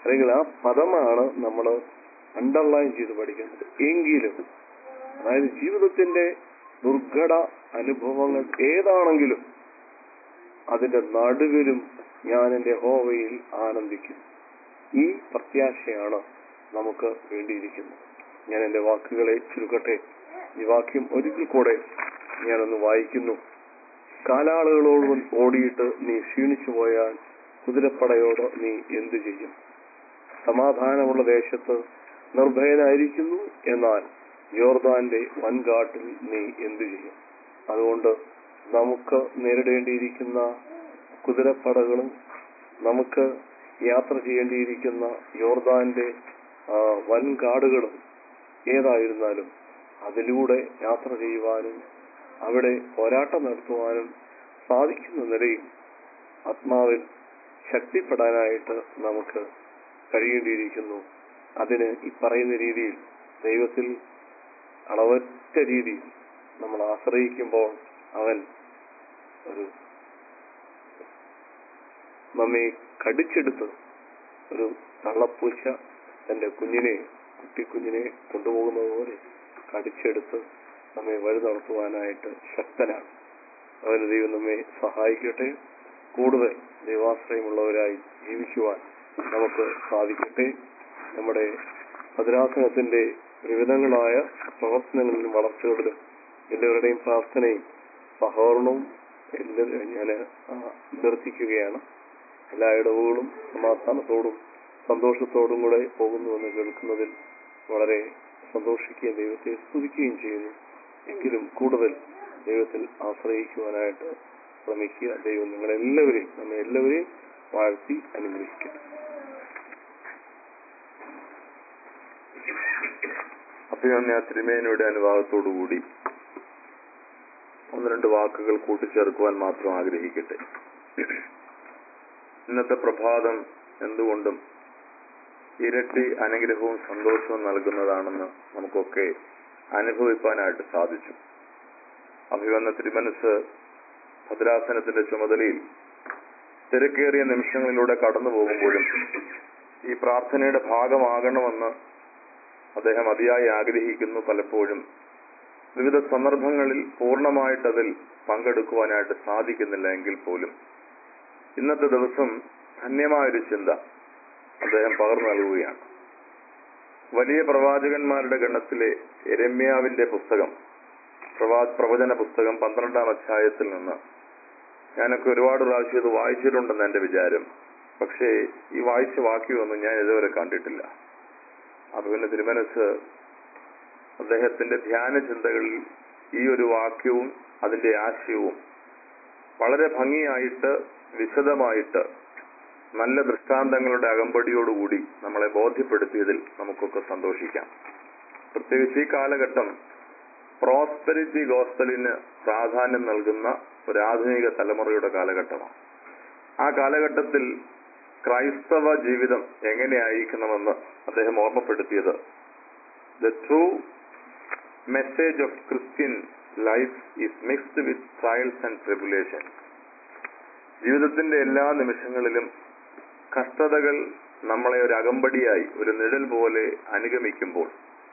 അല്ലെങ്കിൽ ആ പദമാണ് നമ്മൾ അണ്ടർലൈൻ ചെയ്ത് പഠിക്കുന്നത് എങ്കിലും അതായത് ജീവിതത്തിന്റെ ദുർഘട അനുഭവങ്ങൾ ഏതാണെങ്കിലും അതിന്റെ നടുവിലും ഞാൻ എന്റെ ഹോവയിൽ ആനന്ദിക്കും ഈ പ്രത്യാശയാണ് നമുക്ക് വേണ്ടിയിരിക്കുന്നത് ഞാൻ എന്റെ വാക്കുകളെ ചുരുക്കട്ടെ ഈ വാക്യം ഒരിക്കൽ കൂടെ ഞാനൊന്ന് വായിക്കുന്നു കാലാളുകളോട് ഓടിയിട്ട് നീ ക്ഷീണിച്ചു പോയാൽ കുതിരപ്പടയോട് നീ എന്തു ചെയ്യും സമാധാനമുള്ള ദേശത്ത് നിർഭയനായിരിക്കുന്നു എന്നാൽ യോർദാന്റെ വൻകാട്ടിൽ നീ എന്തു ചെയ്യും അതുകൊണ്ട് നമുക്ക് നേരിടേണ്ടിയിരിക്കുന്ന കുതിരപ്പടകളും നമുക്ക് യാത്ര ചെയ്യേണ്ടിയിരിക്കുന്ന യോർദാന്റെ ആ, വൻകാടുകളും ഏതായിരുന്നാലും അതിലൂടെ യാത്ര ചെയ്യുവാനും അവിടെ പോരാട്ടം നടത്തുവാനും സാധിക്കുന്ന നിലയിൽ ആത്മാവിൽ ശക്തിപ്പെടാനായിട്ട് നമുക്ക് കഴിയേണ്ടിയിരിക്കുന്നു അതിന് ഈ പറയുന്ന രീതിയിൽ ദൈവത്തിൽ അളവറ്റ രീതിയിൽ നമ്മൾ ആശ്രയിക്കുമ്പോൾ അവൻ ഒരു നമ്മെ കടിച്ചെടുത്ത് ഒരു തള്ളപ്പൂച്ച തന്റെ കുഞ്ഞിനെ കുട്ടിക്കുഞ്ഞിനെ കൊണ്ടുപോകുന്നത് പോലെ കടിച്ചെടുത്ത് നമ്മെ വഴി നടത്തുവാനായിട്ട് ശക്തനാണ് അവന് ദൈവം നമ്മെ സഹായിക്കട്ടെ കൂടുതൽ ദൈവാശ്രയമുള്ളവരായി ജീവിക്കുവാൻ നമുക്ക് സാധിക്കട്ടെ നമ്മുടെ ഭദ്രാസനത്തിന്റെ വിവിധങ്ങളായ പ്രവർത്തനങ്ങളിലും വളർച്ചകളിലും എല്ലാവരുടെയും പ്രാർത്ഥനയും സഹകരണവും എല്ലാ ഞാൻ അഭ്യർത്ഥിക്കുകയാണ് എല്ലാ ഇടവുകളും സമാധാനത്തോടും സന്തോഷത്തോടും കൂടെ പോകുന്നുവെന്ന് കേൾക്കുന്നതിൽ വളരെ സന്തോഷിക്കുകയും ദൈവത്തെ സ്തുതിക്കുകയും ചെയ്യുന്നു എങ്കിലും കൂടുതൽ ദൈവത്തിൽ ആശ്രയിക്കുവാനായിട്ട് ശ്രമിക്കുക ദൈവം നിങ്ങളെല്ലാവരെയും നമ്മെ എല്ലാവരെയും വാഴ്ത്തി അനുഗ്രഹിക്കട്ടെ അഭിമന്യ തിരുമേനയുടെ അനുവാദത്തോടുകൂടി ഒന്ന് രണ്ട് വാക്കുകൾ കൂട്ടിച്ചേർക്കുവാൻ മാത്രം ആഗ്രഹിക്കട്ടെ ഇന്നത്തെ പ്രഭാതം എന്തുകൊണ്ടും ഇരട്ടി അനുഗ്രഹവും സന്തോഷവും നൽകുന്നതാണെന്ന് നമുക്കൊക്കെ അനുഭവിപ്പാനായിട്ട് സാധിച്ചു അഭിവന്ന തിരുമനസ് ഭദ്രാസനത്തിന്റെ ചുമതലയിൽ തിരക്കേറിയ നിമിഷങ്ങളിലൂടെ കടന്നു പോകുമ്പോഴും ഈ പ്രാർത്ഥനയുടെ ഭാഗമാകണമെന്ന് അദ്ദേഹം അതിയായി ആഗ്രഹിക്കുന്നു പലപ്പോഴും വിവിധ സന്ദർഭങ്ങളിൽ പൂർണ്ണമായിട്ട് അതിൽ പങ്കെടുക്കുവാനായിട്ട് സാധിക്കുന്നില്ല എങ്കിൽ പോലും ഇന്നത്തെ ദിവസം ധന്യമായൊരു ചിന്ത അദ്ദേഹം പകർന്നു നൽകുകയാണ് വലിയ പ്രവാചകന്മാരുടെ ഗണത്തിലെ രമ്യാവിന്റെ പുസ്തകം പ്രവാ പ്രവചന പുസ്തകം പന്ത്രണ്ടാം അധ്യായത്തിൽ നിന്ന് ഞാനൊക്കെ ഒരുപാട് പ്രാവശ്യം ഇത് വായിച്ചിട്ടുണ്ടെന്ന് എന്റെ വിചാരം പക്ഷേ ഈ വായിച്ച വാക്യമൊന്നും ഞാൻ ഇതുവരെ കണ്ടിട്ടില്ല അപ്പൊ പിന്നെ തിരുമനസ് അദ്ദേഹത്തിന്റെ ധ്യാന ചിന്തകളിൽ ഈ ഒരു വാക്യവും അതിന്റെ ആശയവും വളരെ ഭംഗിയായിട്ട് വിശദമായിട്ട് നല്ല ദൃഷ്ടാന്തങ്ങളുടെ അകമ്പടിയോടുകൂടി നമ്മളെ ബോധ്യപ്പെടുത്തിയതിൽ നമുക്കൊക്കെ സന്തോഷിക്കാം പ്രത്യേകിച്ച് ഈ കാലഘട്ടം പ്രോസ്പെരിറ്റി ഗോസ്പലിന് പ്രാധാന്യം നൽകുന്ന ഒരു ആധുനിക തലമുറയുടെ കാലഘട്ടമാണ് ആ കാലഘട്ടത്തിൽ ക്രൈസ്തവ ജീവിതം എങ്ങനെയായിരിക്കണമെന്ന് അദ്ദേഹം ഓർമ്മപ്പെടുത്തിയത് the true message of Christian life is mixed with trials and tribulation ജീവിതത്തിന്റെ എല്ലാ നിമിഷങ്ങളിലും കഷ്ടതകൾ നമ്മളെ ഒരു അകമ്പടിയായി ഒരു നിഴൽ പോലെ അനുഗമിക്കുമ്പോൾ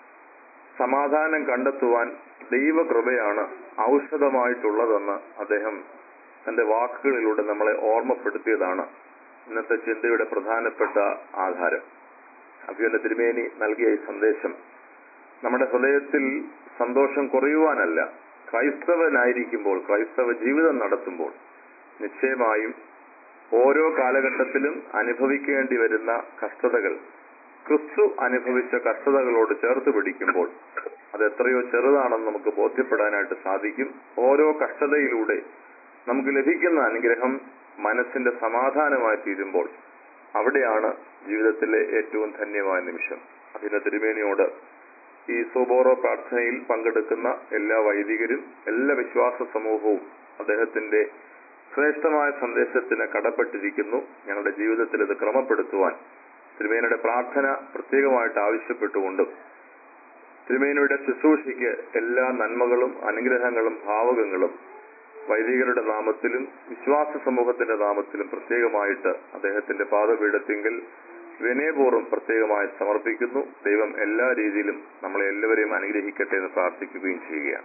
സമാധാനം കണ്ടെത്തുവാൻ ദൈവകൃപയാണ് ഔഷധമായിട്ടുള്ളതെന്ന് അദ്ദേഹം തന്റെ വാക്കുകളിലൂടെ നമ്മളെ ഓർമ്മപ്പെടുത്തിയതാണ് ഇന്നത്തെ ചിന്തയുടെ പ്രധാനപ്പെട്ട ആധാരം അഭിയുടെ തിരുമേനി നൽകിയ ഈ സന്ദേശം നമ്മുടെ ഹൃദയത്തിൽ സന്തോഷം കുറയുവാനല്ല ക്രൈസ്തവനായിരിക്കുമ്പോൾ ക്രൈസ്തവ ജീവിതം നടത്തുമ്പോൾ നിശ്ചയമായും ഓരോ കാലഘട്ടത്തിലും അനുഭവിക്കേണ്ടി വരുന്ന കഷ്ടതകൾ ക്രിസ്തു അനുഭവിച്ച കഷ്ടതകളോട് ചേർത്ത് പിടിക്കുമ്പോൾ അത് എത്രയോ ചെറുതാണെന്ന് നമുക്ക് ബോധ്യപ്പെടാനായിട്ട് സാധിക്കും ഓരോ കഷ്ടതയിലൂടെ നമുക്ക് ലഭിക്കുന്ന അനുഗ്രഹം മനസ്സിന്റെ സമാധാനമായി തീരുമ്പോൾ അവിടെയാണ് ജീവിതത്തിലെ ഏറ്റവും ധന്യമായ നിമിഷം അതിന്റെ തിരുമേനിയോട് ഈ സോബോറോ പ്രാർത്ഥനയിൽ പങ്കെടുക്കുന്ന എല്ലാ വൈദികരും എല്ലാ വിശ്വാസ സമൂഹവും അദ്ദേഹത്തിന്റെ ശ്രേഷ്ഠമായ സന്ദേശത്തിന് കടപ്പെട്ടിരിക്കുന്നു ഞങ്ങളുടെ ജീവിതത്തിൽ ഇത് ക്രമപ്പെടുത്തുവാൻ തിരുമേനയുടെ പ്രാർത്ഥന പ്രത്യേകമായിട്ട് ആവശ്യപ്പെട്ടുകൊണ്ടും തിരുമേനയുടെ ശുശ്രൂഷയ്ക്ക് എല്ലാ നന്മകളും അനുഗ്രഹങ്ങളും ഭാവകങ്ങളും വൈദികരുടെ നാമത്തിലും വിശ്വാസ സമൂഹത്തിന്റെ നാമത്തിലും പ്രത്യേകമായിട്ട് അദ്ദേഹത്തിന്റെ പാദപീഠത്തിങ്കിൽ വിനയപൂർവ്വം പ്രത്യേകമായി സമർപ്പിക്കുന്നു ദൈവം എല്ലാ രീതിയിലും നമ്മളെ എല്ലാവരെയും അനുഗ്രഹിക്കട്ടെ എന്ന് പ്രാർത്ഥിക്കുകയും ചെയ്യുകയാണ്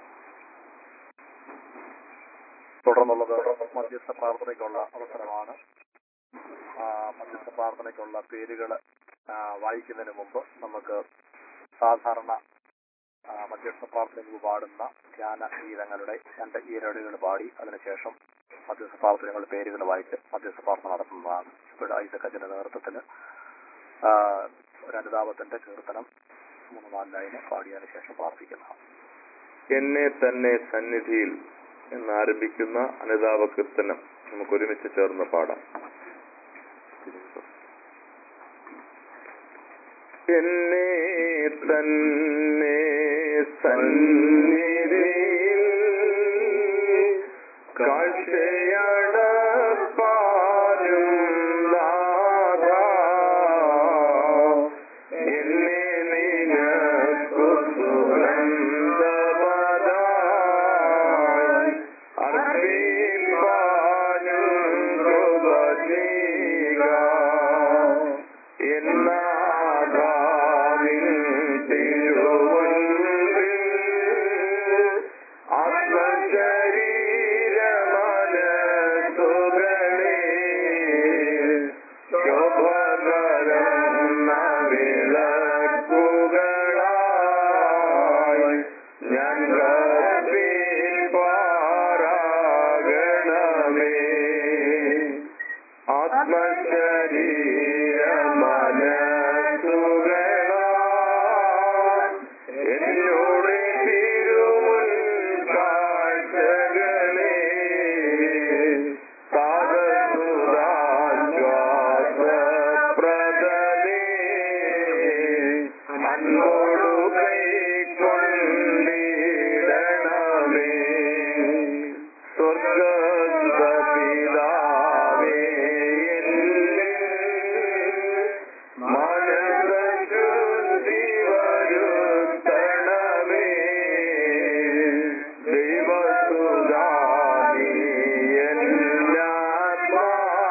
തുടർന്നുള്ളത് മധ്യസ്ഥ പ്രാർത്ഥനയ്ക്കുള്ള അവസരമാണ് ആ, മധ്യസ്ഥ പ്രാർത്ഥനയ്ക്കുള്ള പേരുകൾ വായിക്കുന്നതിന് മുമ്പ് നമുക്ക് സാധാരണ ആ, മധ്യസ്ഥ പ്രാർത്ഥനയ്ക്ക് പാടുന്ന ധ്യാന ഗീതങ്ങളുടെ രണ്ട് ഈരടികൾ പാടി അതിനുശേഷം മധ്യസ്ഥ പ്രാർത്ഥനകളുടെ പേരുകൾ വായിച്ച് മധ്യസ്ഥ പ്രാർത്ഥന നടത്തുന്നതാണ് ഇപ്പോൾ ഐസക് അച്ഛന്റെ നേതൃത്വത്തിൽ ആ, ഒരു അനുതാപത്തിന്റെ കീർത്തനം മൂന്ന് നാല് ലൈന് പാടിയതിനു ശേഷം പ്രാർത്ഥിക്കുന്നതാണ് എന്നെ തന്നെ സന്നിധിയിൽ എന്നാരംഭിക്കുന്ന അനുതാപ കീർത്തനം നമുക്ക് ഒരുമിച്ച് ചേർന്ന് പാടാം എന്നെ തന്നെ സന്നിധിയിൽ കാഴ്ചയടപ്പാനും നാഥാ, എന്നെ നിനക്കു സുഗന്ധപദായി അർപ്പിപ്പാനും കൃപ ചെയ്യുക. എന്നാഥാവിൻ തിരുമുൻപിൽ ആത്മശരീരമനസ്സുകളെ ശോഭകരം വിളക്കുകളായി ഞാൻ കർപ്പിപ്പാറാകണമേ ആത്മശരീര മനസ്സുകളാൽ എന്നോട് തിരുമുൻ കാഴ്ചകളെ സാധസുരാശ്വാസപ്രദമേ അന്നോടു കൈക്കൊണ്ടിടണമേ സ്വർഗപിതാവേ മനസ്സശുദ്ധി വരുത്തണമേ ദൈവസുധാനി എന്നാത്മാ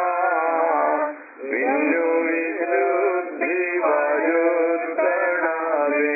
പിന്നു വിശുദ്ധി വരുത്തണമേ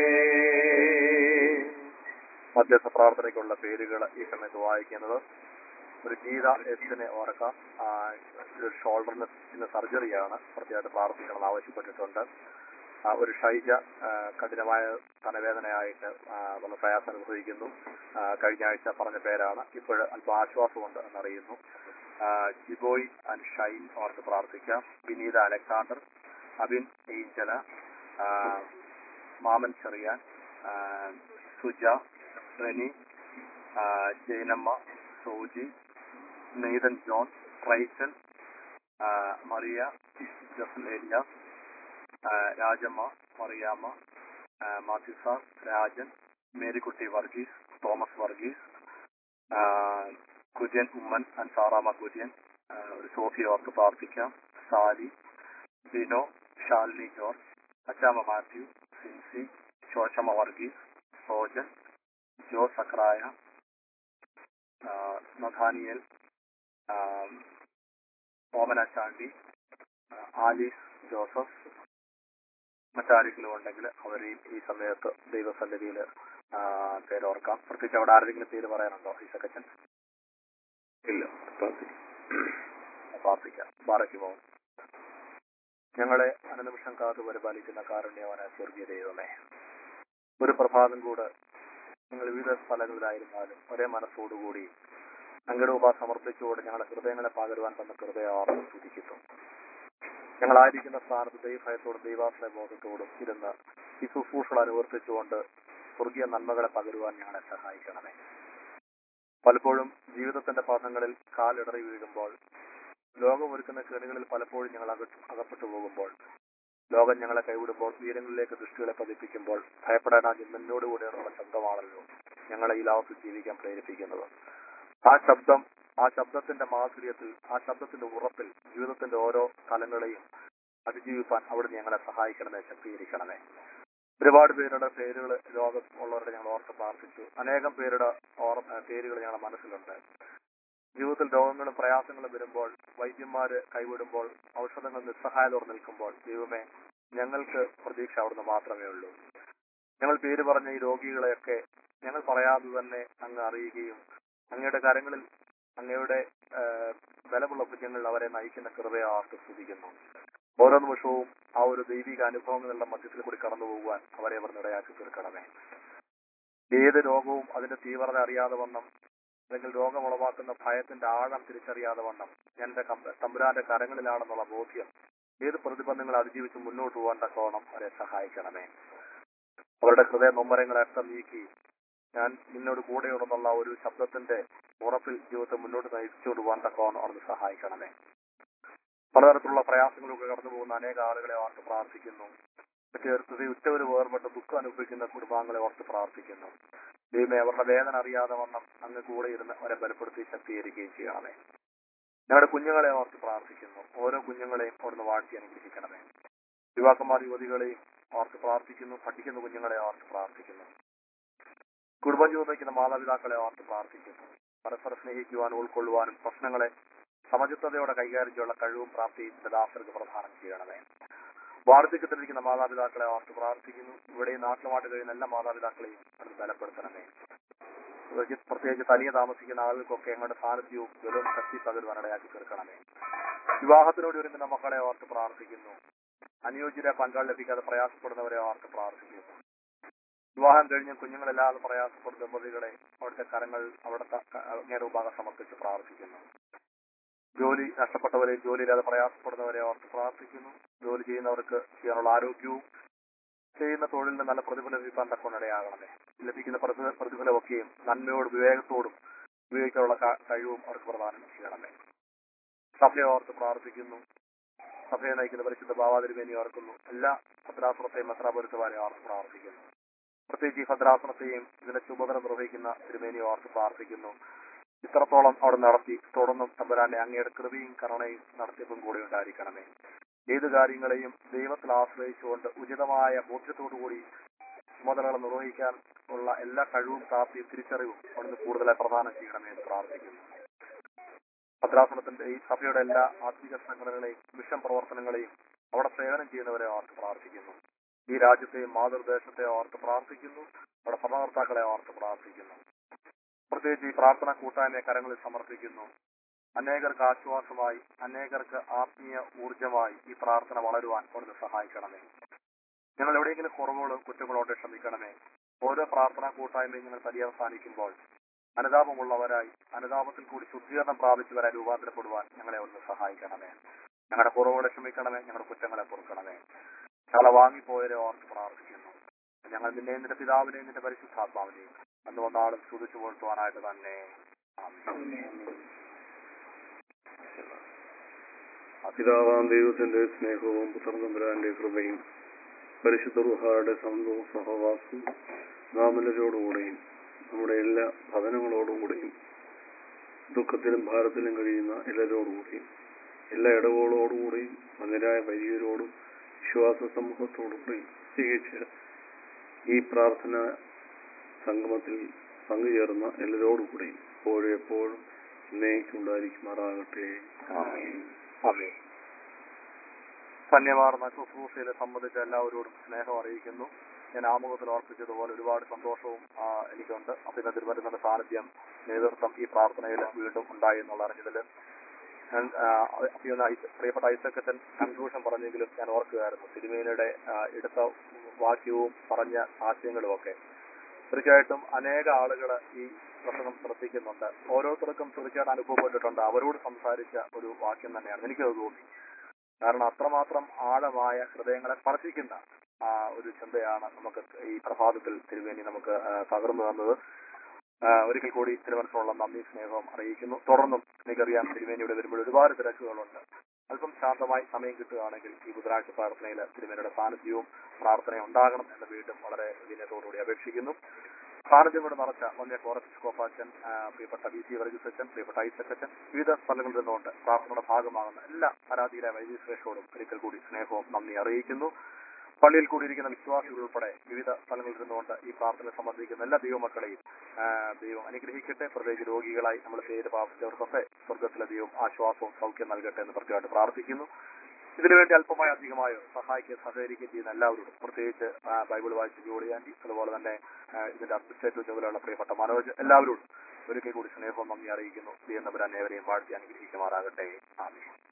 മധ്യസ്ഥ പ്രാർത്ഥനയ്ക്കുള്ള പേരുകൾ ഈ സമയത്ത് വായിക്കുന്നത് ഒരു ഗീത എസിനെ ഓർക്കാം ആ, ഒരു ഷോൾഡറിന് ഇന്ന് സർജറിയാണ് പ്രത്യേകമായിട്ട് പ്രാർത്ഥിക്കണം ആവശ്യപ്പെട്ടിട്ടുണ്ട് ആ, ഒരു ഷൈജ ആ, കഠിനമായ തലവേദനയായിട്ട് ആ, വളരെ പ്രയാസം അനുഭവിക്കുന്നു ആ, കഴിഞ്ഞ ആഴ്ച പറഞ്ഞ പേരാണ് ഇപ്പോഴ് അല്പം ആശ്വാസമുണ്ട് എന്നറിയുന്നു ആ, ജിബോയ് ആൻഡ് ഷൈൻ ഓർത്ത് പ്രാർത്ഥിക്കാം വിനീത അലക്സാണ്ടർ അബിൻ ഏഞ്ചല ആ, മാമൻ ചെറിയാൻ ആ, സുജ റെനി ആ, ജൈനമ്മ സോജി നെയ്തൻ ജോൺ റൈച്ചൽ ആ, മറിയ ജസൽ ഏലിയാസ് ആ, രാജമ്മ മറിയാമ്മ ആ, മാത്യു സാർ രാജൻ മേരിക്കുട്ടി വർഗീസ് തോമസ് വർഗീസ് ആ, കുര്യൻ ഉമ്മൻ ആൻഡ് സാറാമ കുര്യൻ ആ, ഒരു സോഫി ഓർത്ത് പ്രാർത്ഥിക്കാം സാലി ബിനോ ഷാലിനി ജോർജ് അച്ചാമ്മ മാത്യു സിൻസി ശോശമ്മ വർഗീസ് സോജൻ ജോ സക്രായ ആ, നഥാനിയൽ ആ, ഓമന ചാണ്ടി ആ, ആലീസ് ജോസഫ് മറ്റാരെങ്കിലും ഉണ്ടെങ്കിൽ അവരെയും ഈ സമയത്ത് ദൈവസന്നിധിയിൽ പേരോർക്കാം പ്രത്യേകിച്ച് അവിടെ ആരെങ്കിലും പേര് പറയാനുണ്ടോ ഈ സെക്കൻഡ് ഇല്ല പ്രാർത്ഥിക്കാം പ്രാർത്ഥിക്കാം ബാറയ്ക്ക് പോകും ഞങ്ങളെ അനുനിമിഷം കാത്തു പരിപാലിക്കുന്ന കാരുണ്യവന സ്വർഗീയ ദൈവമേ ഒരു പ്രഭാതം കൂടെ നിങ്ങൾ വിവിധ സ്ഥലങ്ങളിലായിരുന്നാലും ഒരേ മനസ്സോടുകൂടി അങ്കരൂപ സമർപ്പിച്ചുകൊണ്ട് ഞങ്ങളുടെ ഹൃദയങ്ങളെ പകരുവാൻ തന്ന കൃപയോടെ സ്തുതിക്കുന്നു ഞങ്ങളായിരിക്കുന്ന സ്ഥാനത്ത് ദൈവഭയത്തോടും ദൈവാശ്രയ ബോധത്തോടും ഇരുന്ന് ഈ ശുശ്രൂഷകൾ അനുവർത്തിച്ചുകൊണ്ട് സ്വർഗീയ നന്മകളെ പകരുവാൻ ഞങ്ങളെ സഹായിക്കണമേ പലപ്പോഴും ജീവിതത്തിന്റെ പഥങ്ങളിൽ കാലിടറി വീഴുമ്പോൾ ലോകം ഒരുക്കുന്ന കെണികളിൽ പലപ്പോഴും ഞങ്ങൾ അകത്ത് അകപ്പെട്ടു പോകുമ്പോൾ ലോകം ഞങ്ങളെ കൈവിടുമ്പോൾ ഉയരങ്ങളിലേക്ക് ദൃഷ്ടികളെ പതിപ്പിക്കുമ്പോൾ ഭയപ്പെടാനാകും നിന്നോട് കൂടെയുള്ള ശബ്ദമാണല്ലോ ഞങ്ങളെ ഈ ലോകത്ത് ജീവിക്കാൻ പ്രേരിപ്പിക്കുന്നത് ആ ശബ്ദം ആ ശബ്ദത്തിന്റെ മാധുര്യത്തിൽ ആ ശബ്ദത്തിന്റെ ഉറപ്പിൽ ജീവിതത്തിന്റെ ഓരോ തലങ്ങളെയും അതിജീവിപ്പാൻ അവിടെ ഞങ്ങളെ സഹായിക്കണമേ ശക്തീകരിക്കണമേ ഒരുപാട് പേരുടെ പേരുകൾ ലോകം ഉള്ളവരുടെ ഞങ്ങൾ ഓർത്ത് പ്രാർത്ഥിച്ചു അനേകം പേരുടെ ഓർ പേരുകൾ ഞങ്ങളുടെ മനസ്സിലുണ്ട് ജീവിതത്തിൽ രോഗങ്ങളും പ്രയാസങ്ങളും വരുമ്പോൾ വൈദ്യന്മാര് കൈവിടുമ്പോൾ ഔഷധങ്ങൾ നിസ്സഹായതോടെ നിൽക്കുമ്പോൾ ദൈവമേ ഞങ്ങൾക്ക് പ്രതീക്ഷ അവിടുന്ന് മാത്രമേ ഉള്ളൂ ഞങ്ങൾ പേര് പറഞ്ഞ ഈ രോഗികളെയൊക്കെ ഞങ്ങൾ പറയാതെ തന്നെ അങ്ങ് അറിയുകയും അങ്ങയുടെ കരങ്ങളിൽ അങ്ങയുടെ ആ, ബലമുള്ള കുഞ്ഞുങ്ങൾ അവരെ നയിക്കുന്ന കൃപയെ ആർത്ത് സ്തുതിക്കുന്നു ഓരോ നിമിഷവും ആ ഒരു ദൈവിക അനുഭവങ്ങളുടെ മധ്യത്തിൽ കൂടി കടന്നു പോകുവാൻ അവരെ അവർ നിടയാക്കി തീർക്കണമേ ഏത് രോഗവും അതിന്റെ തീവ്രത അറിയാതെ വണ്ണം അല്ലെങ്കിൽ രോഗം ഉളവാക്കുന്ന ഭയത്തിന്റെ ആഴം തിരിച്ചറിയാതെ വണ്ണം എന്റെ കം- തമ്പുരാന്റെ കരങ്ങളിലാണെന്നുള്ള ബോധ്യം ഏത് പ്രതിബന്ധങ്ങൾ അതിജീവിച്ച് മുന്നോട്ട് പോകാൻ തക്കവണ്ണം അവരെ സഹായിക്കണമേ അവരുടെ ഹൃദയ നൊമ്പരങ്ങളൊക്കെ നീക്കി ഞാൻ നിന്നോട് കൂടെയുണ്ടെന്നുള്ള ഒരു ശബ്ദത്തിന്റെ ഉറപ്പിൽ ജീവിതത്തെ മുന്നോട്ട് നയിച്ചുകൊണ്ട് പോകാൻ തക്കവണ്ണം അവിടുന്ന് സഹായിക്കണമേ പലതരത്തിലുള്ള പ്രയാസങ്ങളൊക്കെ കടന്നു പോകുന്ന അനേക ആളുകളെ ഓർത്ത് പ്രാർത്ഥിക്കുന്നു ചേർത്തത് ഉറ്റവര് വേർപെട്ട് ദുഃഖം അനുഭവിക്കുന്ന കുടുംബാംഗങ്ങളെ ഓർത്ത് പ്രാർത്ഥിക്കുന്നു ദൈവമേ അവരുടെ വേദന അറിയാതെ വണ്ണം അങ്ങ് കൂടെ ഇരുന്ന് അവരെ ബലപ്പെടുത്തി ശക്തീകരിക്കുകയും ചെയ്യണമേ ഞങ്ങളുടെ കുഞ്ഞുങ്ങളെ ഓർത്ത് പ്രാർത്ഥിക്കുന്നു ഓരോ കുഞ്ഞുങ്ങളെയും അവിടുന്ന് വാഴ്ത്തി അനുഗ്രഹിക്കണമേ യുവാക്കന്മാർ യുവതികളെയും ഓർത്ത് പ്രാർത്ഥിക്കുന്നു പഠിക്കുന്ന കുഞ്ഞുങ്ങളെ ഓർത്ത് പ്രാർത്ഥിക്കുന്നു കുടുംബം ജീവിക്കുന്ന മാതാപിതാക്കളെ ഓർത്ത് പ്രാർത്ഥിക്കുന്നു പരസ്പരം സ്നേഹിക്കുവാനും ഉൾക്കൊള്ളുവാനും പ്രശ്നങ്ങളെ സമചിത്തതയോടെ കൈകാര്യം ചെയ്യാനുള്ള കഴിവും പ്രാപ്തിയും എന്റെ ദാസർക്ക് പ്രധാനം ചെയ്യണമേ വാർദ്ധക്യത്തിലിരിക്കുന്ന മാതാപിതാക്കളെ ഓർത്ത് പ്രാർത്ഥിക്കുന്നു ഇവിടെ നാട്ടിലുമായിട്ട് കഴിയുന്ന എല്ലാ മാതാപിതാക്കളെയും അത് ബലപ്പെടുത്തണമേ പ്രത്യേകിച്ച് പ്രത്യേകിച്ച് തനിയെ താമസിക്കുന്ന ആളുകൾക്കൊക്കെ ഞങ്ങളുടെ സാന്നിധ്യവും ബലവും ശക്തി പകരുവാൻ ഇടയാക്കി തീർക്കണമേ വിവാഹത്തിനോട് ഒരുങ്ങുന്ന മക്കളെ ഓർത്ത് പ്രാർത്ഥിക്കുന്നു അനുയോജ്യരെ പങ്കാളി ലഭിക്കാതെ പ്രയാസപ്പെടുന്നവരെ ഓർത്ത് പ്രാർത്ഥിക്കുന്നു വിവാഹം കഴിഞ്ഞ് കുഞ്ഞുങ്ങളില്ലാതെ പ്രയാസപ്പെടുന്ന ദമ്പതികളെ അവിടുത്തെ കരങ്ങൾ അവിടുത്തെ അങ്ങേറെ ഭാഗം സമർപ്പിച്ച് പ്രാർത്ഥിക്കുന്നു ജോലി നഷ്ടപ്പെട്ടവരെ ജോലിയില്ലാതെ പ്രയാസപ്പെടുന്നവരെ ഓർത്ത് പ്രാർത്ഥിക്കുന്നു ജോലി ചെയ്യുന്നവർക്ക് ചെയ്യാനുള്ള ആരോഗ്യവും ചെയ്യുന്ന തൊഴിലിന് നല്ല പ്രതിഫലം ലഭിക്കാൻ തക്കൊണ്ടിടയാകണമേ ലഭിക്കുന്ന പ്രതിഫല- പ്രതിഫലമൊക്കെയും നന്മയോടും വിവേകത്തോടും ഉപയോഗിക്കാനുള്ള ക- കഴിവും അവർക്ക് പ്രദാനം ചെയ്യണമേ സഭയെ ഓർത്ത് പ്രാർത്ഥിക്കുന്നു സഭയെ നയിക്കുന്ന പരിശുദ്ധ ഭാവാതിരുമേനി ഓർക്കുന്നു എല്ലാ ഭദ്രാസനത്തെയും മെത്രാപുരത്തുമാരെ ഓർത്ത് പ്രാർത്ഥിക്കുന്നു പ്രത്യേകിച്ച് ഈ ഭദ്രാസനത്തെയും ഇതിന്റെ ചുമതല നിർവഹിക്കുന്ന തിരുമേനി ഓർത്ത് പ്രാർത്ഥിക്കുന്നു ഇത്രത്തോളം അവിടെ നടത്തി തുടർന്നും തമ്പുരാന്റെ അങ്ങയുടെ കൃപയും കരുണയും നടത്തിപ്പും കൂടി ഉണ്ടായിരിക്കണമേ ഏത് കാര്യങ്ങളെയും ദൈവത്തിൽ ആശ്രയിച്ചുകൊണ്ട് ഉചിതമായ ബോധ്യത്തോടുകൂടി ചുമതലകൾ നിർവഹിക്കാൻ ഉള്ള എല്ലാ കഴിവും പ്രാപ്തിയും തിരിച്ചറിവും അവിടുന്ന് കൂടുതലായി പ്രദാനം ചെയ്യണമേ എന്ന് പ്രാർത്ഥിക്കുന്നു ഭദ്രാസനത്തിന്റെ ഈ സഭയുടെ എല്ലാ ആത്മീക സംഘടനകളെയും മിഷൻ പ്രവർത്തനങ്ങളെയും അവിടെ സേവനം ചെയ്യുന്നവരെ ഓർത്ത് പ്രാർത്ഥിക്കുന്നു ഈ രാജ്യത്തെയും മാതൃദേശത്തെ ഓർത്ത് പ്രാർത്ഥിക്കുന്നു അവിടെ ഭരണകർത്താക്കളെ ഓർത്ത് പ്രാർത്ഥിക്കുന്നു പ്രത്യേകിച്ച് ഈ പ്രാർത്ഥന കൂട്ടായ്മയെ കരങ്ങളിൽ സമർപ്പിക്കുന്നു അനേകർക്ക് ആശ്വാസമായി അനേകർക്ക് ആത്മീയ ഊർജമായി ഈ പ്രാർത്ഥന വളരുവാൻ അവിടുന്ന് സഹായിക്കണമേ ഞങ്ങൾ എവിടെയെങ്കിലും കുറവുകളോ കുറ്റങ്ങളോടെ ക്ഷമിക്കണമേ ഓരോ പ്രാർത്ഥനാ കൂട്ടായ്മയും ഞങ്ങൾ പര്യവസാനിക്കുമ്പോൾ അനുതാപമുള്ളവരായി അനുതാപത്തിൽ കൂടി ശുദ്ധീകരണം പ്രാപിച്ചവരായി രൂപാന്തരപ്പെടുവാൻ ഞങ്ങളെ അവിടുന്ന് സഹായിക്കണമേ ഞങ്ങളുടെ കുറവുകളെ ക്ഷമിക്കണമേ ഞങ്ങളുടെ കുറ്റങ്ങളെ പൊറുക്കണമേ ഞങ്ങളെ വാങ്ങിപ്പോയവരെ ഓർത്ത് പ്രാർത്ഥിക്കുന്നു ഞങ്ങൾ നിന്നെയും നിന്റെ പിതാവിനെയും നിന്റെ പരിശുദ്ധാത്മാവിനെയും അന്ന് വന്നാളും സ്തുതിച്ചു പുലർത്തുവാനായിട്ട് തന്നെ ആമേൻ. പിതാവാം ദൈവത്തിന്റെ സ്നേഹവും പുത്രനമ്പുരാന്റെ കൃപയും പരിശുദ്ധ റുഹായുടെ സന്തവും സഹവാസവും നാമലരോടുകൂടെയും നമ്മുടെ എല്ലാ ഭവനങ്ങളോടുകൂടെയും ദുഃഖത്തിലും ഭാരത്തിലും കഴിയുന്ന എല്ലാവരോടുകൂടെയും എല്ലാ ഇടവുകളോടുകൂടെയും മന്ദിരായ വൈദികരോടും വിശ്വാസ സമൂഹത്തോടുകൂടെയും പ്രത്യേകിച്ച് ഈ പ്രാർത്ഥന സംഗമത്തിൽ പങ്കുചേർന്ന എല്ലാവരോടുകൂടെയും എപ്പോഴും എപ്പോഴും എന്നേക്കുണ്ടായിരിക്കുമാറാകട്ടെ ആമേൻ. ധന്യമാർന്ന ശുശ്രൂഷയിലെ സംബന്ധിച്ച എല്ലാവരോടും സ്നേഹം അറിയിക്കുന്നു ഞാൻ ആമുഖത്തിൽ ഓർപ്പിച്ചതുപോലെ ഒരുപാട് സന്തോഷവും ആ, എനിക്കുണ്ട് അപ്പൊ ഇന്ന് തിരുവനന്തപുരത്തിന്റെ സാന്നിധ്യം നേതൃത്വം ഈ പ്രാർത്ഥനയിൽ വീണ്ടും ഉണ്ടായി എന്നുള്ള അറിഞ്ഞതിൽ ഞാൻ ആ, അഭിയുന്ന ഐസ- പ്രിയപ്പെട്ട ഐസക്കച്ചൻ കൺക്ലൂഷൻ പറഞ്ഞെങ്കിലും ഞാൻ ഓർക്കുകയായിരുന്നു തിരുമേനിയുടെ ആ, എടുത്ത വാക്യവും പറഞ്ഞ ആശയങ്ങളും ഒക്കെ തീർച്ചയായിട്ടും അനേക ആളുകൾ ഈ പ്രസംഗം ശ്രദ്ധിക്കുന്നുണ്ട് ഓരോരുത്തർക്കും തീർച്ചയായിട്ടും അനുഭവപ്പെട്ടിട്ടുണ്ട് അവരോട് സംസാരിച്ച ഒരു വാക്യം തന്നെയാണ് എനിക്കത് തോന്നി കാരണം അത്രമാത്രം ആഴമായ ഹൃദയങ്ങളെ സ്പർശിക്കുന്ന ആ ഒരു ചിന്തയാണ് നമുക്ക് ഈ പ്രഭാതത്തിൽ തിരുവേനി നമുക്ക് ആ, പകർന്നു തന്നത് ആ, ഒരിക്കൽ കൂടി തിരുവനന്തപുരമുള്ള നന്ദി സ്നേഹവും അറിയിക്കുന്നു തുടർന്നും എനിക്കറിയാം തിരുവേനിയുടെ വരുമ്പോൾ ഒരുപാട് തിരക്കുകളുണ്ട് അല്പം ശാന്തമായി സമയം കിട്ടുകയാണെങ്കിൽ ഈ ബുധനാഴ്ച പ്രാർത്ഥനയിൽ തിരുവേനിയുടെ സാന്നിധ്യവും പ്രാർത്ഥനയും ഉണ്ടാകണം എന്ന് വീണ്ടും വളരെ വിനയത്തോടുകൂടി അപേക്ഷിക്കുന്നു സാന്നിധ്യം കൊണ്ട് നിറച്ച വന്യ കോറസ് കോപ്പാച്ചൻ പ്രിയപ്പെട്ട ബി സി വർഗീസ് അച്ഛൻ പ്രിയപ്പെട്ട ഐസക്കച്ചൻ വിവിധ സ്ഥലങ്ങളിൽ നിന്നുകൊണ്ട് പ്രാർത്ഥനയുടെ ഭാഗമാകുന്ന എല്ലാ പരാതിയിലെ വൈദ്യുതി ശ്രേഷ്ഠോടും ഒരിക്കൽ കൂടി സ്നേഹവും നന്ദി അറിയിക്കുന്നു പള്ളിയിൽ കൂടിയിരിക്കുന്ന വിശ്വാസികൾ ഉൾപ്പെടെ വിവിധ സ്ഥലങ്ങളിൽ ഇരുന്നുകൊണ്ട് ഈ പ്രാർത്ഥന സംബന്ധിക്കുന്ന എല്ലാ ദൈവമക്കളെയും ആ, ദൈവം അനുഗ്രഹിക്കട്ടെ പ്രത്യേകിച്ച് രോഗികളായി നമ്മൾ പേര് പാപിച്ചവർക്കൊക്കെ സ്വർഗത്തിലെ ദൈവം ആശ്വാസവും സൗഖ്യം നൽകട്ടെ എന്ന് പ്രത്യേകമായിട്ട് പ്രാർത്ഥിക്കുന്നു ഇതിനുവേണ്ടി അല്പമായി അധികമായോ സഹായിക്കുകയും സഹകരിക്കുകയും ചെയ്യുന്ന എല്ലാവരോടും പ്രത്യേകിച്ച് ആ, ബൈബിൾ വായിച്ച ജോളി ആന്റി അതുപോലെ തന്നെ ആ, ഇതിന്റെ അഡ്മിനിസ്ട്രേറ്റീവ് ചുമതലയുള്ള പ്രിയപ്പെട്ട മനോജ് എല്ലാവരോടും ഒരിക്കൽ കൂടി സ്നേഹവും നന്ദി അറിയിക്കുന്നു ദൈവം നമ്പരാൻ ഏവരെയും വാഴ്ത്തി അനുഗ്രഹിക്കുമാറാകട്ടെ ആമേ